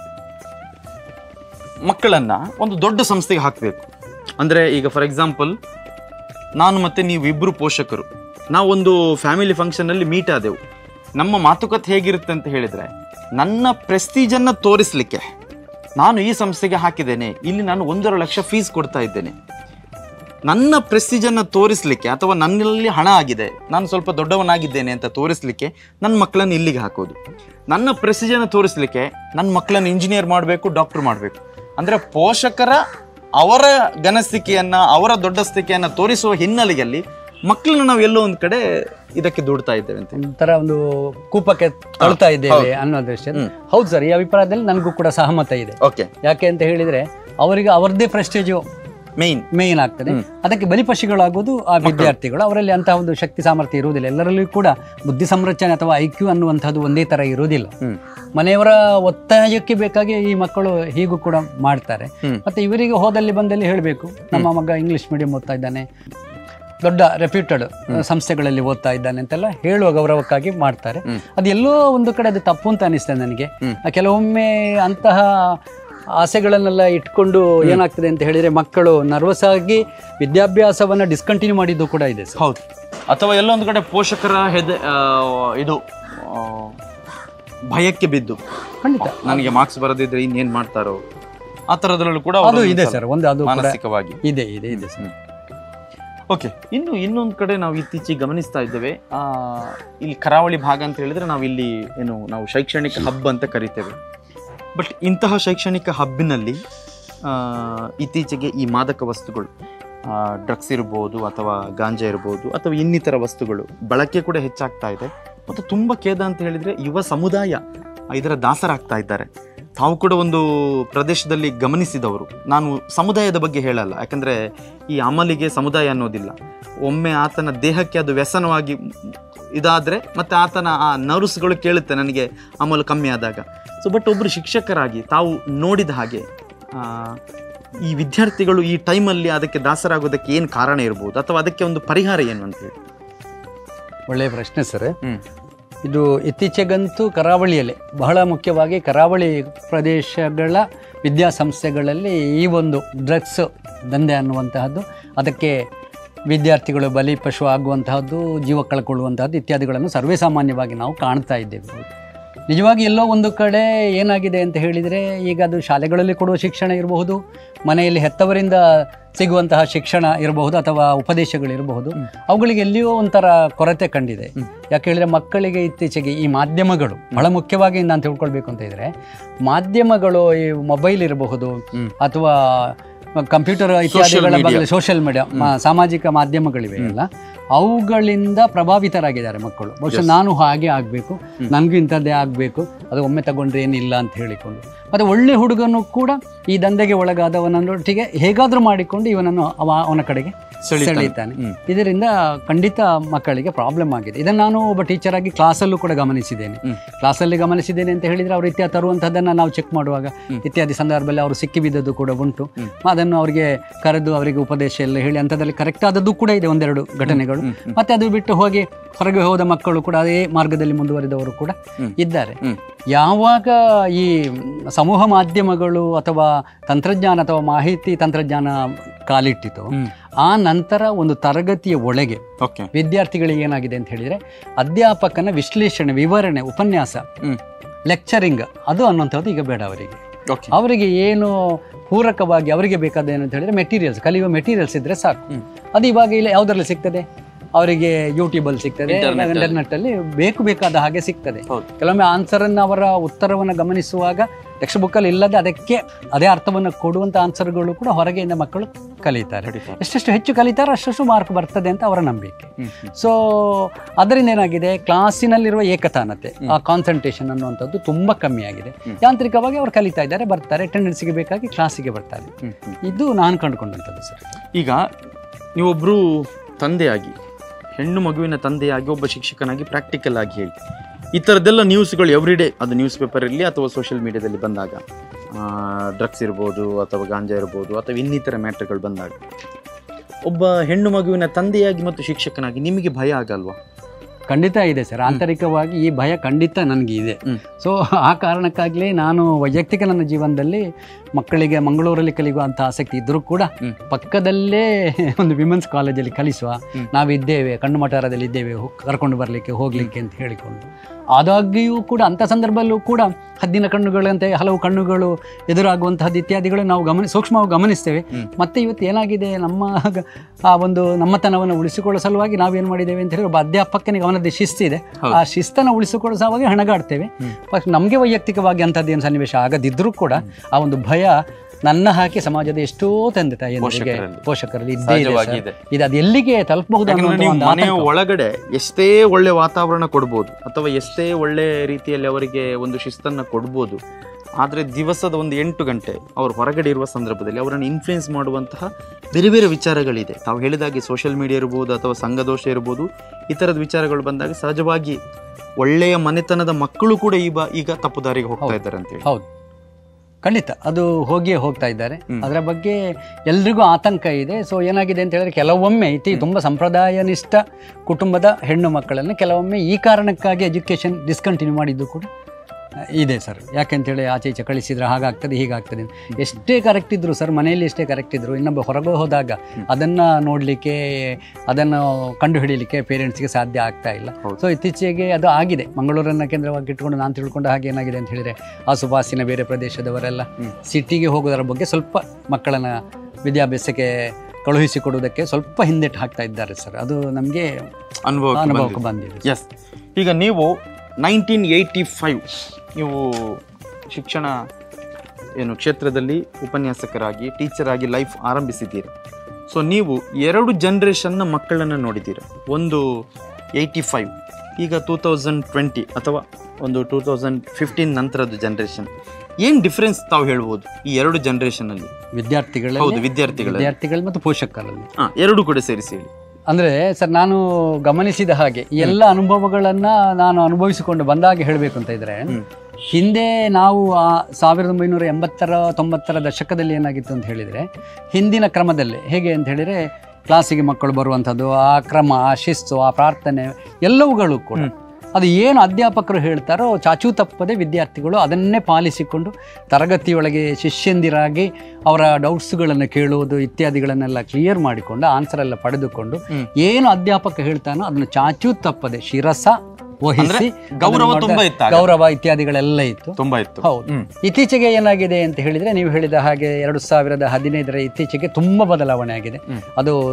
ಮಕ್ಕಳನ್ನ ಒಂದು ದೊಡ್ಡ ಸಂಸ್ಥೆಗೆ ಹಾಕಬೇಕು ಅಂದ್ರೆ ಈಗ ಫಾರ್ ಎಕ್ಸಾಂಪಲ್ ನಾನು ಮತ್ತೆ ನೀವು ಇಬ್ರು ಪೋಷಕರು ನಾವು ಒಂದು ಫ್ಯಾಮಿಲಿ ಫಂಕ್ಷನ್ ಅಲ್ಲಿ ಮೀಟ್ ಆದೆವು ನಮ್ಮ ಮಾತುಕತೆ ಹೇಗಿರುತ್ತೆ ಅಂತ ಹೇಳಿದ್ರೆ ನನ್ನ ಪ್ರೆಸ್ಟೀಜನ್ನು ತೋರಿಸ್ಲಿಕ್ಕೆ ನಾನು ಈ ಸಂಸ್ಥೆಗೆ ಹಾಕಿದ್ದೇನೆ ಇಲ್ಲಿ ನಾನು ಒಂದೂವರೆ ಲಕ್ಷ ಫೀಸ್ ಕೊಡ್ತಾ ಇದ್ದೇನೆ ನನ್ನ ಪ್ರೆಸ್ಟೀಜನ್ನು ತೋರಿಸ್ಲಿಕ್ಕೆ ಅಥವಾ ನನ್ನಲ್ಲಿ ಹಣ ಆಗಿದೆ ನಾನು ಸ್ವಲ್ಪ ದೊಡ್ಡವನಾಗಿದ್ದೇನೆ ಅಂತ ತೋರಿಸ್ಲಿಕ್ಕೆ ನನ್ನ ಮಕ್ಕಳನ್ನು ಇಲ್ಲಿಗೆ ಹಾಕೋದು ನನ್ನ ಪ್ರೆಸ್ಟೀಜನ್ನು ತೋರಿಸ್ಲಿಕ್ಕೆ ನನ್ನ ಮಕ್ಕಳನ್ನು ಇಂಜಿನಿಯರ್ ಮಾಡಬೇಕು ಡಾಕ್ಟರ್ ಮಾಡಬೇಕು ಅಂದರೆ ಪೋಷಕರ ಅವರ ಘನಸ್ಥಿಕೆಯನ್ನ ಅವರ ದೊಡ್ಡಸ್ತಿಕೆಯನ್ನ ತೋರಿಸುವ ಹಿನ್ನೆಲೆಯಲ್ಲಿ ಮಕ್ಕಳನ್ನ ನಾವು ಎಲ್ಲೋ ಒಂದು ಕಡೆ ಇದಕ್ಕೆ ದುಡ್ತಾ ಇದ್ದೇವೆ ಅಂತ ಒಂಥರ ಒಂದು ಕೂಪಕ್ಕೆ ತಳ್ತಾ ಇದ್ದೇವೆ ಅನ್ನೋ ದೃಷ್ಟಿ ಹೌದು ಸರ್ ಈ ಅಭಿಪ್ರಾಯದಲ್ಲಿ ನನಗೂ ಕೂಡ ಸಹಮತ ಇದೆ ಓಕೆ ಯಾಕೆ ಅಂತ ಹೇಳಿದ್ರೆ ಅವರಿಗೆ ಅವರದ್ದೇ ಪ್ರೆಸ್ಟೇಜು ಮೇನ್ ಮೇನ್ ಆಗ್ತದೆ ಅದಕ್ಕೆ ಬಲಿಪಶುಗಳಾಗೋದು ಆ ವಿದ್ಯಾರ್ಥಿಗಳು ಅವರಲ್ಲಿ ಅಂತಹ ಒಂದು ಶಕ್ತಿ ಸಾಮರ್ಥ್ಯ ಇರುವುದಿಲ್ಲ ಎಲ್ಲರಲ್ಲೂ ಕೂಡ ಬುದ್ಧಿ ಸಂರಚನೆ ಅಥವಾ ಐ ಕ್ಯೂ ಅನ್ನುವಂಥದ್ದು ಒಂದೇ ತರ ಇರುವುದಿಲ್ಲ ಹ್ಮ್. ಮನೆಯವರ ಒತ್ತಾಯಕ್ಕೆ ಬೇಕಾಗಿ ಈ ಮಕ್ಕಳು ಹೀಗೂ ಕೂಡ ಮಾಡ್ತಾರೆ ಹ್ಮ್. ಮತ್ತೆ ಇವರಿಗೆ ಹೋದಲ್ಲಿ ಬಂದಲ್ಲಿ ಹೇಳಬೇಕು ನಮ್ಮ ಮಗ ಇಂಗ್ಲಿಷ್ ಮೀಡಿಯಂ ಓದ್ತಾ ಇದ್ದಾನೆ ದೊಡ್ಡ ರೆಪ್ಯೂಟೆಡ್ ಸಂಸ್ಥೆಗಳಲ್ಲಿ ಓದ್ತಾ ಇದ್ದಾನೆ ಅಂತೆಲ್ಲ ಹೇಳುವ ಗೌರವಕ್ಕಾಗಿ ಮಾಡ್ತಾರೆ ಅದು ಎಲ್ಲೋ ಒಂದು ಕಡೆ ಅದು ತಪ್ಪು ಅಂತ ಅನಿಸ್ತದೆ ನನಗೆ ಆ ಕೆಲವೊಮ್ಮೆ ಅಂತಹ ಆಸೆಗಳನ್ನೆಲ್ಲ ಇಟ್ಕೊಂಡು ಏನಾಗ್ತದೆ ಅಂತ ಹೇಳಿದ್ರೆ ಮಕ್ಕಳು ನರ್ವಸ್ ಆಗಿ ವಿದ್ಯಾಭ್ಯಾಸವನ್ನ ಡಿಸ್ಕಂಟಿನ್ಯೂ ಮಾಡಿದ್ದು ಕೂಡ ಇದೆ ಸರ್ ಹೌದು ಅಥವಾ ಎಲ್ಲೊಂದು ಕಡೆ ಪೋಷಕರ ಹೆದೆ ಆ, ಇದು ಆ, ಭಯಕ್ಕೆ ಬಿದ್ದು ಖಂಡಿತ ನನಗೆ ಮಾರ್ಕ್ಸ್ ಬರದಿದ್ರೆ ಇನ್ನೇನ್ ಮಾಡ್ತಾರೋ ಆ ಥರದ್ರಲ್ಲೂ ಕೂಡ ಅದು ಅವರು ಇದೆ ಒಂದ್ಸಲ ಸರ್ ಒಂದು ಅದು ಕೂಡ ಮಾನಸಿಕವಾಗಿ ಇದೆ ಇದೆ ಇದೆ ಸರ್ ಓಕೆ ಇನ್ನು ಇನ್ನೊಂದು ಕಡೆ ನಾವು ಇತ್ತೀಚೆಗೆ ಗಮನಿಸ್ತಾ ಇದ್ದೇವೆ ಆ, ಇಲ್ಲಿ ಕರಾವಳಿ ಭಾಗ ಅಂತ ಹೇಳಿದ್ರೆ ನಾವು ಇಲ್ಲಿ ಏನು ನಾವು ಶೈಕ್ಷಣಿಕ ಹಬ್ ಅಂತ ಕರಿತೇವೆ ಬಟ್ ಇಂತಹ ಶೈಕ್ಷಣಿಕ ಹಬ್ಬಿನಲ್ಲಿ ಆ, ಇತ್ತೀಚೆಗೆ ಈ ಮಾದಕ ವಸ್ತುಗಳು ಡ್ರಗ್ಸ್ ಇರ್ಬೋದು ಅಥವಾ ಗಾಂಜಾ ಇರ್ಬೋದು ಅಥವಾ ಇನ್ನಿತರ ವಸ್ತುಗಳು ಬಳಕೆ ಕೂಡ ಹೆಚ್ಚಾಗ್ತಾ ಇದೆ ಮತ್ತು ತುಂಬ ಖೇದ ಅಂತ ಹೇಳಿದರೆ ಯುವ ಸಮುದಾಯ ಇದರ ದಾಸರಾಗ್ತಾ ಇದ್ದಾರೆ ತಾವು ಕೂಡ ಒಂದು ಪ್ರದೇಶದಲ್ಲಿ ಗಮನಿಸಿದವರು ನಾನು ಸಮುದಾಯದ ಬಗ್ಗೆ ಹೇಳಲ್ಲ ಯಾಕಂದರೆ ಈ ಅಮಲಿಗೆ ಸಮುದಾಯ ಅನ್ನೋದಿಲ್ಲ ಒಮ್ಮೆ ಆತನ ದೇಹಕ್ಕೆ ಅದು ವ್ಯಸನವಾಗಿ ಇದಾದರೆ ಮತ್ತು ಆತನ ಆ ನರ್ವ್ಸ್ಗಳು ಕೇಳುತ್ತೆ ನನಗೆ ಅಮಲು ಕಮ್ಮಿ ಆದಾಗ ಸೊ ಬಟ್ ಒಬ್ಬರು ಶಿಕ್ಷಕರಾಗಿ ತಾವು ನೋಡಿದ ಹಾಗೆ ಆ, ಈ ವಿದ್ಯಾರ್ಥಿಗಳು ಈ ಟೈಮಲ್ಲಿ ಅದಕ್ಕೆ ದಾಸರಾಗೋದಕ್ಕೆ ಏನು ಕಾರಣ ಇರ್ಬೋದು ಅಥವಾ ಅದಕ್ಕೆ ಒಂದು ಪರಿಹಾರ ಏನು ಅಂತ ಹೇಳಿ ಒಳ್ಳೆಯ ಪ್ರಶ್ನೆ ಸರ್ ಹ್ಮ್ ಇದು ಇತ್ತೀಚೆಗಂತೂ ಕರಾವಳಿಯಲ್ಲಿ ಬಹಳ ಮುಖ್ಯವಾಗಿ ಕರಾವಳಿ ಪ್ರದೇಶಗಳ ವಿದ್ಯಾಸಂಸ್ಥೆಗಳಲ್ಲಿ ಈ ಒಂದು ಡ್ರಗ್ಸ್ ದಂಧೆ ಅನ್ನುವಂತಹದ್ದು ಅದಕ್ಕೆ ವಿದ್ಯಾರ್ಥಿಗಳು ಬಲಿ ಪಶು ಆಗುವಂತಹದ್ದು ಜೀವ ಕಳ್ಕೊಳ್ಳುವಂತಹದ್ದು ಇತ್ಯಾದಿಗಳನ್ನು ಸರ್ವೇ ಸಾಮಾನ್ಯವಾಗಿ ನಾವು ಕಾಣ್ತಾ ಇದ್ದೇವೆ ನಿಜವಾಗಿ ಎಲ್ಲೋ ಒಂದು ಕಡೆ ಏನಾಗಿದೆ ಅಂತ ಹೇಳಿದರೆ ಈಗ ಅದು ಶಾಲೆಗಳಲ್ಲಿ ಕೊಡುವ ಶಿಕ್ಷಣ ಇರಬಹುದು ಮನೆಯಲ್ಲಿ ಹೆತ್ತವರಿಂದ ಸಿಗುವಂತಹ ಶಿಕ್ಷಣ ಇರಬಹುದು ಅಥವಾ ಉಪದೇಶಗಳಿರಬಹುದು ಅವುಗಳಿಗೆ ಎಲ್ಲಿಯೋ ಒಂಥರ ಕೊರತೆ ಕಂಡಿದೆ ಯಾಕೆ ಹೇಳಿದ್ರೆ ಮಕ್ಕಳಿಗೆ ಇತ್ತೀಚೆಗೆ ಈ ಮಾಧ್ಯಮಗಳು ಬಹಳ ಮುಖ್ಯವಾಗಿ ನಾನು ತಿಳ್ಕೊಳ್ಬೇಕು ಅಂತ ಇದ್ರೆ ಮಾಧ್ಯಮಗಳು ಈ ಮೊಬೈಲ್ ಇರಬಹುದು ಅಥವಾ ಕಂಪ್ಯೂಟರ್ ಇತ್ಯಾದಿಗಳ ಬಗ್ಗೆ ಸೋಷಿಯಲ್ ಮೀಡಿಯಾ ಸಾಮಾಜಿಕ ಮಾಧ್ಯಮಗಳಿವೆ ಅಲ್ಲ ಅವುಗಳಿಂದ ಪ್ರಭಾವಿತರಾಗಿದ್ದಾರೆ ಮಕ್ಕಳು ಬಹುಶಃ ನಾನು ಹಾಗೆ ಆಗಬೇಕು ನನಗೂ ಇಂಥದ್ದೇ ಆಗಬೇಕು ಅದು ಒಮ್ಮೆ ತಗೊಂಡ್ರೆ ಏನಿಲ್ಲ ಅಂತ ಹೇಳಿಕೊಂಡು ಮತ್ತು ಒಳ್ಳೆ ಹುಡುಗನು ಕೂಡ ಈ ದಂಧೆಗೆ ಒಳಗಾದವನೊಟ್ಟಿಗೆ ಹೇಗಾದರೂ ಮಾಡಿಕೊಂಡು ಇವನನ್ನು ಅವ ಅವನ ಕಡೆಗೆ ಸೆಳೀತಾನೆ. ಸೆಳೀತಾನೆ ಹ್ಮ್. ಇದರಿಂದ ಖಂಡಿತ ಮಕ್ಕಳಿಗೆ ಪ್ರಾಬ್ಲಮ್ ಆಗಿದೆ ಇದನ್ನು ನಾನು ಒಬ್ಬ ಟೀಚರ್ ಆಗಿ ಕ್ಲಾಸಲ್ಲೂ ಕೂಡ ಗಮನಿಸಿದ್ದೇನೆ ಹ್ಮ್. ಕ್ಲಾಸಲ್ಲಿ ಗಮನಿಸಿದ್ದೇನೆ ಅಂತ ಹೇಳಿದರೆ ಅವರು ಇತ್ಯಾದಿ ತರುವಂಥದ್ದನ್ನು ನಾವು ಚೆಕ್ ಮಾಡುವಾಗ ಇತ್ಯಾದಿ ಸಂದರ್ಭದಲ್ಲಿ ಅವರು ಸಿಕ್ಕಿ ಬಿದ್ದದ್ದು ಕೂಡ ಉಂಟು ಹ್ಮ್. ಅದನ್ನು ಅವರಿಗೆ ಕರೆದು ಅವರಿಗೆ ಉಪದೇಶ ಎಲ್ಲ ಹೇಳಿ ಅಂಥದ್ದಲ್ಲಿ ಕರೆಕ್ಟ್ ಆದದ್ದು ಕೂಡ ಇದೆ ಒಂದೆರಡು ಘಟನೆಗಳು ಹ್ಮ್, ಹ್ಮ್. ಮತ್ತೆ ಅದು ಬಿಟ್ಟು ಹೋಗಿ ಹೊರಗೆ ಹೋದ ಮಕ್ಕಳು ಕೂಡ ಅದೇ ಮಾರ್ಗದಲ್ಲಿ ಮುಂದುವರಿದವರು ಕೂಡ ಹ್ಮ್. ಇದ್ದಾರೆ ಹ್ಮ್. ಯಾವಾಗ ಈ ಸಮೂಹ ಮಾಧ್ಯಮಗಳು ಅಥವಾ ತಂತ್ರಜ್ಞಾನ ಅಥವಾ ಮಾಹಿತಿ ತಂತ್ರಜ್ಞಾನ ಕಾಲಿಟ್ಟಿತು ಹ್ಮ್. ಆ ನಂತರ ಒಂದು ತರಗತಿಯ ಒಳಗೆ ಓಕೆ ವಿದ್ಯಾರ್ಥಿಗಳಿಗೆ ಏನಾಗಿದೆ ಅಂತ ಹೇಳಿದರೆ ಅಧ್ಯಾಪಕನ ವಿಶ್ಲೇಷಣೆ ವಿವರಣೆ ಉಪನ್ಯಾಸ ಹ್ಮ್. ಲೆಕ್ಚರಿಂಗ್ ಅದು ಅನ್ನುವಂಥದ್ದು ಈಗ ಬೇಡ ಅವರಿಗೆ ಓಕೆ ಅವರಿಗೆ ಏನು ಪೂರಕವಾಗಿ ಅವರಿಗೆ ಬೇಕಾದ ಏನು ಅಂತ ಹೇಳಿದ್ರೆ ಮೆಟೀರಿಯಲ್ಸ್ ಕಲಿಯುವ ಮೆಟೀರಿಯಲ್ಸ್ ಇದ್ರೆ ಸಾಕು ಹ್ಮ್. ಅದು ಇವಾಗ ಇಲ್ಲ ಯಾವುದರಲ್ಲಿ ಸಿಗ್ತದೆ ಅವರಿಗೆ ಯೂಟ್ಯೂಬಲ್ಲಿ ಸಿಗ್ತದೆ Internet ಅಲ್ಲಿ. ಇಂಟರ್ನೆಟ್ ಅಲ್ಲಿ ಬೇಕು ಬೇಕಾದ ಹಾಗೆ ಸಿಗ್ತದೆ ಹೌದು. ಕೆಲವೊಮ್ಮೆ ಆನ್ಸರನ್ನು ಅವರ ಉತ್ತರವನ್ನು ಗಮನಿಸುವಾಗ ಟೆಕ್ಸ್ಟ್ ಬುಕ್ಕಲ್ಲಿ ಇಲ್ಲದೆ ಅದಕ್ಕೆ ಅದೇ ಅರ್ಥವನ್ನು ಕೊಡುವಂಥ ಆನ್ಸರ್ಗಳು ಕೂಡ ಹೊರಗೆಯಿಂದ ಮಕ್ಕಳು ಕಲಿತಾರೆ ಕಲಿತಾರೆ. ಎಷ್ಟೆಷ್ಟು ಹೆಚ್ಚು ಕಲಿತಾರೋ ಅಷ್ಟಷ್ಟು ಮಾರ್ಕ್ ಬರ್ತದೆ ಅಂತ ಅವರ ನಂಬಿಕೆ ಹ್ಮ್, ಹ್ಮ್. ಸೊ ಅದರಿಂದ ಏನಾಗಿದೆ ಕ್ಲಾಸಿನಲ್ಲಿರುವ ಏಕತಾನತೆ ಆ ಕಾನ್ಸಂಟ್ರೇಷನ್ ಅನ್ನುವಂಥದ್ದು ತುಂಬ ಕಮ್ಮಿ ಆಗಿದೆ ಹ್ಮ್. ಯಾಂತ್ರಿಕವಾಗಿ ಅವರು ಕಲಿತಾ ಇದ್ದಾರೆ ಬರ್ತಾರೆ ಅಟೆಂಡೆನ್ಸ್ಗೆ ಬೇಕಾಗಿ ಕ್ಲಾಸಿಗೆ ಬರ್ತಾರೆ ಹ್ಮ್, ಹ್ಮ್. ಇದು ನಾನು ಕಂಡುಕೊಂಡಂಥದ್ದು ಸರ್ ಈಗ ನೀವೊಬ್ಬರು ತಂದೆಯಾಗಿ ಹೆಣ್ಣು ಮಗುವಿನ ತಂದೆಯಾಗಿ ಒಬ್ಬ ಶಿಕ್ಷಕನಾಗಿ ಪ್ರಾಕ್ಟಿಕಲ್ ಆಗಿ ಹೇಳಿ ಈ ಥರದ್ದೆಲ್ಲ ನ್ಯೂಸ್ಗಳು ಎವ್ರಿ ಡೇ ಅದು ನ್ಯೂಸ್ ಪೇಪರ್ ಇರಲಿ ಅಥವಾ ಸೋಷಿಯಲ್ ಮೀಡಿಯಾದಲ್ಲಿ ಬಂದಾಗ ಡ್ರಗ್ಸ್ ಇರ್ಬೋದು ಅಥವಾ ಗಾಂಜಾ ಇರ್ಬೋದು ಅಥವಾ ಇನ್ನಿತರ ಮ್ಯಾಟ್ರ್ಗಳು ಬಂದಾಗ ಒಬ್ಬ ಹೆಣ್ಣು ಮಗುವಿನ ತಂದೆಯಾಗಿ ಮತ್ತು ಶಿಕ್ಷಕನಾಗಿ ನಿಮಗೆ ಭಯ ಆಗಲ್ವಾ ಖಂಡಿತ ಇದೆ ಸರ್ ಆಂತರಿಕವಾಗಿ ಈ ಭಯ ಖಂಡಿತ ನನಗೆ ಇದೆ ಹ್ಮ್. ಸೊ ಆ ಕಾರಣಕ್ಕಾಗಲೇ ನಾನು ವೈಯಕ್ತಿಕ ನನ್ನ ಜೀವನದಲ್ಲಿ ಮಕ್ಕಳಿಗೆ ಮಂಗಳೂರಲ್ಲಿ ಕಲಿಯುವಂಥ ಆಸಕ್ತಿ ಇದ್ದರೂ ಕೂಡ ಹ್ಮ್. ಪಕ್ಕದಲ್ಲೇ ಒಂದು ವಿಮೆನ್ಸ್ ಕಾಲೇಜಲ್ಲಿ ಕಲಿಸುವ ಹ್ಮ್. ನಾವಿದ್ದೇವೆ ಕಣ್ಣು ಮಠಾರದಲ್ಲಿ ಇದ್ದೇವೆ ಹೋ- ಕರ್ಕೊಂಡು ಬರಲಿಕ್ಕೆ ಹೋಗಲಿಕ್ಕೆ ಅಂತ ಹೇಳಿಕೊಂಡು ಆದಾಗ್ಯೂ ಕೂಡ ಅಂಥ ಸಂದರ್ಭದಲ್ಲೂ ಕೂಡ ಹದ್ದಿನ ಕಣ್ಣುಗಳಂತೆ ಹಲವು ಕಣ್ಣುಗಳು ಎದುರಾಗುವಂತಹದ್ದು ಇತ್ಯಾದಿಗಳು ನಾವು ಗಮನ ಸೂಕ್ಷ್ಮವಾಗಿ ಗಮನಿಸ್ತೇವೆ ಹ್ಮ್. ಮತ್ತೆ ಇವತ್ತು ಏನಾಗಿದೆ ನಮ್ಮ ಗ- ಆ ಒಂದು ನಮ್ಮತನವನ್ನು ಉಳಿಸಿಕೊಳ್ಳೋ ಸಲುವಾಗಿ ನಾವೇನು ಮಾಡಿದ್ದೇವೆ ಅಂತ ಹೇಳಿ ಒಬ್ಬ ಅಧ್ಯಾಪಕನಿಗೆ ಅವನದ್ದು ಶಿಸ್ತಿದೆ ಹೌದು. ಆ ಶಿಸ್ತನ್ನು ಉಳಿಸಿಕೊಳ್ಳೋ ಸಲುವಾಗಿ ಹಣಗಾಡ್ತೇವೆ ಹ್ಮ್. ಬಟ್ ನಮಗೆ ವೈಯಕ್ತಿಕವಾಗಿ ಅಂಥದ್ದೇನು ಸನ್ನಿವೇಶ ಆಗದಿದ್ದರೂ ಕೂಡ ಆ ಒಂದು ಭಯ ನನ್ನ ಹಾಕಿ ಸಮಾಜದ ಎಷ್ಟೋ ತಂದೆ ತಾಯಿಯರಿಗೆ ಪೋಷಕರಲ್ಲಿ. ಪೋಷಕರಲ್ಲಿ ಇದ್ದೇ ಇದೆ ಸಹಜವಾಗಿ ಸರ್. ಇದೆ. ಇದು ಅದು ಎಲ್ಲಿಗೆ ತಲುಪಬಹುದು ಯಾಕಂದ್ರೆ ಅನ್ನುವಂಥ ನೀವು ಒಂದು ಮನೆಯ ಆತಂಕ. ಒಳಗಡೆ ಎಷ್ಟೇ ಒಳ್ಳೆ ವಾತಾವರಣ ಕೊಡ್ಬೋದು ಅಥವಾ ಎಷ್ಟೇ ಒಳ್ಳೆ ರೀತಿಯಲ್ಲಿ ಅವರಿಗೆ ಒಂದು ಶಿಸ್ತನ್ನ ಕೊಡ್ಬೋದು ಆದರೆ ದಿವಸದ ಒಂದು ಎಂಟು ಗಂಟೆ ಅವರು ಹೊರಗಡೆ ಇರುವ ಸಂದರ್ಭದಲ್ಲಿ ಅವರನ್ನು ಇನ್ಫ್ಲುಯೆನ್ಸ್ ಮಾಡುವಂತಹ ಬೇರೆ ಬೇರೆ ವಿಚಾರಗಳಿದೆ ತಾವು ಹೇಳಿದಾಗೆ ಸೋಷಿಯಲ್ ಮೀಡಿಯಾ ಇರ್ಬೋದು ಅಥವಾ ಸಂಘದೋಷ ಇರ್ಬೋದು ಈ ಥರದ ವಿಚಾರಗಳು ಬಂದಾಗ ಸಹಜವಾಗಿ ಒಳ್ಳೆಯ ಮನೆತನದ ಮಕ್ಕಳು ಕೂಡ ಈ ಬಾ ಈಗ ತಪ್ಪು ದಾರಿಗೆ ಹೋಗ್ತಾ ಹೌದು. ಇದ್ದಾರೆ ಅಂತೇಳಿ ಹೌದು ಖಂಡಿತ ಅದು ಹೋಗಿಯೇ ಹೋಗ್ತಾ ಇದ್ದಾರೆ ಹ್ಮ್. ಅದರ ಬಗ್ಗೆ ಎಲ್ರಿಗೂ ಆತಂಕ ಇದೆ ಸೊ ಏನಾಗಿದೆ ಅಂತ ಹೇಳಿದ್ರೆ ಕೆಲವೊಮ್ಮೆ ಇತಿ ತುಂಬ ಸಂಪ್ರದಾಯನಿಷ್ಠ ಕುಟುಂಬದ ಹೆಣ್ಣು ಮಕ್ಕಳನ್ನು ಕೆಲವೊಮ್ಮೆ ಈ ಕಾರಣಕ್ಕಾಗಿ ಎಜುಕೇಷನ್ ಡಿಸ್ಕಂಟಿನ್ಯೂ ಮಾಡಿದ್ದು ಕೂಡ ಆ, ಇದೆ ಸರ್ ಯಾಕೆಂತೇಳಿ ಆಚೆ ಈಚೆ ಕಳಿಸಿದ್ರೆ ಹಾಗಾಗ್ತದೆ ಹೀಗಾಗ್ತದೆ ಅಂತ. ಎಷ್ಟೇ ಕರೆಕ್ಟ್ ಇದ್ರು ಸರ್ ಮನೆಯಲ್ಲಿ ಎಷ್ಟೇ ಕರೆಕ್ಟ್ ಇದ್ರು ಇನ್ನೊಬ್ಬ ಹೊರಗೆ ಹೋದಾಗ ಅದನ್ನು ನೋಡಲಿಕ್ಕೆ ಅದನ್ನು ಕಂಡು ಹಿಡಿಯಲಿಕ್ಕೆ ಪೇರೆಂಟ್ಸ್ಗೆ ಸಾಧ್ಯ ಆಗ್ತಾ ಇಲ್ಲ ಹೌದು. ಸೊ ಇತ್ತೀಚೆಗೆ ಅದು ಆಗಿದೆ ಮಂಗಳೂರನ್ನು ಕೇಂದ್ರವಾಗಿ ಇಟ್ಕೊಂಡು ನಾನು ತಿಳ್ಕೊಂಡ ಹಾಗೆ ಏನಾಗಿದೆ ಅಂತ ಹೇಳಿದರೆ ಆಸುಪಾಸಿನ ಬೇರೆ ಪ್ರದೇಶದವರೆಲ್ಲ ಹ್ಮ್. ಸಿಟಿಗೆ ಹೋಗೋದರ ಬಗ್ಗೆ ಸ್ವಲ್ಪ ಮಕ್ಕಳನ್ನು ವಿದ್ಯಾಭ್ಯಾಸಕ್ಕೆ ಕಳುಹಿಸಿಕೊಡುವುದಕ್ಕೆ ಸ್ವಲ್ಪ ಹಿಂದೆಟ್ಟು ಹಾಕ್ತಾ ಇದ್ದಾರೆ ಸರ್ ಅದು ನಮಗೆ ಅನುಭವ ಅನುಭವಕ್ಕೆ ಬಂದಿದೆ ಎಸ್ ಈಗ ನೀವು ನೈನ್ಟೀನ್ ಏಯ್ಟಿ ಫೈವ್ ನೀವು ಶಿಕ್ಷಣ ಏನು ಕ್ಷೇತ್ರದಲ್ಲಿ ಉಪನ್ಯಾಸಕರಾಗಿ ಟೀಚರ್ ಆಗಿ ಲೈಫ್ ಆರಂಭಿಸಿದ್ದೀರಿ ಸೊ ನೀವು ಎರಡು ಜನ್ರೇಷನ್ನ ಮಕ್ಕಳನ್ನು ನೋಡಿದ್ದೀರ ಒಂದು ಏಯ್ಟಿ ಫೈವ್ ಈಗ ಟೂ ತೌಸಂಡ್ ಟ್ವೆಂಟಿ ಅಥವಾ ಒಂದು ಟೂ ತೌಸಂಡ್ ಫಿಫ್ಟೀನ್ ನಂತರದ್ದು ಜನ್ರೇಷನ್ ಏನು ಡಿಫ್ರೆನ್ಸ್ ತಾವು ಹೇಳ್ಬೋದು ಈ ಎರಡು ಜನ್ರೇಷನಲ್ಲಿ ವಿದ್ಯಾರ್ಥಿಗಳಲ್ಲಿ ಹೌದು ವಿದ್ಯಾರ್ಥಿಗಳಲ್ಲಿ ವಿದ್ಯಾರ್ಥಿಗಳು ಮತ್ತು ಪೋಷಕರಲ್ಲಿ ಹಾಂ ಎರಡು ಕೂಡ ಸೇರಿಸಿ ಹೇಳಿ ಅಂದರೆ ಸರ್ ನಾನು ಗಮನಿಸಿದ ಹಾಗೆ ಈ ಎಲ್ಲ ಅನುಭವಗಳನ್ನು ನಾನು ಅನುಭವಿಸಿಕೊಂಡು ಬಂದಾಗ ಹೇಳಬೇಕು ಅಂತ ಇದ್ರೆ ಹ್ಮ್. ಹಿಂದೆ ನಾವು ಆ ಸಾವಿರದ ಒಂಬೈನೂರ ಎಂಬತ್ತರ ತೊಂಬತ್ತರ ದಶಕದಲ್ಲಿ ಏನಾಗಿತ್ತು ಅಂತ ಹೇಳಿದರೆ ಹಿಂದಿನ ಕ್ರಮದಲ್ಲಿ ಹೇಗೆ ಅಂತ ಹೇಳಿದರೆ ಕ್ಲಾಸಿಗೆ ಮಕ್ಕಳು ಬರುವಂಥದ್ದು ಆ ಕ್ರಮ ಆ ಶಿಸ್ತು ಆ ಪ್ರಾರ್ಥನೆ ಎಲ್ಲವುಗಳು ಕೂಡ ಅದು ಏನು ಅಧ್ಯಾಪಕರು ಹೇಳ್ತಾರೋ ಚಾಚೂ ತಪ್ಪದೆ ವಿದ್ಯಾರ್ಥಿಗಳು ಅದನ್ನೇ ಪಾಲಿಸಿಕೊಂಡು ತರಗತಿಯೊಳಗೆ ಶಿಷ್ಯಂದಿರಾಗಿ ಅವರ ಡೌಟ್ಸ್ಗಳನ್ನು ಕೇಳುವುದು ಇತ್ಯಾದಿಗಳನ್ನೆಲ್ಲ ಕ್ಲಿಯರ್ ಮಾಡಿಕೊಂಡು ಆನ್ಸರ್ ಎಲ್ಲ ಪಡೆದುಕೊಂಡು ಹ್ಮ್. ಏನು ಅಧ್ಯಾಪಕ ಹೇಳ್ತಾನೋ ಅದನ್ನು ಚಾಚೂ ತಪ್ಪದೆ ಶಿರಸ ವಹಿಸಿ ಗೌರವ ಅದನ್ನು ತುಂಬಾ ಮಾಡ್ತಾ- ಇತ್ತು ಆಗ. ಗೌರವ ಇತ್ಯಾದಿಗಳೆಲ್ಲ ಇತ್ತು ತುಂಬಾ ಇತ್ತು ಹೌದು ಹ್ಮ್. ಇತ್ತೀಚೆಗೆ ಏನಾಗಿದೆ ಅಂತ ಹೇಳಿದ್ರೆ ನೀವು ಹೇಳಿದ ಹಾಗೆ ಎರಡು ಸಾವಿರದ ಹದಿನೈದರ ಇತ್ತೀಚೆಗೆ ತುಂಬ ಬದಲಾವಣೆ ಆಗಿದೆ ಹ್ಮ್. ಅದು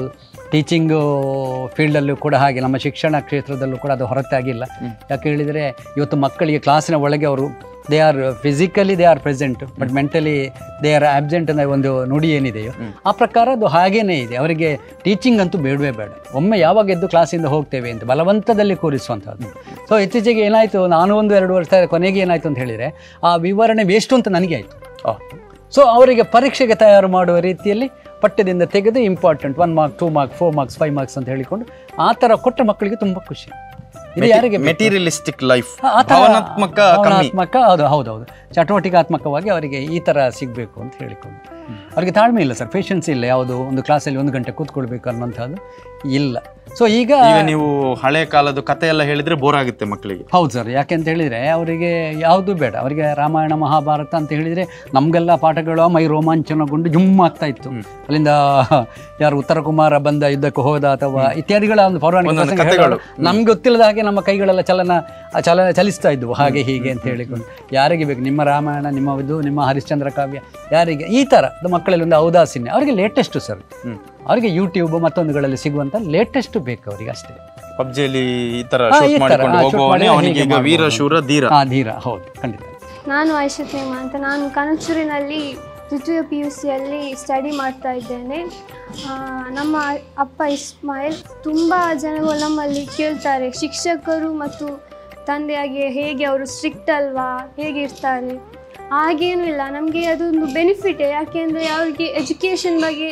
ಟೀಚಿಂಗು ಫೀಲ್ಡಲ್ಲೂ ಕೂಡ ಹಾಗೆ ನಮ್ಮ ಶಿಕ್ಷಣ ಕ್ಷೇತ್ರದಲ್ಲೂ ಕೂಡ ಅದು ಹೊರತಾಗಿಲ್ಲ ಯಾಕೆ ಹೇಳಿದರೆ ಇವತ್ತು ಮಕ್ಕಳಿಗೆ ಕ್ಲಾಸಿನ ಒಳಗೆ ಅವರು they are physically they are present but mentally they are absent ಅನ್ನೋ ಒಂದು ನುಡಿ ಏನಿದೆಯೋ ಆ ಪ್ರಕಾರ ಅದು ಹಾಗೇನೇ ಇದೆ ಅವರಿಗೆ ಟೀಚಿಂಗ್ ಅಂತೂ ಬೇಡವೇ ಬೇಡ ಒಮ್ಮೆ ಯಾವಾಗ ಎದ್ದು ಕ್ಲಾಸಿಂದ ಹೋಗ್ತೇವೆ ಅಂತ ಬಲವಂತದಲ್ಲಿ ಕೂರಿಸುವಂಥದ್ದು ಸೊ ಇತ್ತೀಚೆಗೆ ಏನಾಯಿತು ನಾನು ಒಂದು ಎರಡು ವರ್ಷ ಕೊನೆಗೆ ಏನಾಯಿತು ಅಂತ ಹೇಳಿದರೆ ಆ ವಿವರಣೆ ವೇಸ್ಟು ಅಂತ ನನಗೆ ಆಯಿತು ಸೊ ಅವರಿಗೆ ಪರೀಕ್ಷೆಗೆ ತಯಾರು ಮಾಡುವ ರೀತಿಯಲ್ಲಿ ಪಠ್ಯದಿಂದ ತೆಗೆದು important one mark two mark four marks five marks ಅಂತ ಹೇಳಿಕೊಂಡು ಆ ಥರ ಕೊಟ್ಟ ಮಕ್ಕಳಿಗೆ ತುಂಬ ಖುಷಿ ಇದು ಯಾರಿಗೆ ಬೇಕು? ಮೆಟೀರಿಯಲಿಸ್ಟಿಕ್ ಲೈಫ್ ಆ- ಆ ಥರ ಭಾವನಾತ್ಮಕ ಕಮ್ಮಿ ಭಾವನಾತ್ಮಕ ಹೌದು ಹೌದೌದು ಚಟುವಟಿಕಾತ್ಮಕವಾಗಿ ಅವರಿಗೆ ಈ ಥರ ಸಿಗಬೇಕು ಅಂತ ಹೇಳಿಕೊಂಡು ಅವರಿಗೆ ತಾಳ್ಮೆ ಇಲ್ಲ ಸರ್ ಪೇಷನ್ಸ್ ಇಲ್ಲ ಯಾವುದು ಒಂದು ಕ್ಲಾಸಲ್ಲಿ ಒಂದು ಗಂಟೆ ಕೂತ್ಕೊಳ್ಬೇಕು ಅನ್ನೋಂಥದ್ದು ಇಲ್ಲ ಸೊ ಈಗ ಈಗ ನೀವು ಹಳೆ ಕಾಲದ ಕತೆ ಎಲ್ಲ ಹೇಳಿದ್ರೆ ಬೋರ್ ಆಗುತ್ತೆ ಮಕ್ಕಳಿಗೆ ಹೌದು ಸರ್ ಯಾಕೆ ಅಂತ ಹೇಳಿದರೆ ಅವರಿಗೆ ಯಾವುದು ಬೇಡ ಅವರಿಗೆ ರಾಮಾಯಣ ಮಹಾಭಾರತ ಅಂತ ಹೇಳಿದರೆ ನಮಗೆಲ್ಲ ಪಾಠಗಳು ಮೈ ರೋಮಾಂಚನಗೊಂಡು ಜುಮ್ ಆಗ್ತಾ ಇತ್ತು ಅಲ್ಲಿಂದ ಯಾರು ಉತ್ತರ ಕುಮಾರ ಬಂದ ಯುದ್ಧಕ್ಕೆ ಹೋದ ಅಥವಾ ಇತ್ಯಾದಿಗಳ ಒಂದು ಪೌರಾಣಿಕ ಒಂದೊಂದು ಪ್ರಸಂಗ ಕಥೆಗಳು. ಹೇಳುವಾಗ ನಮ್ಗೆ ಗೊತ್ತಿಲ್ಲದ ಹಾಗೆ ನಮ್ಮ ಕೈಗಳೆಲ್ಲ ಚಲನ ಆ ಚಲನ ಚಲಿಸ್ತಾ ಇದ್ವು ಹಾಗೆ ಹೀಗೆ ಅಂತ ಹೇಳಿಕೊಂಡು ಯಾರಿಗೆ ಬೇಕು ನಿಮ್ಮ ರಾಮಾಯಣ ನಿಮ್ಮ ಇದು ನಿಮ್ಮ ಹರಿಶ್ಚಂದ್ರ ಕಾವ್ಯ ಯಾರಿಗೆ ಈ ಥರ ಅದು ಮಕ್ಕಳಲ್ಲಿ ಒಂದು ಔದಾಸೀನ್ಯ ಅವರಿಗೆ ಲೇಟೆಸ್ಟು ಸರ್ ಅವರಿಗೆ ಯೂಟ್ಯೂಬ್ ಮತ್ತೊಂದುಗಳಲ್ಲಿ ಸಿಗುವಂಥ ಲೇಟೆಸ್ಟ್ ಬೇಕು ಅವರಿಗೆ ಅಷ್ಟೇ ಪಬ್ಜಿಯಲ್ಲಿ ಈ ತರ ಹಾ, ಶೂಟ್ ಈ ತರ, ಮಾಡಿಕೊಂಡು ಹಾ, shoot ಹೋಗುವವನೇ ಮಾಡಿ ಅವನಿಗೆ ಹೀಗೆ ಈಗ ವೀರ ಮಾಡ್ಬೋದು. ಶೂರ ಧೀರ ಹಾಂ ಧೀರ ಹೌದು ಖಂಡಿತ ನಾನು ಐಶತ್ ನೇಮ ಅಂತ ನಾನು ಕನಚೂರಿನಲ್ಲಿ ದ್ವಿತೀಯ ಪಿ ಯು ಸಿಯಲ್ಲಿ ಸ್ಟಡಿ ಮಾಡ್ತಾ ಇದ್ದೇನೆ ಆ, ನಮ್ಮ ಅಪ್ಪ ಇಸ್ಮಾಯಿಲ್ ತುಂಬ ಜನಗಳು ನಮ್ಮಲ್ಲಿ ಕೇಳ್ತಾರೆ ಶಿಕ್ಷಕರು ಮತ್ತು ತಂದೆಯಾಗಿ ಹೇಗೆ ಅವರು ಸ್ಟ್ರಿಕ್ಟ್ ಅಲ್ವಾ ಹೇಗೆ ಇರ್ತಾರೆ ಹಾಗೇನೂ ಇಲ್ಲ ನಮಗೆ ಅದೊಂದು ಬೆನಿಫಿಟೇ ಯಾಕೆಂದರೆ ಅವ್ರಿಗೆ ಎಜುಕೇಷನ್ ಬಗ್ಗೆ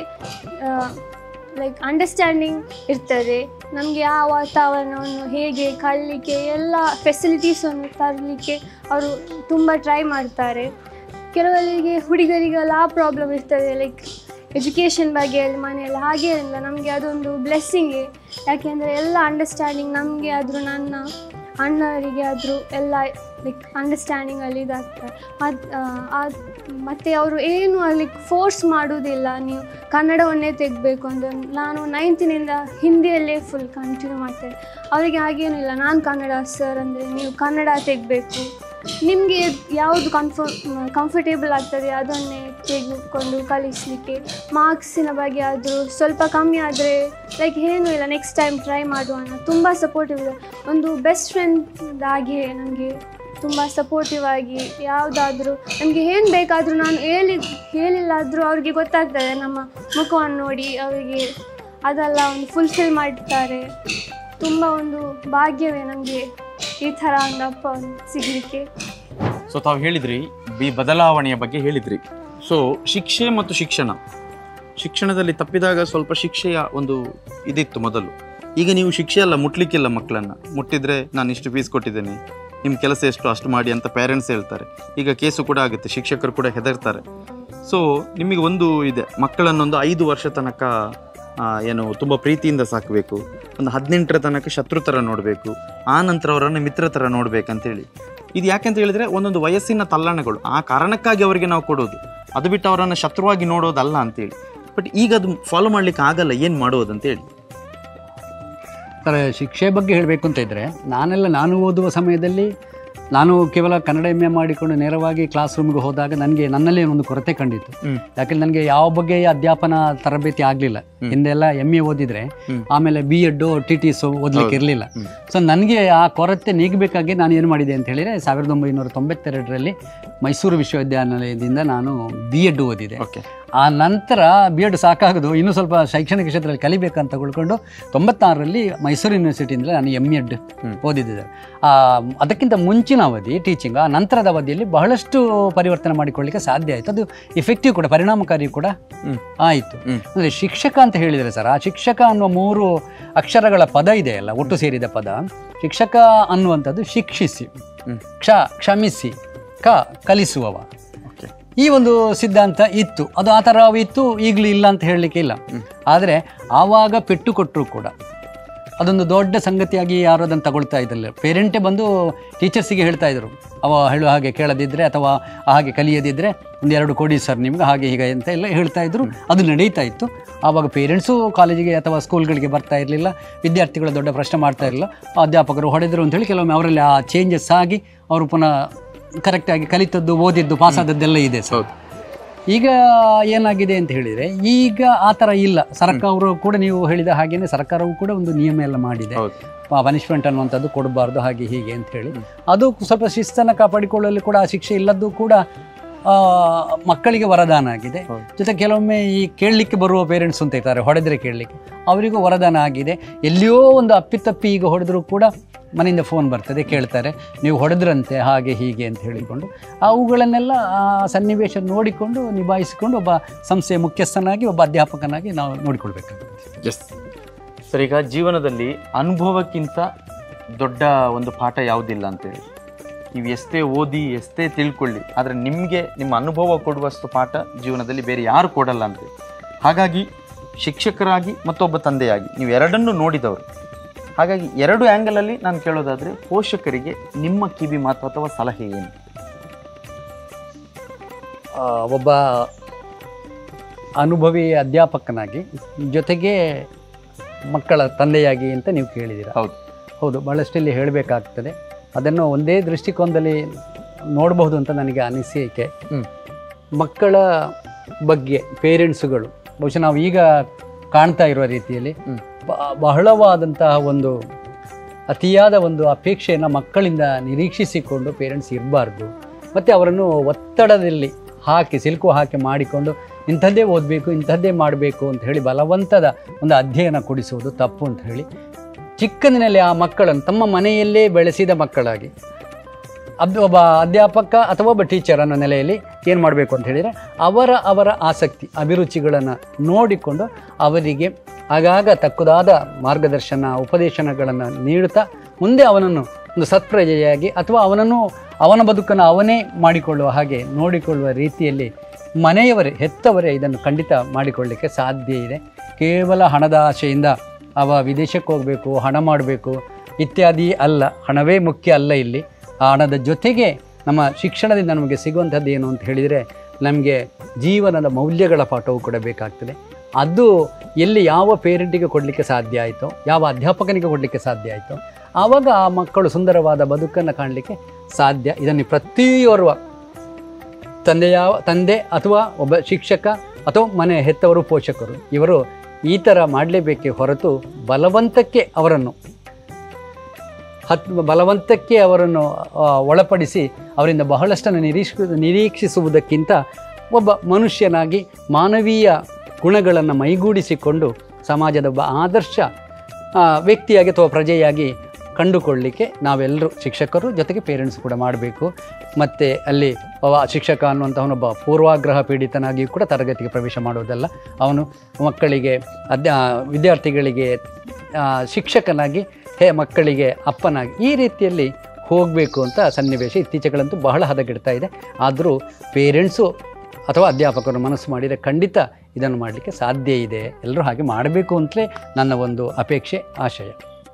ಲೈಕ್ ಅಂಡರ್ಸ್ಟ್ಯಾಂಡಿಂಗ್ ಇರ್ತದೆ ನಮಗೆ ಆ ವಾತಾವರಣವನ್ನು ಹೇಗೆ ಕಳಲಿಕ್ಕೆ ಎಲ್ಲ ಫೆಸಿಲಿಟೀಸನ್ನು ತರಲಿಕ್ಕೆ ಅವರು ತುಂಬ ಟ್ರೈ ಮಾಡ್ತಾರೆ ಕೆಲವರಿಗೆ ಹುಡುಗರಿಗೆಲ್ಲ ಆ ಪ್ರಾಬ್ಲಮ್ ಇರ್ತದೆ ಲೈಕ್ ಎಜುಕೇಷನ್ ಬಗ್ಗೆ ಅಲ್ಲಿ ಮನೆಯಲ್ಲಿ ಹಾಗೆ ಇಲ್ಲ ನಮಗೆ ಅದೊಂದು ಬ್ಲೆಸ್ಸಿಂಗೇ ಯಾಕೆಂದರೆ ಎಲ್ಲ ಅಂಡರ್ಸ್ಟ್ಯಾಂಡಿಂಗ್ ನಮಗೆ ಆದರೂ ನನ್ನ ಅಣ್ಣವರಿಗೆ ಆದರೂ ಎಲ್ಲ ಲೈಕ್ ಅಂಡರ್ಸ್ಟ್ಯಾಂಡಿಂಗಲ್ಲಿ ಇದಾಗ್ತಾರೆ ಮತ್ತು ಮತ್ತು ಅವರು ಏನು ಅಲ್ಲಿ ಫೋರ್ಸ್ ಮಾಡೋದಿಲ್ಲ ನೀವು ಕನ್ನಡವನ್ನೇ ತೆಗಬೇಕು ಅಂತ ನಾನು ನೈನ್ತಿನಿಂದ ಹಿಂದಿಯಲ್ಲೇ ಫುಲ್ ಕಂಟಿನ್ಯೂ ಮಾಡ್ತೇನೆ ಅವರಿಗೆ ಹಾಗೇನಿಲ್ಲ ನಾನು ಕನ್ನಡ ಸರ್ ಅಂದರೆ ನೀವು ಕನ್ನಡ ತೆಗಬೇಕು ನಿಮಗೆ ಯಾವುದು ಕಂಫ ಕಂಫರ್ಟೇಬಲ್ ಆಗ್ತದೆ ಅದನ್ನೇ ತೆಗೆದುಕೊಂಡು ಕಲಿಸಲಿಕ್ಕೆ ಮಾರ್ಕ್ಸಿನ ಬಗ್ಗೆ ಆದರೂ ಸ್ವಲ್ಪ ಕಮ್ಮಿ ಆದರೆ ಲೈಕ್ ಏನೂ ಇಲ್ಲ ನೆಕ್ಸ್ಟ್ ಟೈಮ್ ಟ್ರೈ ಮಾಡುವ ತುಂಬ ಸಪೋರ್ಟಿವ್ ಇದೆ ಒಂದು ಬೆಸ್ಟ್ ಫ್ರೆಂಡ್ ಆಗಿ ನನಗೆ ತುಂಬ ಸಪೋರ್ಟಿವ್ ಆಗಿ ಯಾವುದಾದ್ರೂ ನನಗೆ ಏನು ಬೇಕಾದರೂ ನಾನು ಹೇಳಿ ಹೇಳಿಲ್ಲಾದರೂ ಅವ್ರಿಗೆ ಗೊತ್ತಾಗ್ತದೆ ನಮ್ಮ ಮುಖವನ್ನು ನೋಡಿ ಅವರಿಗೆ ಅದೆಲ್ಲ ಒಂದು ಫುಲ್ಫಿಲ್ ಮಾಡ್ತಾರೆ ತುಂಬ ಒಂದು ಭಾಗ್ಯವೇ ನಮಗೆ ಈ ಥರ ಒಂದು ಅಪ್ಪ ಸಿಗಲಿಕ್ಕೆ ಸೊ ತಾವು ಹೇಳಿದ್ರಿ ಬಿ ಬದಲಾವಣೆಯ ಬಗ್ಗೆ ಹೇಳಿದ್ರಿ ಸೊ ಶಿಕ್ಷೆ ಮತ್ತು ಶಿಕ್ಷಣ ಶಿಕ್ಷಣದಲ್ಲಿ ತಪ್ಪಿದಾಗ ಸ್ವಲ್ಪ ಶಿಕ್ಷೆಯ ಒಂದು ಇದಿತ್ತು ಮೊದಲು ಈಗ ನೀವು ಶಿಕ್ಷೆ ಅಲ್ಲ ಮುಟ್ಲಿಕ್ಕಿಲ್ಲ ಮಕ್ಕಳನ್ನ ಮುಟ್ಟಿದ್ರೆ ನಾನು ಇಷ್ಟು ಫೀಸ್ ಕೊಟ್ಟಿದ್ದೇನೆ ನಿಮ್ಮ ಕೆಲಸ ಎಷ್ಟು ಅಷ್ಟು ಮಾಡಿ ಅಂತ ಪೇರೆಂಟ್ಸ್ ಹೇಳ್ತಾರೆ ಈಗ ಕೇಸು ಕೂಡ ಆಗುತ್ತೆ ಶಿಕ್ಷಕರು ಕೂಡ ಹೆದರ್ತಾರೆ ಸೊ ನಿಮಗೆ ಒಂದು ಇದೆ ಮಕ್ಕಳನ್ನೊಂದು ಐದು ವರ್ಷ ತನಕ ಆ, ಏನು ತುಂಬ ಪ್ರೀತಿಯಿಂದ ಸಾಕಬೇಕು ಒಂದು ಹದಿನೆಂಟರ ತನಕ ಶತ್ರು ಥರ ನೋಡಬೇಕು ಆ ನಂತರ ಅವರನ್ನು ಮಿತ್ರ ಥರ ನೋಡ್ಬೇಕಂತೇಳಿ ಇದು ಯಾಕೆಂತ ಹೇಳಿದ್ರೆ ಒಂದೊಂದು ವಯಸ್ಸಿನ ತಲ್ಲಣಗಳು ಆ ಕಾರಣಕ್ಕಾಗಿ ಅವರಿಗೆ ನಾವು ಕೊಡೋದು ಅದು ಬಿಟ್ಟು ಅವರನ್ನು ಶತ್ರುವಾಗಿ ನೋಡೋದಲ್ಲ ಅಂತೇಳಿ ಬಟ್ ಈಗ ಅದು ಫಾಲೋ ಮಾಡ್ಲಿಕ್ಕೆ ಆಗಲ್ಲ ಏನು ಮಾಡೋದು ಅಂತೇಳಿ ಸರ್ ಶಿಕ್ಷೆ ಬಗ್ಗೆ ಹೇಳಬೇಕು ಅಂತ ಇದ್ದರೆ ನಾನೆಲ್ಲ ನಾನು ಓದುವ ಸಮಯದಲ್ಲಿ ನಾನು ಕೇವಲ ಕನ್ನಡ ಎಮ್ ಎ ಮಾಡಿಕೊಂಡು ನೇರವಾಗಿ ಕ್ಲಾಸ್ ರೂಮ್ಗೆ ಹೋದಾಗ ನನಗೆ ನನ್ನಲ್ಲಿ ಒಂದು ಕೊರತೆ ಕಂಡಿತ್ತು ಹ್ಮ್. ಯಾಕಂದ್ರೆ ನನಗೆ ಯಾವ ಬಗೆಯ ಅಧ್ಯಾಪನ ತರಬೇತಿ ಆಗಲಿಲ್ಲ ಹಿಂದೆಲ್ಲ ಎಮ್ ಎ ಓದಿದ್ರೆ ಹ್ಮ್. ಆಮೇಲೆ B Ed T T so ಓದ್ಲಿಕ್ಕೆ ಇರಲಿಲ್ಲ ಸೊ ನನಗೆ ಆ ಕೊರತೆ ನೀಗಬೇಕಾಗಿ ನಾನು ಏನು ಮಾಡಿದೆ ಅಂತ ಹೇಳಿದರೆ ಸಾವಿರದ ಒಂಬೈನೂರ ತೊಂಬತ್ತೆರಡರಲ್ಲಿ ಮೈಸೂರು ವಿಶ್ವವಿದ್ಯಾನಿಲಯದಿಂದ ನಾನು ಬಿ ಎಡ್ ಓದಿದೆ ಓಕೆ ಆ ನಂತರ ಬಿ ಎಡ್ ಸಾಕಾಗದು ಇನ್ನೂ ಸ್ವಲ್ಪ ಶೈಕ್ಷಣಿಕ ಕ್ಷೇತ್ರದಲ್ಲಿ ಕಲಿಬೇಕಂತ ತಿಳ್ಕೊಂಡು ತೊಂಬತ್ತಾರರಲ್ಲಿ ಮೈಸೂರು ಯೂನಿವರ್ಸಿಟಿಯಿಂದ ನಾನು ಎಮ್ ಎಡ್ ಓದಿದ್ದೆ ಆ, ಅದಕ್ಕಿಂತ ಮುಂಚಿನ ಅವಧಿ ಟೀಚಿಂಗ್ ಆ ನಂತರದ ಅವಧಿಯಲ್ಲಿ ಬಹಳಷ್ಟು ಪರಿವರ್ತನೆ ಮಾಡಿಕೊಳ್ಳಿಕ್ಕೆ ಸಾಧ್ಯ ಆಯಿತು ಅದು ಇಫೆಕ್ಟಿವ್ ಕೂಡ ಪರಿಣಾಮಕಾರಿ ಕೂಡ ಆಯಿತು ಅಂದರೆ ಶಿಕ್ಷಕ ಅಂತ ಹೇಳಿದರೆ ಸರ್ ಆ ಶಿಕ್ಷಕ ಅನ್ನುವ ಮೂರು ಅಕ್ಷರಗಳ ಪದ ಇದೆಯಲ್ಲ ಒಟ್ಟು ಸೇರಿದ ಪದ ಶಿಕ್ಷಕ ಅನ್ನುವಂಥದ್ದು ಶಿಕ್ಷಿಸಿ ಕ್ಷ ಕ್ಷಮಿಸಿ ಕ ಕಲಿಸುವವ ಓಕೆ ಈ ಒಂದು ಸಿದ್ಧಾಂತ ಇತ್ತು ಅದು ಆ ಥರ ಇತ್ತು ಈಗಲೂ ಇಲ್ಲ ಅಂತ ಹೇಳಲಿಕ್ಕೆ ಇಲ್ಲ ಆದರೆ ಆವಾಗ ಪೆಟ್ಟು ಕೊಟ್ಟರು ಕೂಡ ಅದೊಂದು ದೊಡ್ಡ ಸಂಗತಿಯಾಗಿ ಯಾರು ಅದನ್ನು ತಗೊಳ್ತಾ ಇದ್ದಿಲ್ಲ ಪೇರೆಂಟೇ ಬಂದು ಟೀಚರ್ಸಿಗೆ ಹೇಳ್ತಾ ಇದ್ರು ಅವ ಹೇಳುವ ಹಾಗೆ ಕೇಳದಿದ್ದರೆ ಅಥವಾ ಹಾಗೆ ಕಲಿಯದಿದ್ದರೆ ಒಂದು ಎರಡು ಕೊಡಿ ಸರ್ ನಿಮ್ಗೆ ಹಾಗೆ ಹೀಗೆ ಅಂತ ಎಲ್ಲ ಹೇಳ್ತಾ ಇದ್ರು ಅದು ನಡೀತಾ ಇತ್ತು ಆವಾಗ ಪೇರೆಂಟ್ಸು ಕಾಲೇಜಿಗೆ ಅಥವಾ ಸ್ಕೂಲ್ಗಳಿಗೆ ಬರ್ತಾ ಇರಲಿಲ್ಲ ವಿದ್ಯಾರ್ಥಿಗಳು ದೊಡ್ಡ ಪ್ರಶ್ನೆ ಮಾಡ್ತಾ ಇರಲಿಲ್ಲ ಅಧ್ಯಾಪಕರು ಹೊಡೆದರು ಅಂತೇಳಿ ಕೆಲವೊಮ್ಮೆ ಅವರಲ್ಲಿ ಆ ಚೇಂಜಸ್ ಆಗಿ ಅವರು ಪುನಃ ಕರೆಕ್ಟಾಗಿ ಕಲಿತದ್ದು ಓದಿದ್ದು ಪಾಸ್ ಆದದ್ದೆಲ್ಲ ಇದೆ ಸರ್ ಹೌದು ಈಗ ಏನಾಗಿದೆ ಅಂತ ಹೇಳಿದರೆ ಈಗ ಆ ಥರ ಇಲ್ಲ ಸರ್ಕಾರವು ಕೂಡ ನೀವು ಹೇಳಿದ ಹಾಗೇನೆ ಸರ್ಕಾರವು ಕೂಡ ಒಂದು ನಿಯಮ ಎಲ್ಲ ಮಾಡಿದೆ ಹೌದು ಪನಿಷ್ಮೆಂಟ್ ಅನ್ನುವಂಥದ್ದು ಕೊಡಬಾರ್ದು ಹಾಗೆ ಹೀಗೆ ಅಂತ ಹೇಳಿ ಅದು ಸ್ವಲ್ಪ ಶಿಸ್ತನ್ನು ಕಾಪಾಡಿಕೊಳ್ಳಲು ಕೂಡ ಆ ಶಿಕ್ಷೆ ಇಲ್ಲದ್ದು ಕೂಡ ಆ, ಮಕ್ಕಳಿಗೆ ವರದಾನ ಆಗಿದೆ ಹೌದು. ಜೊತೆ ಕೆಲವೊಮ್ಮೆ ಈ ಕೇಳಲಿಕ್ಕೆ ಬರುವ ಪೇರೆಂಟ್ಸ್ ಅಂತ ಇದ್ದಾರೆ ಹೊಡೆದ್ರೆ ಕೇಳಲಿಕ್ಕೆ ಅವರಿಗೂ ವರದಾನ ಆಗಿದೆ ಎಲ್ಲಿಯೋ ಒಂದು ಅಪ್ಪಿತಪ್ಪಿ ಈಗ ಹೊಡೆದರೂ ಕೂಡ ಮನೆಯಿಂದ ಫೋನ್ ಬರ್ತದೆ ಕೇಳ್ತಾರೆ ನೀವು ಹೊಡೆದ್ರಂತೆ ಹಾಗೆ ಹೀಗೆ ಅಂತ ಹೇಳಿಕೊಂಡು ಅವುಗಳನ್ನೆಲ್ಲ ಆ ಸನ್ನಿವೇಶ ನೋಡಿಕೊಂಡು ನಿಭಾಯಿಸಿಕೊಂಡು ಒಬ್ಬ ಸಂಸ್ಥೆಯ ಮುಖ್ಯಸ್ಥನಾಗಿ ಒಬ್ಬ ಅಧ್ಯಾಪಕನಾಗಿ ನಾವು ನೋಡಿಕೊಳ್ಬೇಕಾಗುತ್ತೆ ಎಸ್ ಸರ್ ಈಗ ಜೀವನದಲ್ಲಿ ಅನುಭವಕ್ಕಿಂತ ದೊಡ್ಡ ಒಂದು ಪಾಠ ಯಾವುದಿಲ್ಲ ಅಂತೇಳಿ ನೀವು ಎಷ್ಟೇ ಓದಿ ಎಷ್ಟೇ ತಿಳ್ಕೊಳ್ಳಿ ಆದರೆ ನಿಮಗೆ ನಿಮ್ಮ ಅನುಭವ ಕೊಡುವಷ್ಟು ಪಾಠ ಜೀವನದಲ್ಲಿ ಬೇರೆ ಯಾರು ಕೊಡಲ್ಲ ಅಂತ ಹಾಗಾಗಿ ಶಿಕ್ಷಕರಾಗಿ ಮತ್ತೊಬ್ಬ ತಂದೆಯಾಗಿ ನೀವು ಎರಡನ್ನೂ ನೋಡಿದವರು ಹಾಗಾಗಿ ಎರಡು ಆ್ಯಂಗಲಲ್ಲಿ ನಾನು ಕೇಳೋದಾದರೆ ಪೋಷಕರಿಗೆ ನಿಮ್ಮ ಕಿವಿ ಮಾತು ಅಥವಾ ಸಲಹೆ ಏನು ಆ, ಒಬ್ಬ ಅನುಭವಿ ಅಧ್ಯಾಪಕನಾಗಿ ಜೊತೆಗೆ ಮಕ್ಕಳ ತಂದೆಯಾಗಿ ಅಂತ ನೀವು ಕೇಳಿದ್ದೀರ ಹೌದು ಹೌದು ಭಾಳಷ್ಟು ಇಲ್ಲಿ ಹೇಳಬೇಕಾಗ್ತದೆ ಅದನ್ನು ಒಂದೇ ದೃಷ್ಟಿಕೋನದಲ್ಲಿ ನೋಡಬಹುದು ಅಂತ ನನಗೆ ಅನಿಸಿಕೆ ಹ್ಮ್. ಮಕ್ಕಳ ಬಗ್ಗೆ ಪೇರೆಂಟ್ಸುಗಳು ಬಹುಶಃ ನಾವು ಈಗ ಕಾಣ್ತಾ ಇರುವ ರೀತಿಯಲ್ಲಿ ಹ್ಮ್. ಬ- ಬಹಳವಾದಂತಹ ಒಂದು ಅತಿಯಾದ ಒಂದು ಅಪೇಕ್ಷೆಯನ್ನು ಮಕ್ಕಳಿಂದ ನಿರೀಕ್ಷಿಸಿಕೊಂಡು ಪೇರೆಂಟ್ಸ್ ಇರಬಾರ್ದು ಮತ್ತು ಅವರನ್ನು ಒತ್ತಡದಲ್ಲಿ ಹಾಕಿ ಸಿಲುಕು ಹಾಕಿ ಮಾಡಿಕೊಂಡು ಇಂಥದ್ದೇ ಓದಬೇಕು ಇಂಥದ್ದೇ ಮಾಡಬೇಕು ಅಂತ ಹೇಳಿ ಬಲವಂತದ ಒಂದು ಅಧ್ಯಯನ ಕೊಡಿಸುವುದು ತಪ್ಪು ಅಂತ ಹೇಳಿ ಚಿಕ್ಕಂದಿನಲ್ಲಿ ಆ ಮಕ್ಕಳನ್ನು ತಮ್ಮ ಮನೆಯಲ್ಲೇ ಬೆಳೆಸಿದ ಮಕ್ಕಳಾಗಿ ಅಬ್ ಒಬ್ಬ ಅಧ್ಯಾಪಕ ಅಥವಾ ಒಬ್ಬ ಟೀಚರ್ ಅನ್ನೋ ನೆಲೆಯಲ್ಲಿ ಏನು ಮಾಡಬೇಕು ಅಂತ ಹೇಳಿದರೆ ಅವರ ಅವರ ಆಸಕ್ತಿ ಅಭಿರುಚಿಗಳನ್ನು ನೋಡಿಕೊಂಡು ಅವರಿಗೆ ಆಗಾಗ ತಕ್ಕುದಾದ ಮಾರ್ಗದರ್ಶನ ಉಪದೇಶನಗಳನ್ನು ನೀಡುತ್ತಾ ಮುಂದೆ ಅವನನ್ನು ಒಂದು ಸತ್ಪ್ರಜೆಯಾಗಿ ಅಥವಾ ಅವನನ್ನು ಅವನ ಬದುಕನ್ನು ಅವನೇ ಮಾಡಿಕೊಳ್ಳುವ ಹಾಗೆ ನೋಡಿಕೊಳ್ಳುವ ರೀತಿಯಲ್ಲಿ ಮನೆಯವರೇ ಹೆತ್ತವರೇ ಇದನ್ನು ಖಂಡಿತ ಮಾಡಿಕೊಳ್ಳಲಿಕ್ಕೆ ಸಾಧ್ಯ ಇದೆ ಕೇವಲ ಹಣದ ಆಶೆಯಿಂದ ಅವ ವಿದೇಶಕ್ಕೆ ಹೋಗಬೇಕು ಹಣ ಮಾಡಬೇಕು ಇತ್ಯಾದಿ ಅಲ್ಲ ಹಣವೇ ಮುಖ್ಯ ಅಲ್ಲ ಇಲ್ಲಿ ಆ ಹಣದ ಜೊತೆಗೆ ನಮ್ಮ ಶಿಕ್ಷಣದಿಂದ ನಮಗೆ ಸಿಗುವಂಥದ್ದು ಏನು ಅಂತ ಹೇಳಿದರೆ ನಮಗೆ ಜೀವನದ ಮೌಲ್ಯಗಳ ಪಾಠವು ಕೂಡ ಬೇಕಾಗ್ತದೆ ಅದು ಎಲ್ಲಿ ಯಾವ ಪೇರೆಂಟಿಗೆ ಕೊಡಲಿಕ್ಕೆ ಸಾಧ್ಯ ಆಯಿತೋ ಯಾವ ಅಧ್ಯಾಪಕನಿಗೆ ಕೊಡಲಿಕ್ಕೆ ಸಾಧ್ಯ ಆಯಿತೋ ಆವಾಗ ಆ ಮಕ್ಕಳು ಸುಂದರವಾದ ಬದುಕನ್ನು ಕಾಣಲಿಕ್ಕೆ ಸಾಧ್ಯ ಇದನ್ನು ಪ್ರತಿಯೋರ್ವ ತಂದೆಯ ತಂದೆ ಅಥವಾ ಒಬ್ಬ ಶಿಕ್ಷಕ ಅಥವಾ ಮನೆ ಹೆತ್ತವರು ಪೋಷಕರು ಇವರು ಈ ಥರ ಮಾಡಲೇಬೇಕೇ ಹೊರತು ಬಲವಂತಕ್ಕೆ ಅವರನ್ನು ಹತ್ ಬಲವಂತಕ್ಕೆ ಅವರನ್ನು ಆ, ಒಳಪಡಿಸಿ ಅವರಿಂದ ಬಹಳಷ್ಟನ್ನು ನಿರೀಕ್ಷ ನಿರೀಕ್ಷಿಸುವುದಕ್ಕಿಂತ ಒಬ್ಬ ಮನುಷ್ಯನಾಗಿ ಮಾನವೀಯ ಗುಣಗಳನ್ನು ಮೈಗೂಡಿಸಿಕೊಂಡು ಸಮಾಜದ ಒಬ್ಬ ಆದರ್ಶ ಆ, ವ್ಯಕ್ತಿಯಾಗಿ ಅಥವಾ ಪ್ರಜೆಯಾಗಿ ಕಂಡುಕೊಳ್ಳಲಿಕ್ಕೆ ನಾವೆಲ್ಲರೂ ಶಿಕ್ಷಕರು ಜೊತೆಗೆ ಪೇರೆಂಟ್ಸ್ ಕೂಡ ಮಾಡಬೇಕು ಮತ್ತು ಅಲ್ಲಿ ಅವ ಶಿಕ್ಷಕ ಅನ್ನುವಂಥವನೊಬ್ಬ ಪೂರ್ವಾಗ್ರಹ ಪೀಡಿತನಾಗಿ ಕೂಡ ತರಗತಿಗೆ ಪ್ರವೇಶ ಮಾಡೋದಲ್ಲ ಅವನು ಮಕ್ಕಳಿಗೆ ಅಧ್ಯ ವಿದ್ಯಾರ್ಥಿಗಳಿಗೆ ಆ, ಶಿಕ್ಷಕನಾಗಿ ಹೇ ಮಕ್ಕಳಿಗೆ ಅಪ್ಪನಾಗಿ ಈ ರೀತಿಯಲ್ಲಿ ಹೋಗಬೇಕು ಅಂತ ಸನ್ನಿವೇಶ ಇತ್ತೀಚೆಗಳಂತೂ ಬಹಳ ಹದಗೆಡ್ತಾ ಇದೆ ಆದರೂ ಪೇರೆಂಟ್ಸು ಅಥವಾ ಅಧ್ಯಾಪಕರು ಮನಸ್ಸು ಮಾಡಿದರೆ ಖಂಡಿತ ಇದನ್ನು ಮಾಡಲಿಕ್ಕೆ ಸಾಧ್ಯ ಇದೆ ಎಲ್ಲರೂ ಹಾಗೆ ಮಾಡಬೇಕು ಅಂತಲೇ ನನ್ನ ಒಂದು ಅಪೇಕ್ಷೆ ಆಶಯ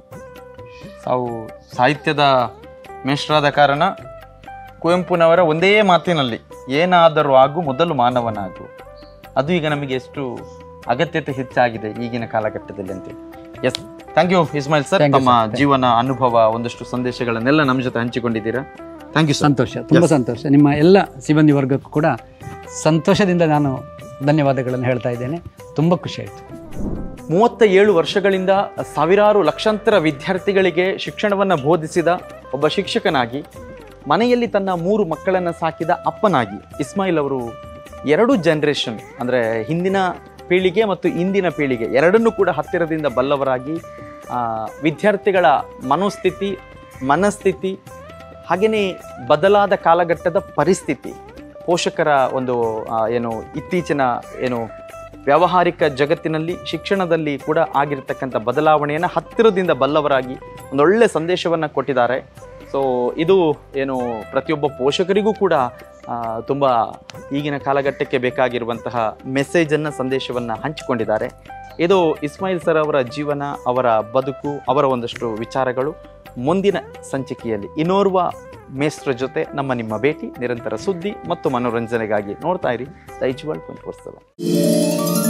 ತಾವು ಸಾಹಿತ್ಯದ ಮೇಷ್ಟ್ರಾದ ಕಾರಣ ಕುವೆಂಪುನವರ ಒಂದೇ ಮಾತಿನಲ್ಲಿ ಏನಾದರೂ ಆಗು ಮೊದಲು ಮಾನವನಾಗು ಅದು ಈಗ ನಮಗೆ ಎಷ್ಟು ಅಗತ್ಯತೆ ಹೆಚ್ಚಾಗಿದೆ ಈಗಿನ ಕಾಲಘಟ್ಟದಲ್ಲಿ ಅಂತ yes thank you Ismail sir Thank you, ತಮ್ಮ sir. Thank you. ಜೀವನ ಅನುಭವ ಒಂದಷ್ಟು ಸಂದೇಶಗಳನ್ನೆಲ್ಲ ನಮ್ಮ ಜೊತೆ ಹಂಚಿಕೊಂಡಿದ್ದೀರಾ ಥ್ಯಾಂಕ್ ಯು ಸರ್ ಸಂತೋಷ ತುಂಬ ಸಂತೋಷ ನಿಮ್ಮ ಎಲ್ಲ ಸಿಬ್ಬಂದಿ ವರ್ಗಕ್ಕೂ ಕೂಡ ಸಂತೋಷದಿಂದ ನಾನು ಧನ್ಯವಾದಗಳನ್ನು ಹೇಳ್ತಾ ಇದ್ದೇನೆ ತುಂಬ ಖುಷಿ ಆಯಿತು ಮೂವತ್ತ ಏಳು ವರ್ಷಗಳಿಂದ ಸಾವಿರಾರು ಲಕ್ಷಾಂತರ ವಿದ್ಯಾರ್ಥಿಗಳಿಗೆ ಶಿಕ್ಷಣವನ್ನು ಬೋಧಿಸಿದ ಒಬ್ಬ ಶಿಕ್ಷಕನಾಗಿ ಮನೆಯಲ್ಲಿ ತನ್ನ ಮೂರು ಮಕ್ಕಳನ್ನು ಸಾಕಿದ ಅಪ್ಪನಾಗಿ ಇಸ್ಮಾಯಿಲ್ ಅವರು ಎರಡು ಜನ್ರೇಷನ್ ಅಂದರೆ ಹಿಂದಿನ ಪೀಳಿಗೆ ಮತ್ತು ಇಂದಿನ ಪೀಳಿಗೆ ಎರಡನ್ನೂ ಕೂಡ ಹತ್ತಿರದಿಂದ ಬಲ್ಲವರಾಗಿ ಆ, ವಿದ್ಯಾರ್ಥಿಗಳ ಮನೋಸ್ಥಿತಿ ಮನಸ್ಥಿತಿ ಹಾಗೆಯೇ ಬದಲಾದ ಕಾಲಘಟ್ಟದ ಪರಿಸ್ಥಿತಿ ಪೋಷಕರ ಒಂದು ಆ, ಏನು ಇತ್ತೀಚಿನ ಏನು ವ್ಯಾವಹಾರಿಕ ಜಗತ್ತಿನಲ್ಲಿ ಶಿಕ್ಷಣದಲ್ಲಿ ಕೂಡ ಆಗಿರ್ತಕ್ಕಂಥ ಬದಲಾವಣೆಯನ್ನು ಹತ್ತಿರದಿಂದ ಬಲ್ಲವರಾಗಿ ಒಂದೊಳ್ಳೆ ಸಂದೇಶವನ್ನು ಕೊಟ್ಟಿದ್ದಾರೆ ಸೊ ಇದು ಏನು ಪ್ರತಿಯೊಬ್ಬ ಪೋಷಕರಿಗೂ ಕೂಡ ಆ, ತುಂಬ ಈಗಿನ ಕಾಲಘಟ್ಟಕ್ಕೆ ಬೇಕಾಗಿರುವಂತಹ ಮೆಸೇಜನ್ನು ಸಂದೇಶವನ್ನು ಹಂಚಿಕೊಂಡಿದ್ದಾರೆ ಇದು ಇಸ್ಮಾಯಿಲ್ ಸರ್ ಅವರ ಜೀವನ ಅವರ ಬದುಕು ಅವರ ಒಂದಷ್ಟು ವಿಚಾರಗಳು ಮುಂದಿನ ಸಂಚಿಕೆಯಲ್ಲಿ ಇನ್ನೋರ್ವ ಮೇಸ್ಟ್ರ ಜೊತೆ ನಮ್ಮ ನಿಮ್ಮ ಭೇಟಿ ನಿರಂತರ ಸುದ್ದಿ ಮತ್ತು ಮನೋರಂಜನೆಗಾಗಿ ನೋಡ್ತಾ ಇರಿ ದೈಜುವಲ್ ಟ್ವೆಂಟಿ ಫೋರ್ ಸೆವೆನ್